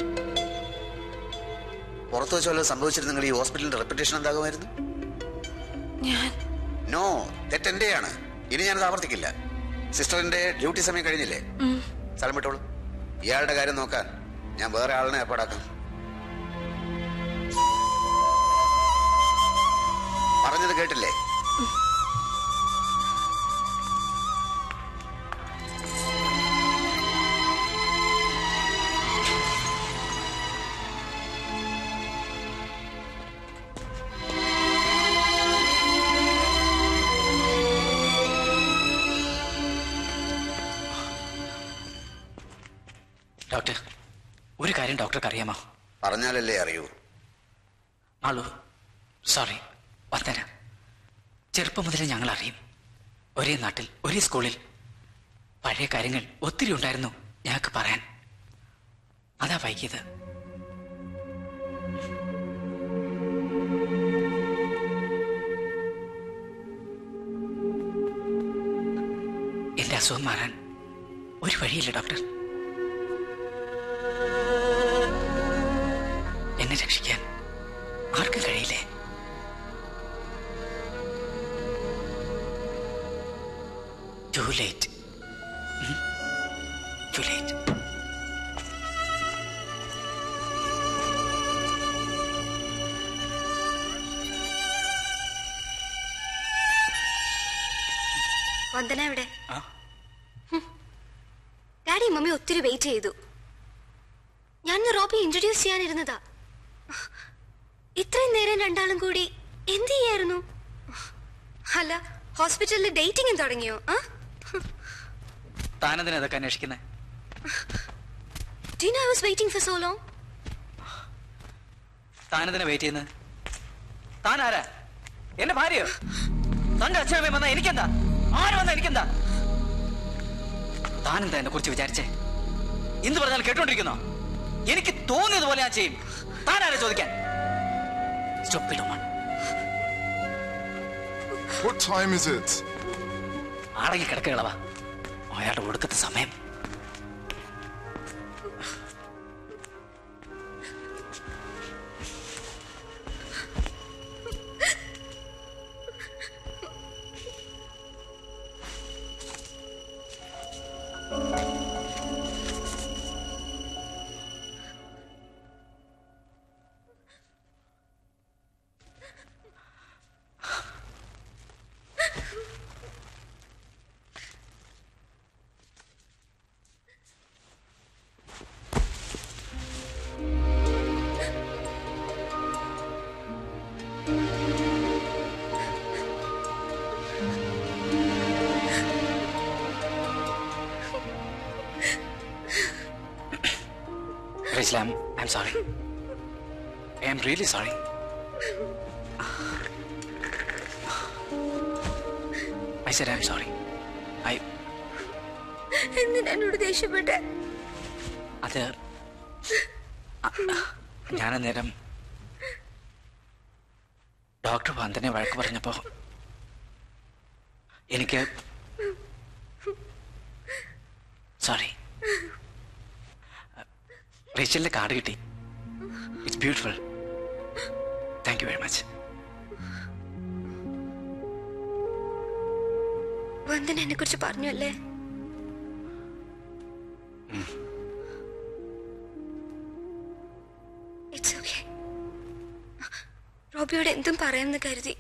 പുറത്തു വെച്ച് വല്ലതും സംഭവിച്ചിരുന്നെങ്കിൽ ഈ ഹോസ്പിറ്റലിന്റെ റെപ്യൂട്ടേഷൻ എന്താകുമായിരുന്നു ഞാൻ നോ തെറ്റെന്റെയാണ് ഇനി ഞാനത് ആവർത്തിക്കില്ല സിസ്റ്ററിന്റെ ഡ്യൂട്ടി സമയം കഴിഞ്ഞില്ലേ ഉം. സ്ഥലം വിട്ടോളൂ ഇയാളുടെ കാര്യം നോക്കാൻ ഞാൻ വേറെ ആളിനെ ഏർപ്പാടാക്കാം പറഞ്ഞത് കേട്ടില്ലേ ഡോക്ടർ ഒരു കാര്യം ഡോക്ടർക്ക് അറിയാമോ പറഞ്ഞാലല്ലേ അറിയൂ മാളു സോറി വന്ദന ചെറുപ്പം മുതലേ ഞങ്ങൾ അറിയും ഒരേ നാട്ടിൽ ഒരേ സ്കൂളിൽ പഴയ കാര്യങ്ങൾ ഒത്തിരി ഉണ്ടായിരുന്നു ഞങ്ങൾക്ക് പറയാൻ അതാ വൈകിയത് എന്റെ അസുഖം മാറാൻ ഒരു വഴിയില്ല ഡോക്ടർ എന്നെ രക്ഷിക്കാൻ ആർക്കും കഴിയില്ലേ too late too late Vandana എവിടെ ആ? ഡാഡി മമ്മി ഒത്തിരി വെയിറ്റ് ചെയ്തു ഞാൻ റോബി ഇൻട്രൊഡ്യൂസ് ചെയ്യാനിരുന്നതാ ഇത്രയും നേരം രണ്ടാളും കൂടി എന്ത് ചെയ്യായിരുന്നു അല്ല ഹോസ്പിറ്റലിൽ ഡേറ്റിംഗും തുടങ്ങിയോ ആ താനെന്തിനാ ഇതൊക്കെ അന്വേഷിക്കുന്നത് do I was waiting for so long താനെന്തിനാ വെയിറ്റ് ചെയ്യുന്നത് താൻ ആരാ എന്റെ ഭാര്യയോ തന്റെ അച്ഛനമ്മയും വന്നാ എനിക്കെന്താ ആര് വന്നാ എനിക്കെന്താ താൻ എന്താ എന്നെ കുറിച്ച് വിചാരിച്ചേ എന്ത് പറഞ്ഞാൽ കേട്ടോണ്ടിരിക്കുന്നോ എനിക്ക് തോന്നിയതുപോലെ ഞാൻ ചെയ്യും താൻ ആരാ ചോദിക്കാൻ Stop it, Oman. What time is it? അടങ്ങി കിടക്കുകകളവാ അയാളുടെ ഒടുക്കത്തെ സമയം Rachel, I'm, I'm sorry. I'm really sorry. I said I'm sorry. I എന്തിനാ എന്നോട് ദേഷ്യപ്പെട്ടെ അത് ഞാൻ നേരം ഡോക്ടർ വന്ദനെ വഴക്ക് പറഞ്ഞപ്പോ എനിക്ക് സോറി റേച്ചലിന്റെ കാർഡ് കിട്ടി it's beautiful thank you very much Vandana എന്നെ കുറിച്ച് പറഞ്ഞു അല്ലേ ഇറ്റ്സ് ഓക്കെ റോബിയോട് എന്തും പറയാമെന്ന് കരുതി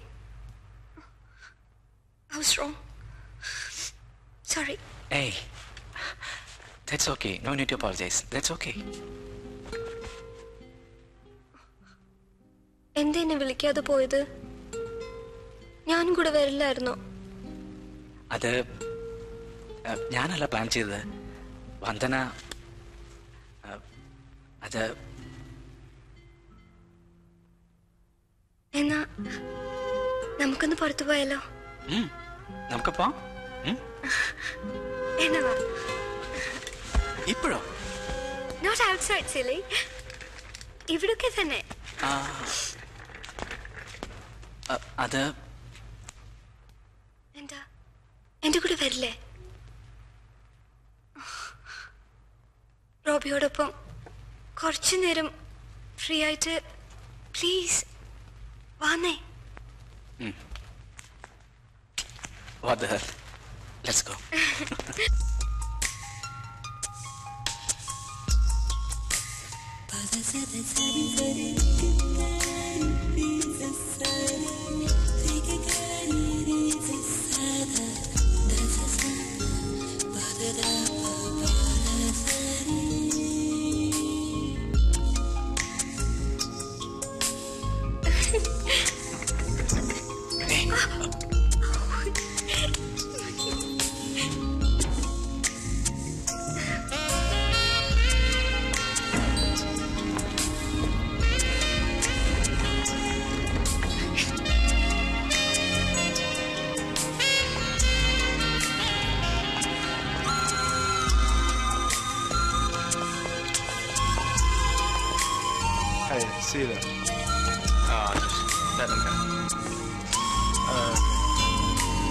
I was wrong sorry Hey, that's okay. No need to apologize. That's okay. എന്താ എന്നെ വിളിക്കാതെ പോയത് ഞാനും കൂടെ വരില്ലായിരുന്നോ അത് അഹ്, ഞാനല്ല പ്ലാൻ ചെയ്തത് വന്ദന അഹ്, അത് എന്നാ നമുക്കൊന്ന് പുറത്തു പോയാലോ ഉം, നമുക്ക് പോവാം ഉം? എന്നവാ ഇപ്പോഴോ നോട്ട് ഔട്ട്സൈഡ് സിലി ഇവിടൊക്കെ തന്നെ ആ, അ, അത് എന്താ എന്റെ കൂടെ വരില്ലേ റോബിയോടൊപ്പം കുറച്ചു നേരം ഫ്രീ ആയിട്ട് പ്ലീസ് വാന്നേ What the hell? Let's go. Hey, see you there. Oh, just let them go. Uh,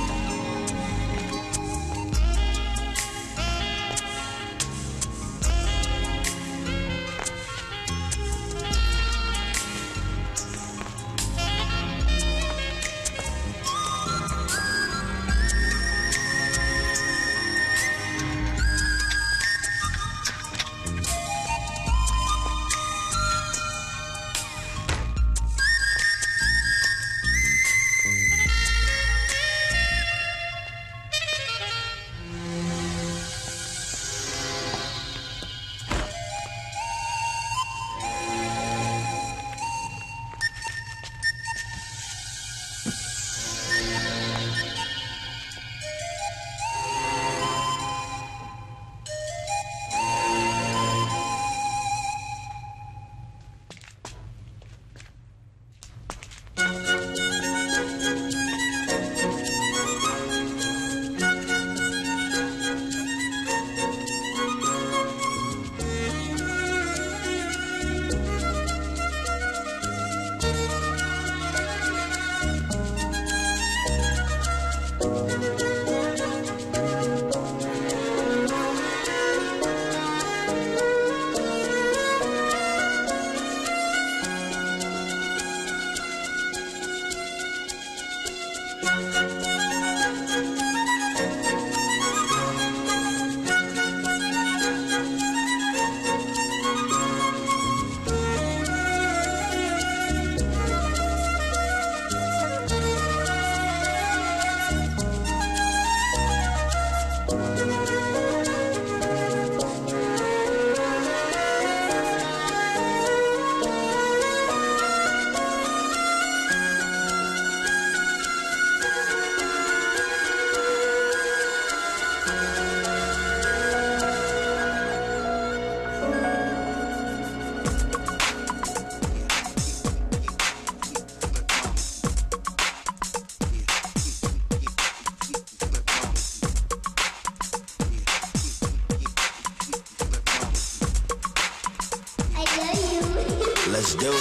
Let's do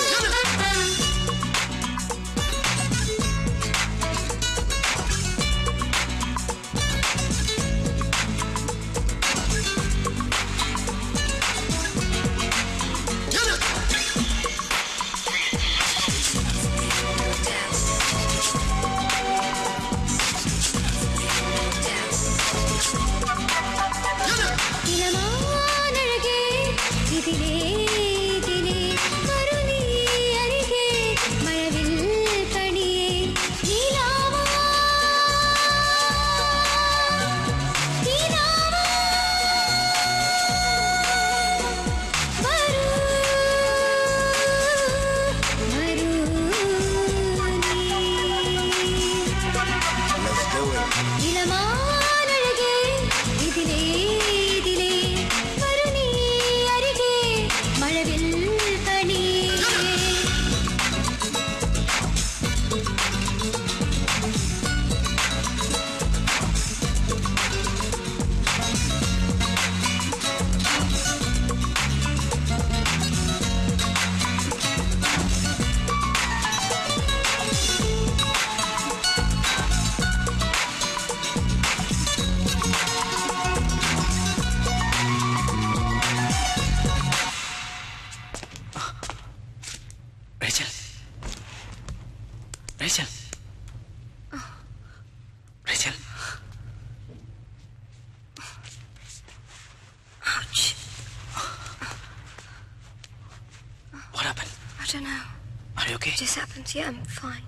it. ഇളമാനഴകേ ഇതിലേ ഇതിലേ കരുനീ don't know. Are you okay? It just happens. Yeah, I'm fine.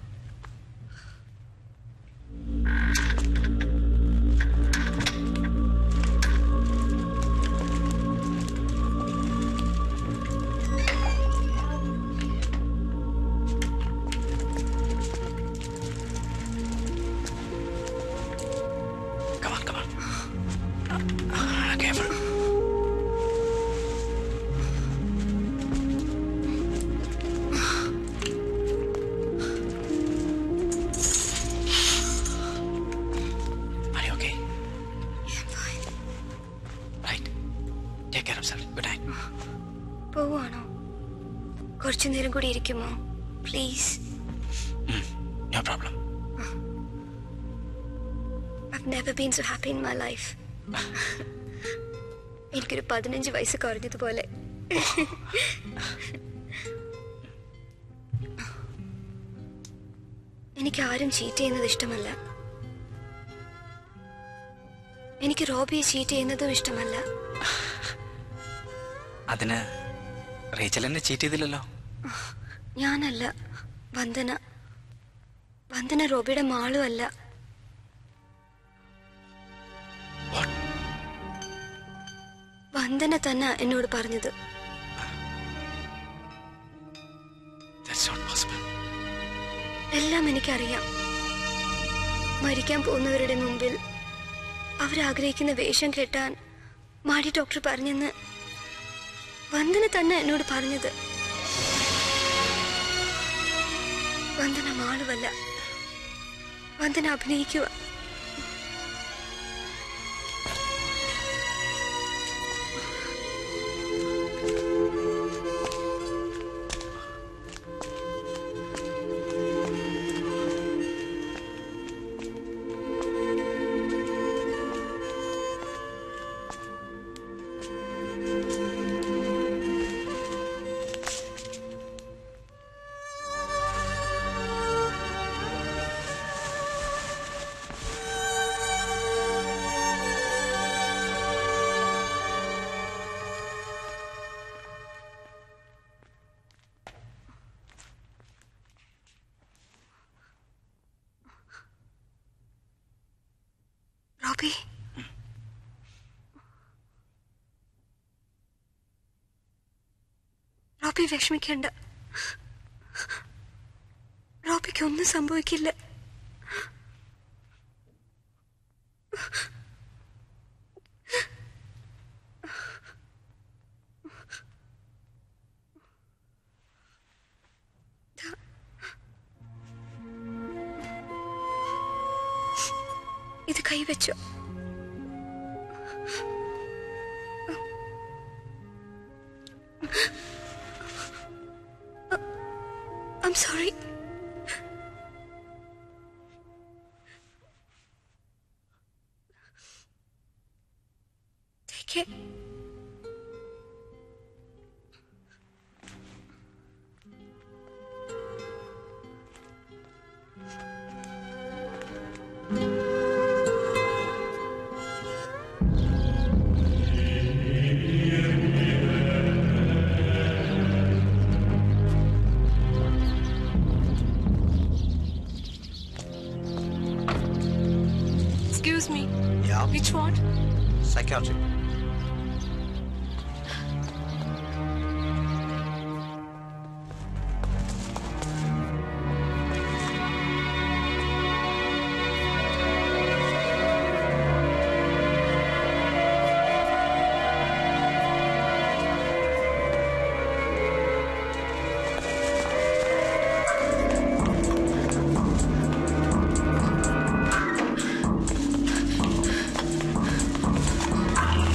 Come on, come on. Uh, careful. Are you okay? Yeah, I'm fine. Right. Take care of yourself. Good night. പോവാണോ കുറച്ചു നേരം കൂടി ഇരിക്കുമോ please No problem. I've never been so happy in my life. എനിക്കൊരു പതിനഞ്ച് വയസ്സ് കുറഞ്ഞതുപോലെ എനിക്ക് ആരും ചീറ്റ് ചെയ്യുന്നത് ഇഷ്ടമല്ല എനിക്ക് റോബിയെ ചീറ്റ് ചെയ്യുന്നതും ഇഷ്ടമല്ല അതിന് റേച്ചൽ എന്നെ ചീറ്റ് ചെയ്തില്ലല്ലോ ഞാനല്ല വന്ദന വന്ദന റോബിയുടെ മാളും അല്ല വന്ദന തന്നെ എന്നോട് പറഞ്ഞത് That's not possible. എല്ലാം എനിക്കറിയാം മരിക്കാൻ പോകുന്നവരുടെ മുമ്പിൽ അവരാഗ്രഹിക്കുന്ന വേഷം കെട്ടാൻ മാടി ഡോക്ടർ പറഞ്ഞെന്ന് വന്ദന തന്നെ എന്നോട് പറഞ്ഞത് വന്ദന മാളുവല്ല വന്ദന അഭിനയിക്കുക റോബി റോബി വിഷമിക്കണ്ട റോബിക്ക് ഒന്നും സംഭവിക്കില്ല ഇത് കൈവച്ചോ I'm sorry. Take it. Excuse me. Yeah. Which ward? Psychiatry. Thank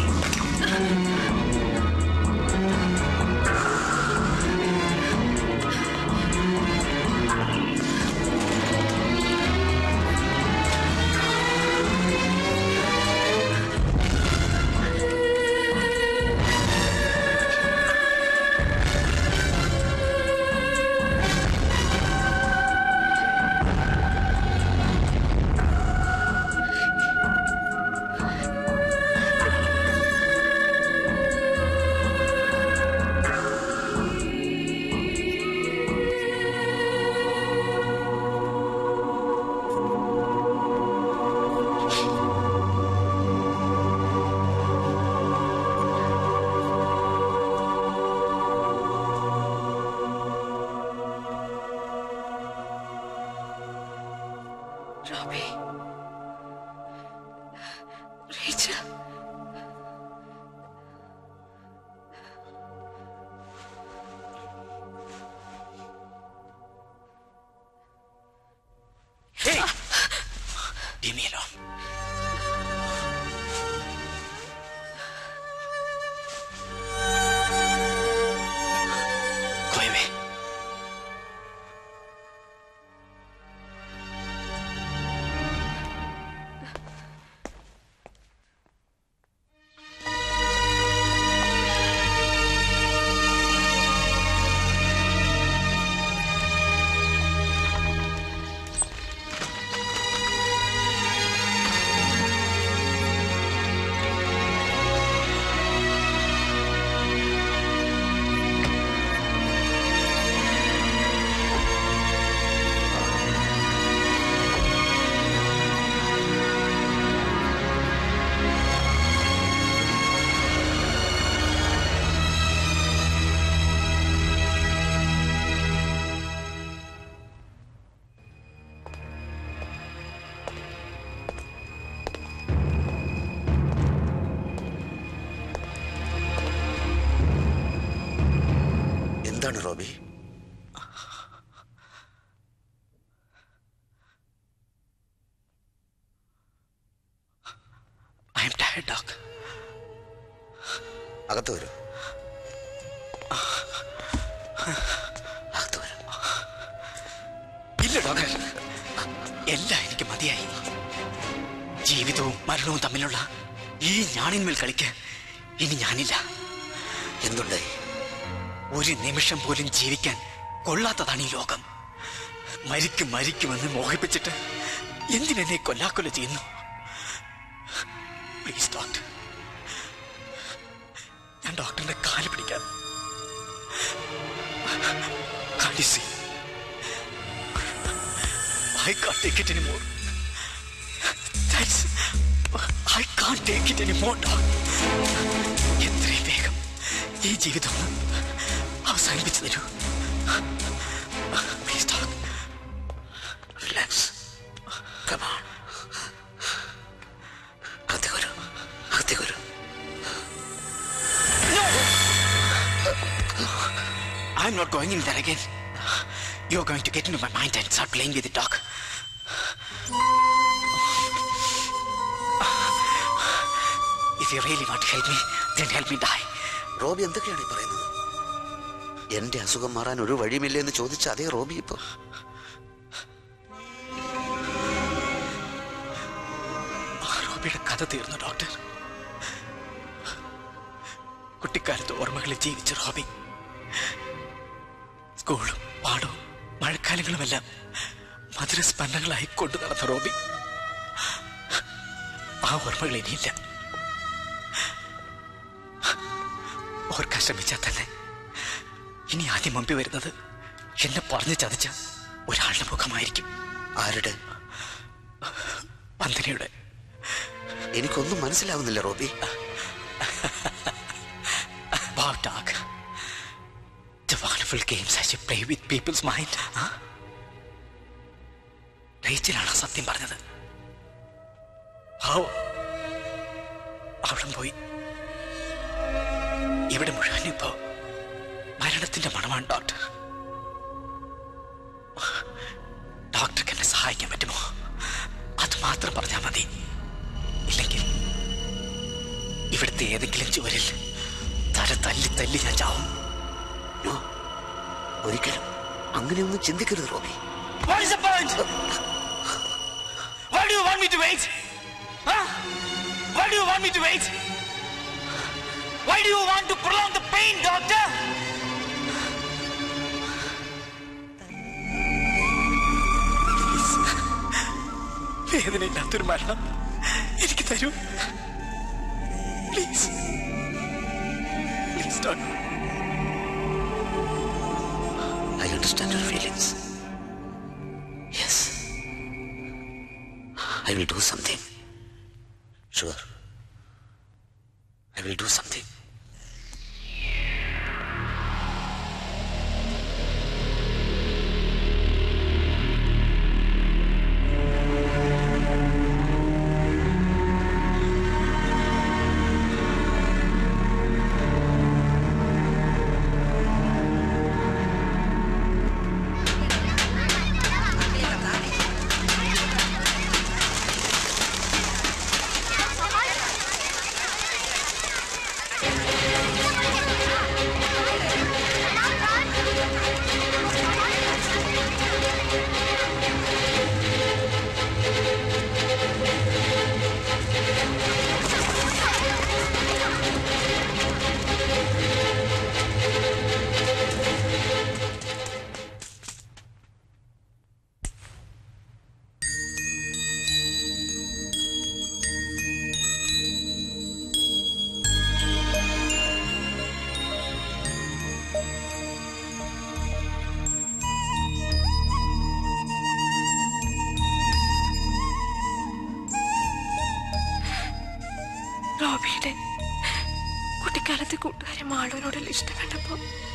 Hey! Leave me alone. Go away. എന്താണ് Robbie I am tired, Doc. അകത്ത് വരൂ ഇല്ല ഡോക്ടർ എല്ലാം എനിക്ക് മതിയായി ജീവിതവും മരണവും തമ്മിലുള്ള ഈ ഞാണിന്മേൽ കളിക്ക് ഇനി ഞാനില്ല എന്തുണ്ടായി ഒരു നിമിഷം പോലും ജീവിക്കാൻ കൊള്ളാത്തതാണ് ഈ ലോകം മരിക്കും മരിക്കുമെന്ന് മോഹിപ്പിച്ചിട്ട് എന്തിനെന്നെ കൊല്ലാക്കൊല ചെയ്യുന്നു പ്ലീസ് ഡോക്ടർ ഞാൻ ഡോക്ടറിന്റെ കാല് പിടിക്കാം Can't you see? I can't take it anymore. That's... I can't take it anymore, doc. എത്രയും വേഗം ഈ ജീവിതം ഒന്ന് അവസാനിപ്പിച്ചു തരൂ പ്ലീസ് ഡോക് റിലാക്സ് കമാൺ അകത്തേക്ക് വരൂ അകത്തേക്ക് വരൂ I'm not going in there again. You're going to get into my mind and start playing with it, Doc. If you really want to help me, then help me die. Robbie എന്തൊക്കെയാണ് ഈ പറയുന്നത് എന്റെ അസുഖം മാറാൻ ഒരു വഴിയുമില്ല എന്ന് ചോദിച്ച അതേ റോബി ഇപ്പൊ ആ റോബിയുടെ കഥ തീർന്നു ഡോക്ടർ കുട്ടിക്കാലത്ത് ഓർമ്മകളിൽ ജീവിച്ച റോബി സ്കൂളും പാടവും മഴക്കാലങ്ങളുമെല്ലാം മധുരസ്പന്ദങ്ങളായി കൊണ്ടു നടന്ന റോബി ആ ഓർമ്മകൾ ഇനിയില്ല ഓർക്കാൻ ശ്രമിച്ചാൽ തന്നെ ഇനി ആദ്യം മുമ്പിൽ വരുന്നത് എന്നെ പറഞ്ഞു ചതിച്ച ഒരാളുടെ മുഖമായിരിക്കും ആരുടെ വന്ദനയുടെ എനിക്കൊന്നും മനസ്സിലാവുന്നില്ല Robbie Wow, Doc. The wonderful games as you play with people's mind. Huh? റേച്ചലാണ് സത്യം പറഞ്ഞത് How? അവളും പോയി ഇവിടെ മുഴുവൻ ഇപ്പോ മരണത്തിന്റെ മണമാണ് ഡോക്ടർ ഡോക്ടർക്ക് എന്നെ സഹായിക്കാൻ പറ്റുമോ അത് മാത്രം പറഞ്ഞാൽ മതി ഇല്ലെങ്കിൽ ഇവിടുത്തെ ഏതെങ്കിലും ചുവരിൽ തല തല്ലി തല്ലി ഞാൻ ചാവും നോ ഒരിക്കലും അങ്ങനെയൊന്നും ചിന്തിക്കരുത് Robbie What is the point? Why do you want me to wait? Huh? Why do you want me to wait? Why do you want to prolong the pain, doctor? Please. വേദനയില്ലാത്തൊരു മരണം എനിക്ക് തരൂ please please doctor I understand your feelings. Yes. I will do something. Sure. I will do something. റോബിയുടെ കുട്ടിക്കാലത്തെ കൂട്ടുകാരി മാളുവിനോടുള്ള ഇഷ്ടം കണ്ടപ്പോ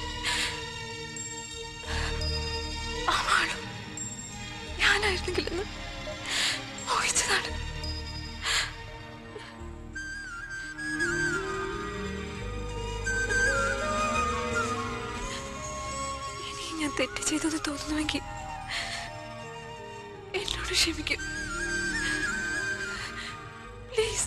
ആ മാളു ഞാനായിരുന്നെങ്കിലെന്ന് മോഹിച്ചതാണ് ഇനി ഞാൻ തെറ്റ് ചെയ്തെന്ന് തോന്നുന്നുവെങ്കിൽ എന്നോട് ക്ഷമിക്കും പ്ലീസ്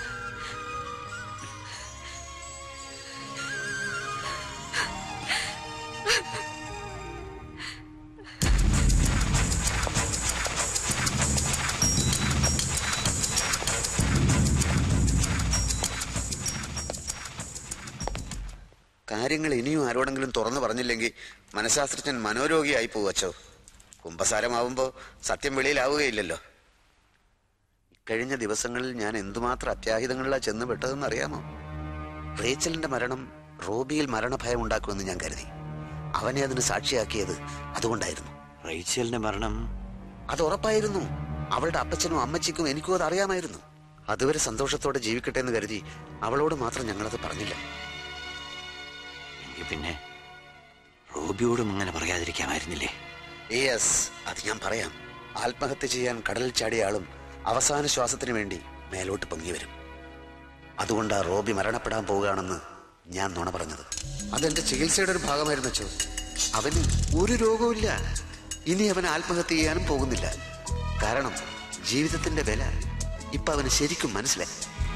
കാര്യങ്ങൾ ഇനിയും ആരോടെങ്കിലും തുറന്നു പറഞ്ഞില്ലെങ്കിൽ മനഃശാസ്ത്രജ്ഞൻ മനോരോഗിയായി പോവച്ചോ കുംഭസാരമാവുമ്പോൾ സത്യം വെളിയിലാവുകയില്ലല്ലോ കഴിഞ്ഞ ദിവസങ്ങളിൽ ഞാൻ എന്തുമാത്രം അത്യാഹിതങ്ങളിലാ ചെന്ന് പെട്ടതെന്ന് അറിയാമോ റേച്ചലിന്റെ മരണം റോബിയിൽ മരണഭയം ഉണ്ടാക്കുമെന്ന് ഞാൻ കരുതി അവനെ അതിന് സാക്ഷിയാക്കിയത് അതുകൊണ്ടായിരുന്നു റേച്ചലിന്റെ മരണം അത് ഉറപ്പായിരുന്നു അവളുടെ അപ്പച്ചനും അമ്മച്ചിക്കും എനിക്കും അത് അറിയാമായിരുന്നു അതുവരെ സന്തോഷത്തോടെ ജീവിക്കട്ടെ എന്ന് കരുതി അവളോട് മാത്രം ഞങ്ങളത് പറഞ്ഞില്ല എങ്കിൽ പിന്നെ റോബിയോടും അങ്ങനെ പറയാതിരിക്കാമായിരുന്നില്ലേ യെസ് അത് ഞാൻ പറയാം ആത്മഹത്യ ചെയ്യാൻ കടലിൽ ചാടിയ ആളും അവസാന ശ്വാസത്തിന് വേണ്ടി മേലോട്ട് പൊങ്ങി വരും അതുകൊണ്ടാ റോബി മരണപ്പെടാൻ പോവുകയാണെന്ന് ഞാൻ നുണ പറഞ്ഞത് അതെന്റെ ചികിത്സയുടെ ഒരു ഭാഗമായിരുന്നു അച്ചോ അവന് ഒരു രോഗവുമില്ല ഇനി അവൻ ആത്മഹത്യ ചെയ്യാനും പോകുന്നില്ല കാരണം ജീവിതത്തിന്റെ വില ഇപ്പൊ അവന് ശരിക്കും മനസ്സിലായി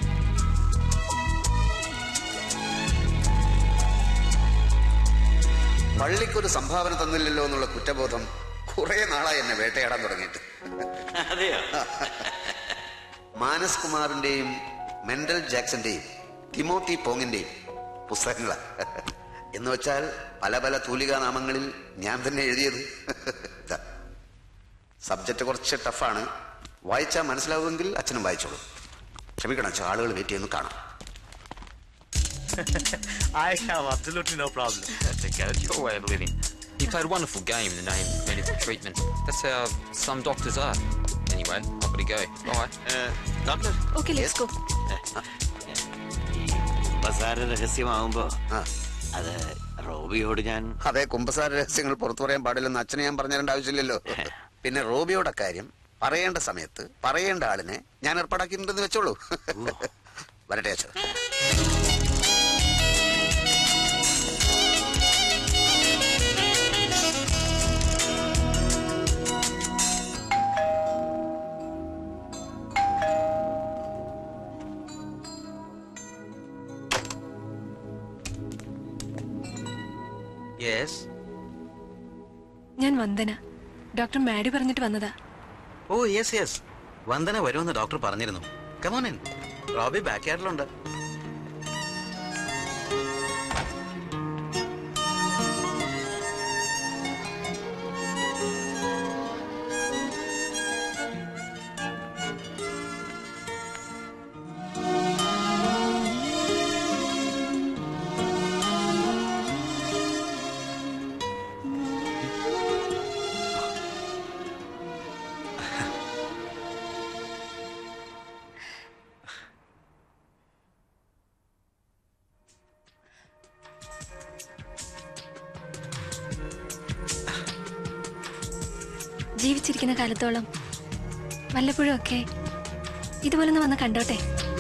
പള്ളിക്കൊരു സംഭാവന തന്നില്ലല്ലോ എന്നുള്ള കുറ്റബോധം കുറെ നാളായി എന്നെ വേട്ടയാടാൻ തുടങ്ങിയിട്ട് അതെയോ മാനസ് കുമാറിന്റെയും മെന്റൽ ജാക്സന്റെയും തിമോത്തി പോങ്ങിന്റെയും പുസ്തകങ്ങളാ എന്ന് വെച്ചാൽ പല പല തൂലികാ നാമങ്ങളിൽ ഞാൻ തന്നെ എഴുതിയത് ഇതാ. സബ്ജക്റ്റ് കുറച്ച് ടഫാണ് വായിച്ചാൽ മനസ്സിലാവുമെങ്കിൽ അച്ഛനും വായിച്ചോളൂ ക്ഷമിക്കണം അച്ഛൻ ആളുകൾ വെയിറ്റ് ചെയ്യുന്നു കാണാം I have absolutely no problem. That's okay. That's your way of living. You played a wonderful game in the name of medical treatment. That's how some doctors are. Anyway, I've got to go. Bye. doctor? Okay, let's go. ബസാര രഹസ്യമാവുമ്പോ അത് റോബിയോട് ഞാൻ അതെ കുമ്പസാര രഹസ്യങ്ങൾ പുറത്തു പറയാൻ പാടില്ലെന്ന് അച്ഛനെ ഞാൻ പറഞ്ഞു തരേണ്ട ആവശ്യമില്ലല്ലോ പിന്നെ റോബിയോടെ കാര്യം പറയേണ്ട സമയത്ത് പറയേണ്ട ആളിനെ ഞാൻ ഏർപ്പാടാക്കിയിട്ടുണ്ടെന്ന് വെച്ചോളൂ വരട്ടെ അച്ഛൻ യെസ് ഞാൻ വന്ദന ഡോക്ടർ മാഡി പറഞ്ഞിട്ട് വന്നതാ ഓ യെസ് യെസ് വന്ദന വരുമെന്ന് ഡോക്ടർ പറഞ്ഞിരുന്നു കമോനൻ റോബി ബാക്ക് യാർഡിലുണ്ട് ജീവിച്ചിരിക്കുന്ന കാലത്തോളം വല്ലപ്പോഴും ഒക്കെ ഇതുപോലെ ഒന്ന് വന്ന് കണ്ടോട്ടെ